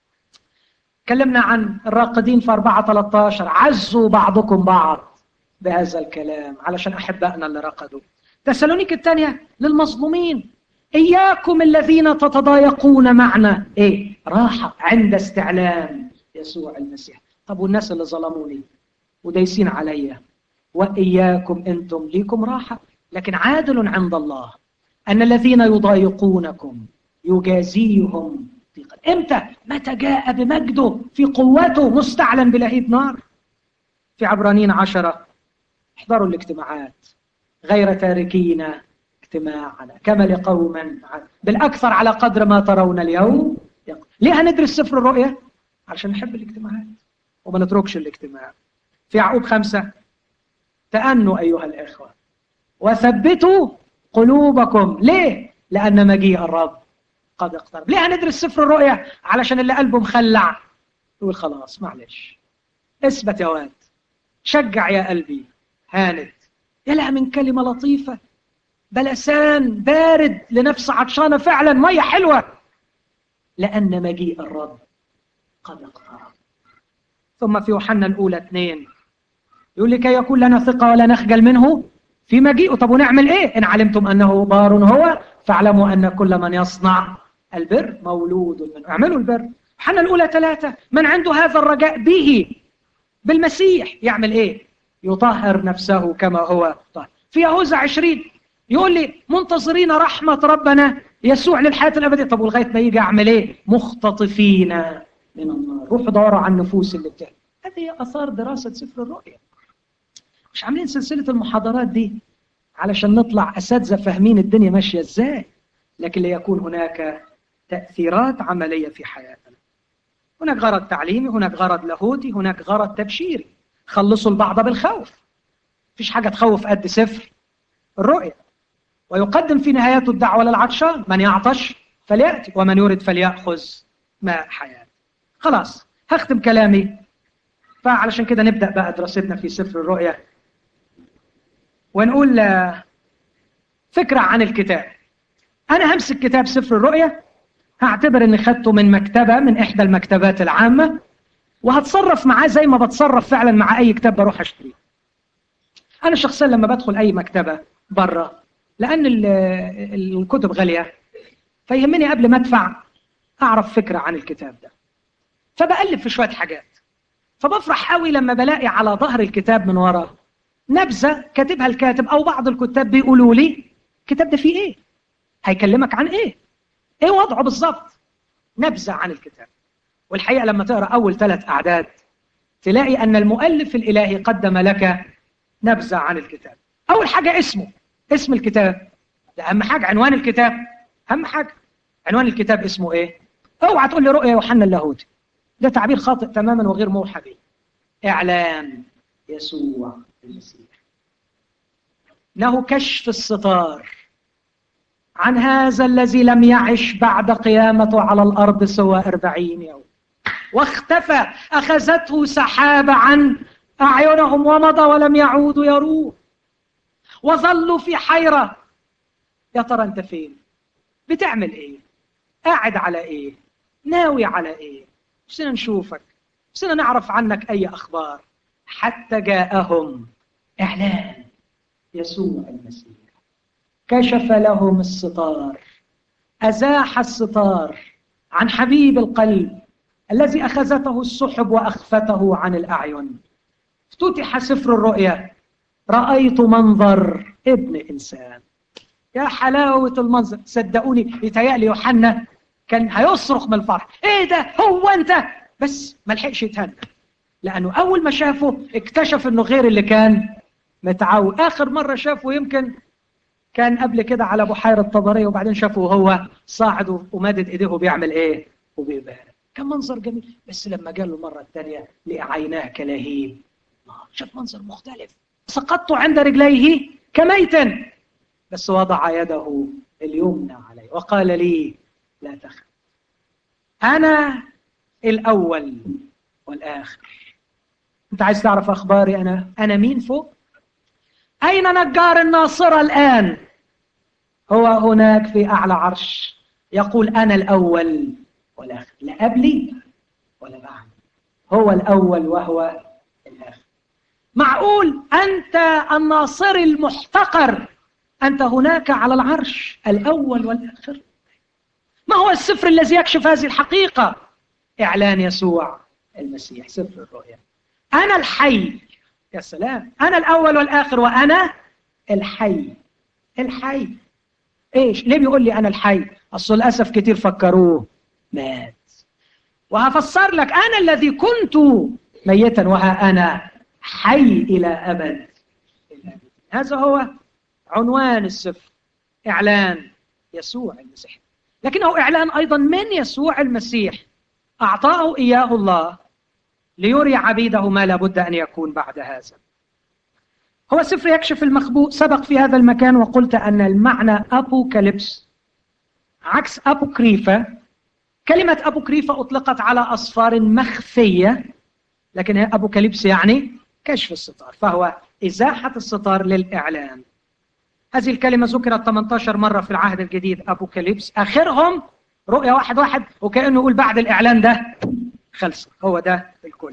تكلمنا عن الراقدين في 4 13 عزوا بعضكم بعض بهذا الكلام علشان احبائنا اللي رقدوا تسالونيك الثانيه للمظلومين اياكم الذين تتضايقون معنا ايه راحه عند استعلام يسوع المسيح طب والناس اللي ظلموني ودايسين عليا واياكم انتم ليكم راحه لكن عادل عند الله ان الذين يضايقونكم يجازيهم امتى متى جاء بمجده في قوته مستعلن بلهيب نار في عبرانيين عشرة احضروا الاجتماعات غير تاركين اجتماعنا كما لقوم بالأكثر على قدر ما ترون اليوم ليه هندرس سفر الرؤية؟ عشان نحب الاجتماعات وما نتركش الاجتماع في يعقوب خمسة تأنوا أيها الإخوة وثبتوا قلوبكم ليه؟ لأن مجيء الرب قد اقترب ليه هندرس سفر الرؤيا علشان اللي قلبه مخلع يقول خلاص معلش اثبت يا واد شجع يا قلبي هاند يلا من كلمة لطيفة بلسان بارد لنفس عطشانة فعلا مية حلوة لأن مجيء الرب قد اقترب ثم في يوحنا الأولى اثنين يقول لكي يكون لنا ثقة ولا نخجل منه في مجيئه طب ونعمل ايه إن علمتم أنه بار هو فاعلموا أن كل من يصنع البر مولود منه اعملوا البر يوحنا الأولى ثلاثة من عنده هذا الرجاء به بالمسيح يعمل ايه يطهر نفسه كما هو طهر في يهوذا عشرين يقول لي منتظرين رحمة ربنا يسوع للحياة الأبدية طب ولغاية ما يجي أعمل إيه مختطفين من النار روحوا دوروا على النفوس اللي بتهلك هذه هي أثار دراسة سفر الرؤيا مش عاملين سلسلة المحاضرات دي علشان نطلع أساتذة فاهمين الدنيا ماشية إزاي لكن ليكون هناك تأثيرات عملية في حياتنا هناك غرض تعليمي هناك غرض لاهوتي هناك غرض تبشيري خلصوا البعض بالخوف مفيش حاجة تخوف قد سفر الرؤيا ويقدم في نهايته الدعوة للعطشان من يعطش فليأتي ومن يرد فليأخذ ماء حياة خلاص هختم كلامي فعلشان كده نبدأ بقى دراستنا في سفر الرؤيا ونقول فكرة عن الكتاب أنا همسك كتاب سفر الرؤيا هعتبر إني خدته من مكتبة من إحدى المكتبات العامة وهتصرف معاه زي ما بتصرف فعلا مع أي كتاب بروح أشتريه أنا شخصيا لما بدخل أي مكتبة بره لأن الكتب غالية فيهمني قبل ما أدفع أعرف فكرة عن الكتاب ده فبقلب في شوية حاجات فبفرح قوي لما بلاقي على ظهر الكتاب من ورا نبذة كاتبها الكاتب أو بعض الكتاب بيقولوا لي الكتاب ده فيه إيه؟ هيكلمك عن إيه؟ إيه وضعه بالظبط؟ نبذة عن الكتاب والحقيقة لما تقرأ أول ثلاث أعداد تلاقي أن المؤلف الإلهي قدم لك نبذة عن الكتاب أول حاجة اسمه اسم الكتاب ده أهم حاجة عنوان الكتاب أهم حاجة عنوان الكتاب اسمه إيه؟ اوعى تقول لي رؤيا يوحنا اللاهوتي ده تعبير خاطئ تماما وغير موحى به إعلان يسوع المسيح إنه كشف الستار عن هذا الذي لم يعش بعد قيامته على الأرض سوى أربعين يوم واختفى أخذته سحابة عن أعينهم ومضى ولم يعودوا يروه وظلوا في حيرة يا ترى أنت فين بتعمل إيه قاعد على إيه ناوي على إيه نفسنا نشوفك نفسنا نعرف عنك أي أخبار حتى جاءهم إعلان يسوع المسيح كشف لهم الستار أزاح الستار عن حبيب القلب الذي أخذته السحب وأخفته عن الأعين افتتح سفر الرؤيا رأيت منظر ابن إنسان يا حلاوة المنظر صدقوني يتهيألي يوحنا كان هيصرخ من الفرح ايه ده هو انت بس ما لحقش يتهنى لانه اول ما شافه اكتشف انه غير اللي كان متعود اخر مره شافه يمكن كان قبل كده على بحيره طبريه وبعدين شافه وهو صاعد ومادد ايديه وبيعمل ايه وبيبارك كان منظر جميل بس لما جاله المره الثانيه لقى عيناه كلهيب شاف منظر مختلف سقطت عند رجليه كميت بس وضع يده اليمنى عليه وقال لي لا تخف أنا الأول والآخر أنت عايز تعرف أخباري أنا أنا مين فوق أين نجار الناصرة الآن هو هناك في أعلى عرش يقول أنا الأول والآخر لا قبلي ولا بعد هو الأول وهو الآخر معقول أنت الناصر المحتقر أنت هناك على العرش الأول والآخر ما هو السفر الذي يكشف هذه الحقيقة إعلان يسوع المسيح سفر الرؤيا أنا الحي يا سلام أنا الأول والآخر وأنا الحي الحي إيش ليه بيقول لي أنا الحي أصل للأسف كتير فكروه مات وهفسر لك أنا الذي كنت ميتا وها أنا حي إلى أبد هذا هو عنوان السفر إعلان يسوع المسيح لكنه إعلان أيضا من يسوع المسيح أعطاه إياه الله ليري عبيده ما لابد أن يكون بعد هذا هو سفر يكشف المخبوء سبق في هذا المكان وقلت أن المعنى أبوكاليبس عكس أبوكريفة كلمة أبوكريفة أطلقت على أصفار مخفية لكن هي أبوكاليبس يعني كشف الستار فهو إزاحة الستار للإعلان هذه الكلمة ذكرت 18 مرة في العهد الجديد أبوكاليبس آخرهم رؤية واحد واحد وكأنه يقول بعد الإعلان ده خلص هو ده الكل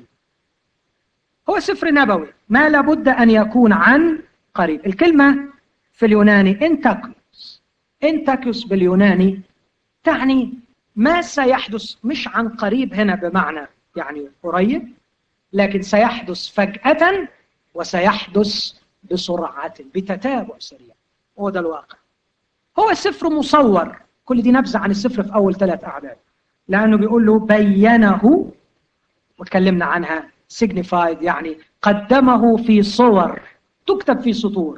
هو سفر نبوي ما لابد أن يكون عن قريب الكلمة في اليوناني انتاكيوس انتاكيوس باليوناني تعني ما سيحدث مش عن قريب هنا بمعنى يعني قريب لكن سيحدث فجأة وسيحدث بسرعة بتتابع سريع هو ده الواقع هو السفر مصور كل دي نبذة عن السفر في أول ثلاث أعداد لأنه بيقول له بينه وتكلمنا عنها signified يعني قدمه في صور تكتب في سطور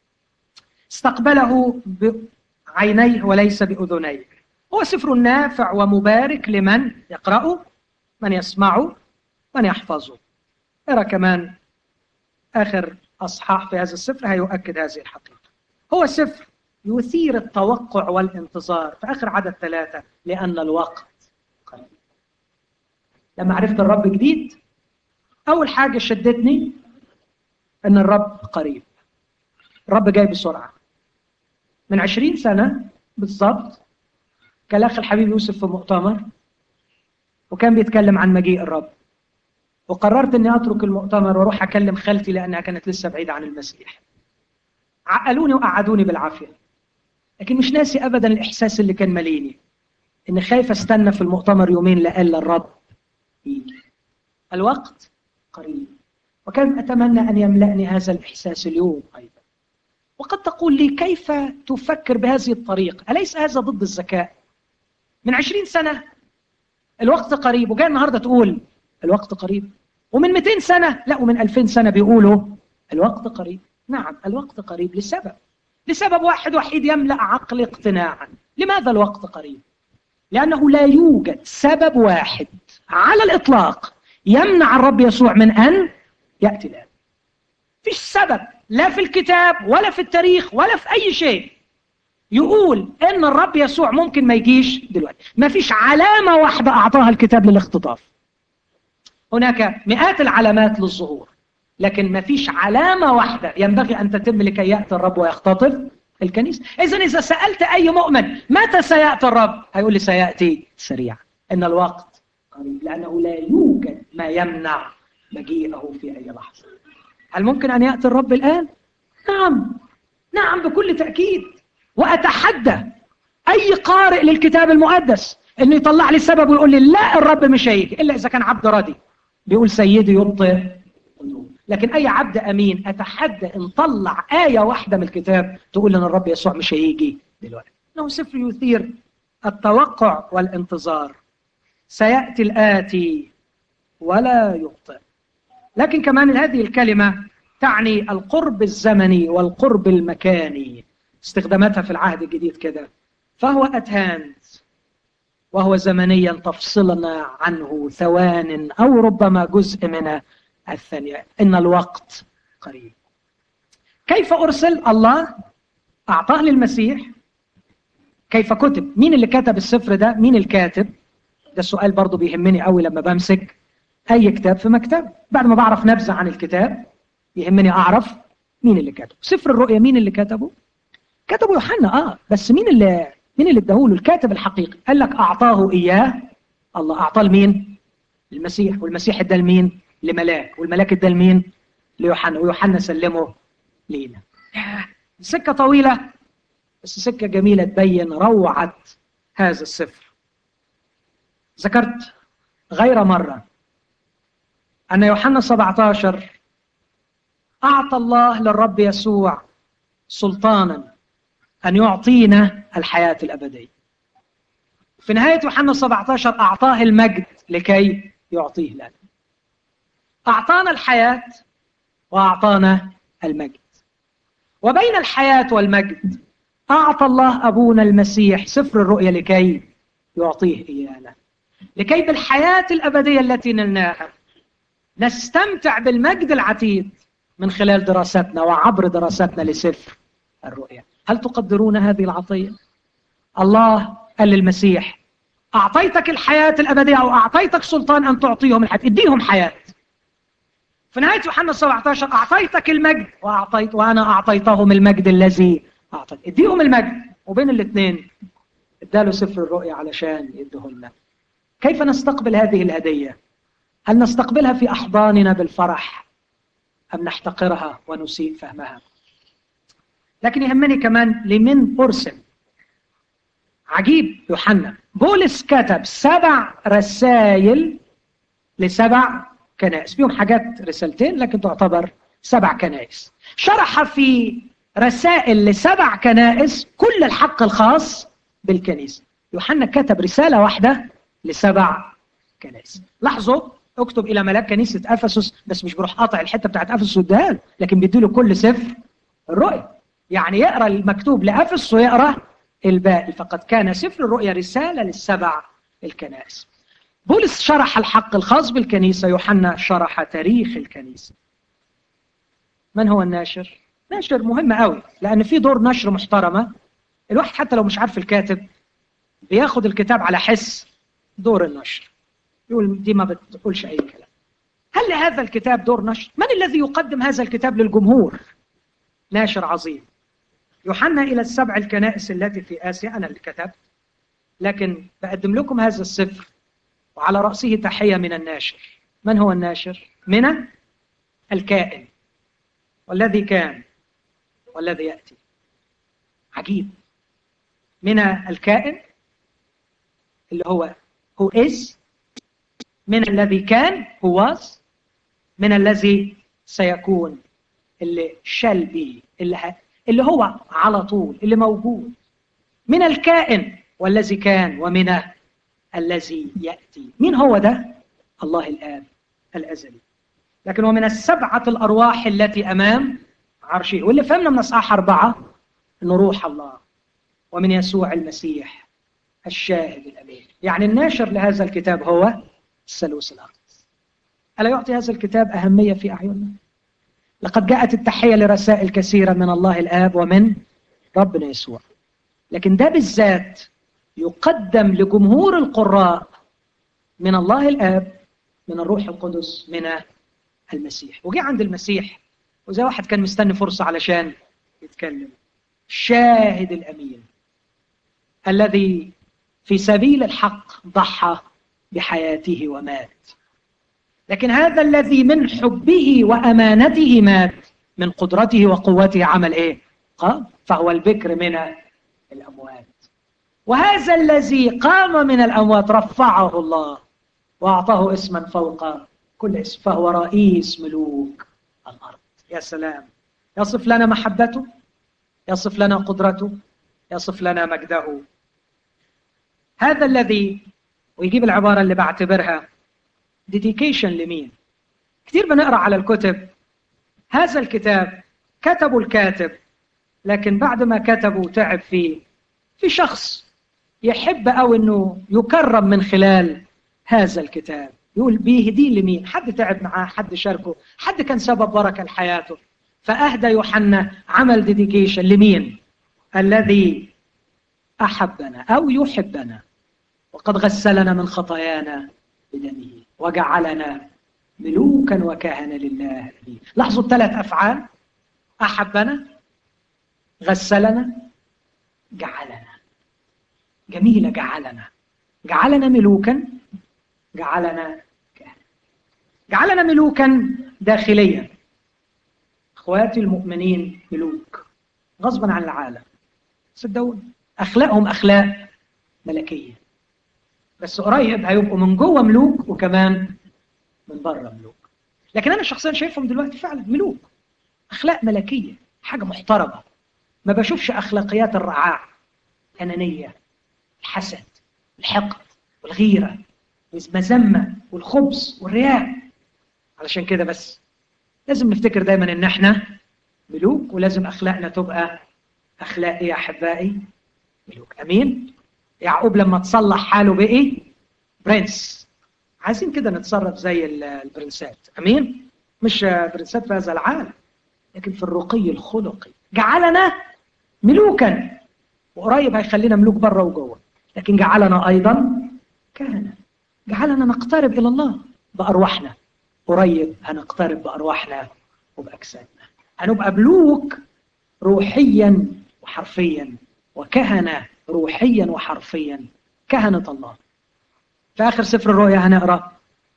استقبله بعينيه وليس بأذنيه هو سفر نافع ومبارك لمن يقرأه من يسمعه من يحفظه ارى كمان آخر أصحاح في هذا السفر هيؤكد هذه الحقيقة هو سفر يثير التوقع والانتظار في آخر عدد ثلاثة لأن الوقت قريب لما عرفت الرب جديد أول حاجة شدتني أن الرب قريب الرب جاي بسرعة من عشرين سنة بالضبط كان الأخ الحبيب يوسف في مؤتمر وكان بيتكلم عن مجيء الرب وقررت اني اترك المؤتمر واروح اكلم خالتي لانها كانت لسه بعيده عن المسيح. عقلوني وقعدوني بالعافيه. لكن مش ناسي ابدا الاحساس اللي كان ماليني. ان خايف استنى في المؤتمر يومين لألا الرب يجي. الوقت قريب. وكان اتمنى ان يملأني هذا الاحساس اليوم ايضا. وقد تقول لي كيف تفكر بهذه الطريقه؟ اليس هذا ضد الذكاء؟ من عشرين سنه الوقت قريب وجاي النهارده تقول الوقت قريب ومن 200 سنة لا ومن 2000 سنة بيقولوا الوقت قريب نعم الوقت قريب لسبب لسبب واحد وحيد يملأ عقل اقتناعا لماذا الوقت قريب لأنه لا يوجد سبب واحد على الإطلاق يمنع الرب يسوع من أن يأتي الآن فيش سبب لا في الكتاب ولا في التاريخ ولا في أي شيء يقول ان الرب يسوع ممكن ما يجيش دلوقتي ما فيش علامة واحدة اعطاها الكتاب للاختطاف هناك مئات العلامات للظهور لكن ما فيش علامة واحدة ينبغي أن تتم لكي يأتي الرب ويختطف الكنيسة إذا إذا سألت أي مؤمن متى سيأتي الرب هيقول لي سيأتي سريعا إن الوقت قريب لأنه لا يوجد ما يمنع مجيئه في أي لحظة هل ممكن أن يأتي الرب الآن؟ نعم نعم بكل تأكيد وأتحدى أي قارئ للكتاب المقدس إنه يطلع لي السبب ويقول لي لا الرب مش هيجي إلا إذا كان عبد راضي بيقول سيدي يبطئ لكن أي عبد أمين أتحدى إن طلع آية واحدة من الكتاب تقول إن الرب يسوع مش هيجي دلوقتي إنه سفر يثير التوقع والانتظار سيأتي الآتي ولا يبطئ لكن كمان هذه الكلمة تعني القرب الزمني والقرب المكاني استخداماتها في العهد الجديد كده فهو أتهاند وهو زمنيا تفصلنا عنه ثوان أو ربما جزء من الثانية إن الوقت قريب كيف أرسل الله أعطاه للمسيح كيف كتب مين اللي كتب السفر ده مين الكاتب ده السؤال برضو بيهمني قوي لما بمسك أي كتاب في مكتب بعد ما بعرف نبذة عن الكتاب يهمني أعرف مين اللي كتبه سفر الرؤيا مين اللي كتبه كتبه يوحنا اه بس مين اللي مين اللي اداهوله الكاتب الحقيقي قال لك اعطاه اياه الله اعطاه لمين المسيح والمسيح ادى لمين لملاك والملاك ادى لمين ليوحنا ويوحنا سلمه لينا سكه طويله بس سكه جميله تبين روعه هذا السفر ذكرت غير مره ان يوحنا 17 اعطى الله للرب يسوع سلطانا أن يعطينا الحياة الأبدية في نهاية يوحنا 17 أعطاه المجد لكي يعطيه لنا أعطانا الحياة وأعطانا المجد وبين الحياة والمجد أعطى الله أبونا المسيح سفر الرؤيا لكي يعطيه إيانا لكي بالحياة الأبدية التي نلناها نستمتع بالمجد العتيد من خلال دراستنا وعبر دراستنا لسفر الرؤيا هل تقدرون هذه العطية؟ الله قال للمسيح أعطيتك الحياة الأبدية أو أعطيتك سلطان أن تعطيهم الحياة اديهم حياة في نهاية يوحنا 17 أعطيتك المجد وأعطيت وأنا أعطيتهم المجد الذي أعطيت اديهم المجد وبين الاثنين اداله سفر الرؤيا علشان يديه لنا كيف نستقبل هذه الهدية؟ هل نستقبلها في أحضاننا بالفرح أم نحتقرها ونسيء فهمها؟ لكن يهمني كمان لمن أرسل عجيب يوحنا بولس كتب سبع رسائل لسبع كنائس فيهم حاجات رسالتين لكن تعتبر سبع كنائس شرح في رسائل لسبع كنائس كل الحق الخاص بالكنيسة يوحنا كتب رسالة واحدة لسبع كنائس لاحظوا اكتب إلى ملاك كنيسة أفسس بس مش بروح قاطع الحتة بتاعت أفسس والدهان لكن بيديله كل سفر الرؤية يعني يقرأ المكتوب لأفسس ويقرأ الباقي فقد كان سفر الرؤيا رسالة للسبع الكنائس بولس شرح الحق الخاص بالكنيسة يوحنا شرح تاريخ الكنيسة من هو الناشر؟ ناشر مهم قوي لأن في دور نشر محترمة الواحد حتى لو مش عارف الكاتب بياخد الكتاب على حس دور النشر يقول دي ما بتقولش أي كلام هل لهذا الكتاب دور نشر؟ من الذي يقدم هذا الكتاب للجمهور؟ ناشر عظيم يوحنا إلى السبع الكنائس التي في آسيا أنا اللي كتبت لكن بقدم لكم هذا السفر وعلى رأسه تحية من الناشر من هو الناشر؟ من الكائن والذي كان والذي يأتي عجيب من الكائن اللي هو هو is من الذي كان هو was من الذي سيكون اللي shall be اللي اللي هو على طول اللي موجود من الكائن والذي كان ومن الذي يأتي مين هو ده؟ الله الآب الأزلي لكن ومن السبعة الأرواح التي أمام عرشه واللي فهمنا من أصحاح أربعة أنه روح الله ومن يسوع المسيح الشاهد الأمين يعني الناشر لهذا الكتاب هو الثالوث الأقدس ألا يعطي هذا الكتاب أهمية في أعيننا؟ لقد جاءت التحية لرسائل كثيرة من الله الآب ومن ربنا يسوع لكن ده بالذات يقدم لجمهور القراء من الله الآب من الروح القدس من المسيح وجي عند المسيح وزي واحد كان مستني فرصة علشان يتكلم الشاهد الأمين الذي في سبيل الحق ضحى بحياته ومات لكن هذا الذي من حبه وأمانته مات من قدرته وقوته عمل إيه؟ قام فهو البكر من الأموات وهذا الذي قام من الأموات رفعه الله وأعطاه اسما فوق كل اسم فهو رئيس ملوك الأرض يا سلام يصف لنا محبته يصف لنا قدرته يصف لنا مجده هذا الذي ويجيب العبارة اللي بعتبرها ديديكيشن لمين كثير بنقرأ على الكتب هذا الكتاب كتبه الكاتب لكن بعد ما كتبه وتعب فيه في شخص يحب أو أنه يكرم من خلال هذا الكتاب يقول بيهديه لمين حد تعب معاه حد شاركه حد كان سبب بركة لحياته فأهدى يوحنا عمل ديديكيشن لمين الذي أحبنا أو يحبنا وقد غسلنا من خطايانا بدمه وجعلنا ملوكا وكهنة لله لاحظوا الثلاث أفعال أحبنا غسلنا جعلنا جميلة جعلنا جعلنا ملوكا جعلنا كهنة جعلنا ملوكا داخليا اخواتي المؤمنين ملوك غصبا عن العالم صدقوني اخلاقهم اخلاق ملكيه بس قريب هيبقوا من جوه ملوك وكمان من بره ملوك لكن انا شخصيا شايفهم دلوقتي فعلا ملوك اخلاق ملكيه حاجه محترمه ما بشوفش اخلاقيات الرعاع الانانيه الحسد الحقد والغيره والمذمه والخبث والرياء علشان كده بس لازم نفتكر دايما ان احنا ملوك ولازم اخلاقنا تبقى اخلاق يا احبائي ملوك امين يعقوب لما تصلح حاله بقي برنس عايزين كده نتصرف زي البرنسات امين مش برنسات في هذا العالم لكن في الرقي الخلقي جعلنا ملوكا وقريب هيخلينا ملوك بره وجوه لكن جعلنا ايضا كهنه جعلنا نقترب الى الله بارواحنا قريب هنقترب بارواحنا وباجسادنا هنبقى ملوك روحيا وحرفيا وكهنه روحيا وحرفيا كهنه الله في اخر سفر الرؤيا هنقرا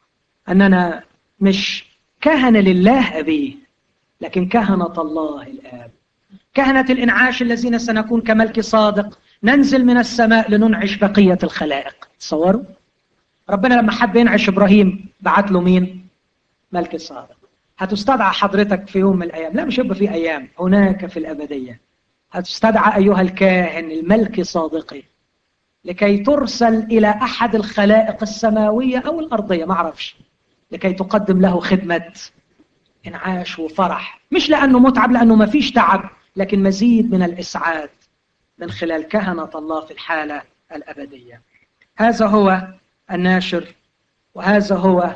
اننا مش كهنه لله ابيه لكن كهنه الله الاب كهنه الانعاش الذين سنكون كملك صادق ننزل من السماء لننعش بقيه الخلائق تصوروا ربنا لما حب ينعش ابراهيم بعت له مين ملك صادق هتستدعى حضرتك في يوم من الايام لا مش هيبقى في ايام هناك في الابديه هتستدعى ايها الكاهن الملك صادقي لكي ترسل الى احد الخلائق السماويه او الارضيه ما اعرفش لكي تقدم له خدمه انعاش وفرح مش لانه متعب لانه ما فيش تعب لكن مزيد من الاسعاد من خلال كهنه الله في الحاله الابديه هذا هو الناشر وهذا هو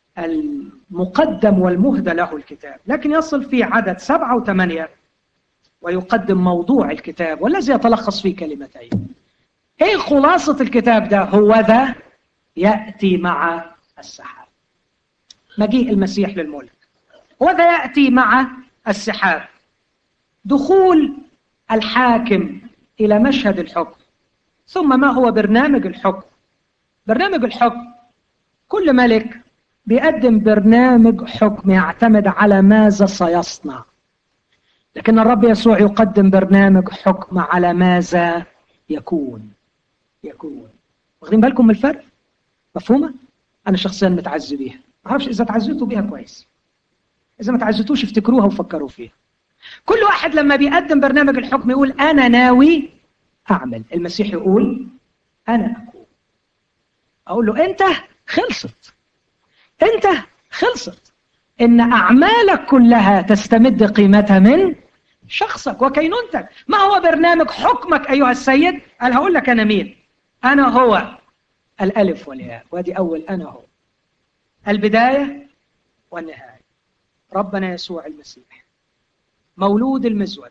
المقدم والمهدى له الكتاب لكن يصل في عدد سبعة وثمانية ويقدم موضوع الكتاب والذي يتلخص في كلمتين ايه خلاصة الكتاب ده هو ذا يأتي مع السحاب مجيء المسيح للملك هو ذا يأتي مع السحاب دخول الحاكم إلى مشهد الحكم ثم ما هو برنامج الحكم برنامج الحكم كل ملك بيقدم برنامج حكم يعتمد على ماذا سيصنع لكن الرب يسوع يقدم برنامج حكم على ماذا يكون يكون واخدين بالكم من الفرق مفهومه انا شخصيا متعزي بيها ما اعرفش اذا تعزيتوا بيها كويس اذا ما تعزيتوش افتكروها وفكروا فيها كل واحد لما بيقدم برنامج الحكم يقول انا ناوي اعمل المسيح يقول انا اكون اقول له انت خلصت انت خلصت ان اعمالك كلها تستمد قيمتها من شخصك وكينونتك ما هو برنامج حكمك ايها السيد قال هقول لك انا مين انا هو الالف والياء وادي اول انا هو البدايه والنهايه ربنا يسوع المسيح مولود المزود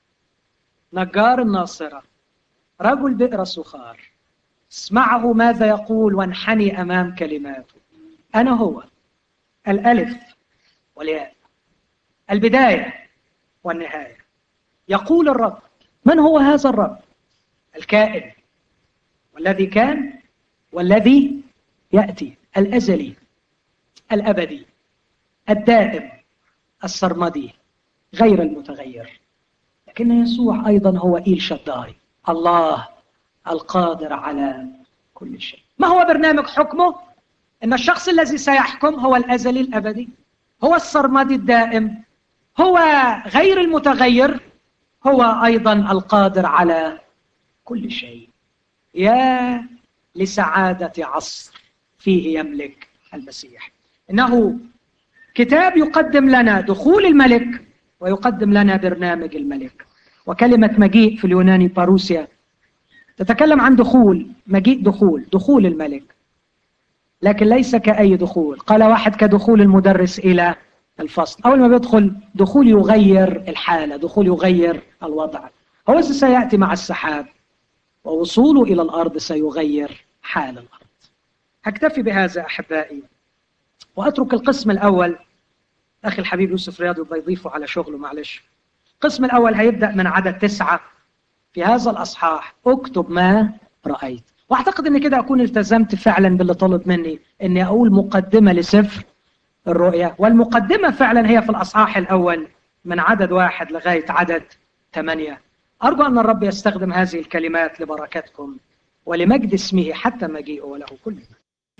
نجار الناصره رجل بئر سخار اسمعه ماذا يقول وانحني امام كلماته انا هو الالف والياء البدايه والنهايه يقول الرب من هو هذا الرب الكائن والذي كان والذي ياتي الازلي الابدي الدائم السرمدي غير المتغير لكن يسوع ايضا هو ايل شداي الله القادر على كل شيء ما هو برنامج حكمه ان الشخص الذي سيحكم هو الازلي الابدي هو السرمدي الدائم هو غير المتغير هو ايضا القادر على كل شيء يا لسعاده عصر فيه يملك المسيح انه كتاب يقدم لنا دخول الملك ويقدم لنا برنامج الملك وكلمه مجيء في اليوناني باروسيا تتكلم عن دخول مجيء دخول دخول الملك لكن ليس كأي دخول قال واحد كدخول المدرس إلى الفصل أول ما بيدخل دخول يغير الحالة دخول يغير الوضع هو سيأتي مع السحاب ووصوله إلى الأرض سيغير حال الأرض هكتفي بهذا أحبائي وأترك القسم الأول أخي الحبيب يوسف رياض يبقى يضيفه على شغله معلش القسم الأول هيبدأ من عدد تسعة في هذا الأصحاح اكتب ما رأيت واعتقد ان كده اكون التزمت فعلا باللي طلب مني اني اقول مقدمه لسفر الرؤيا والمقدمه فعلا هي في الاصحاح الاول من عدد واحد لغايه عدد ثمانيه ارجو ان الرب يستخدم هذه الكلمات لبركتكم ولمجد اسمه حتى مجيئه وله كل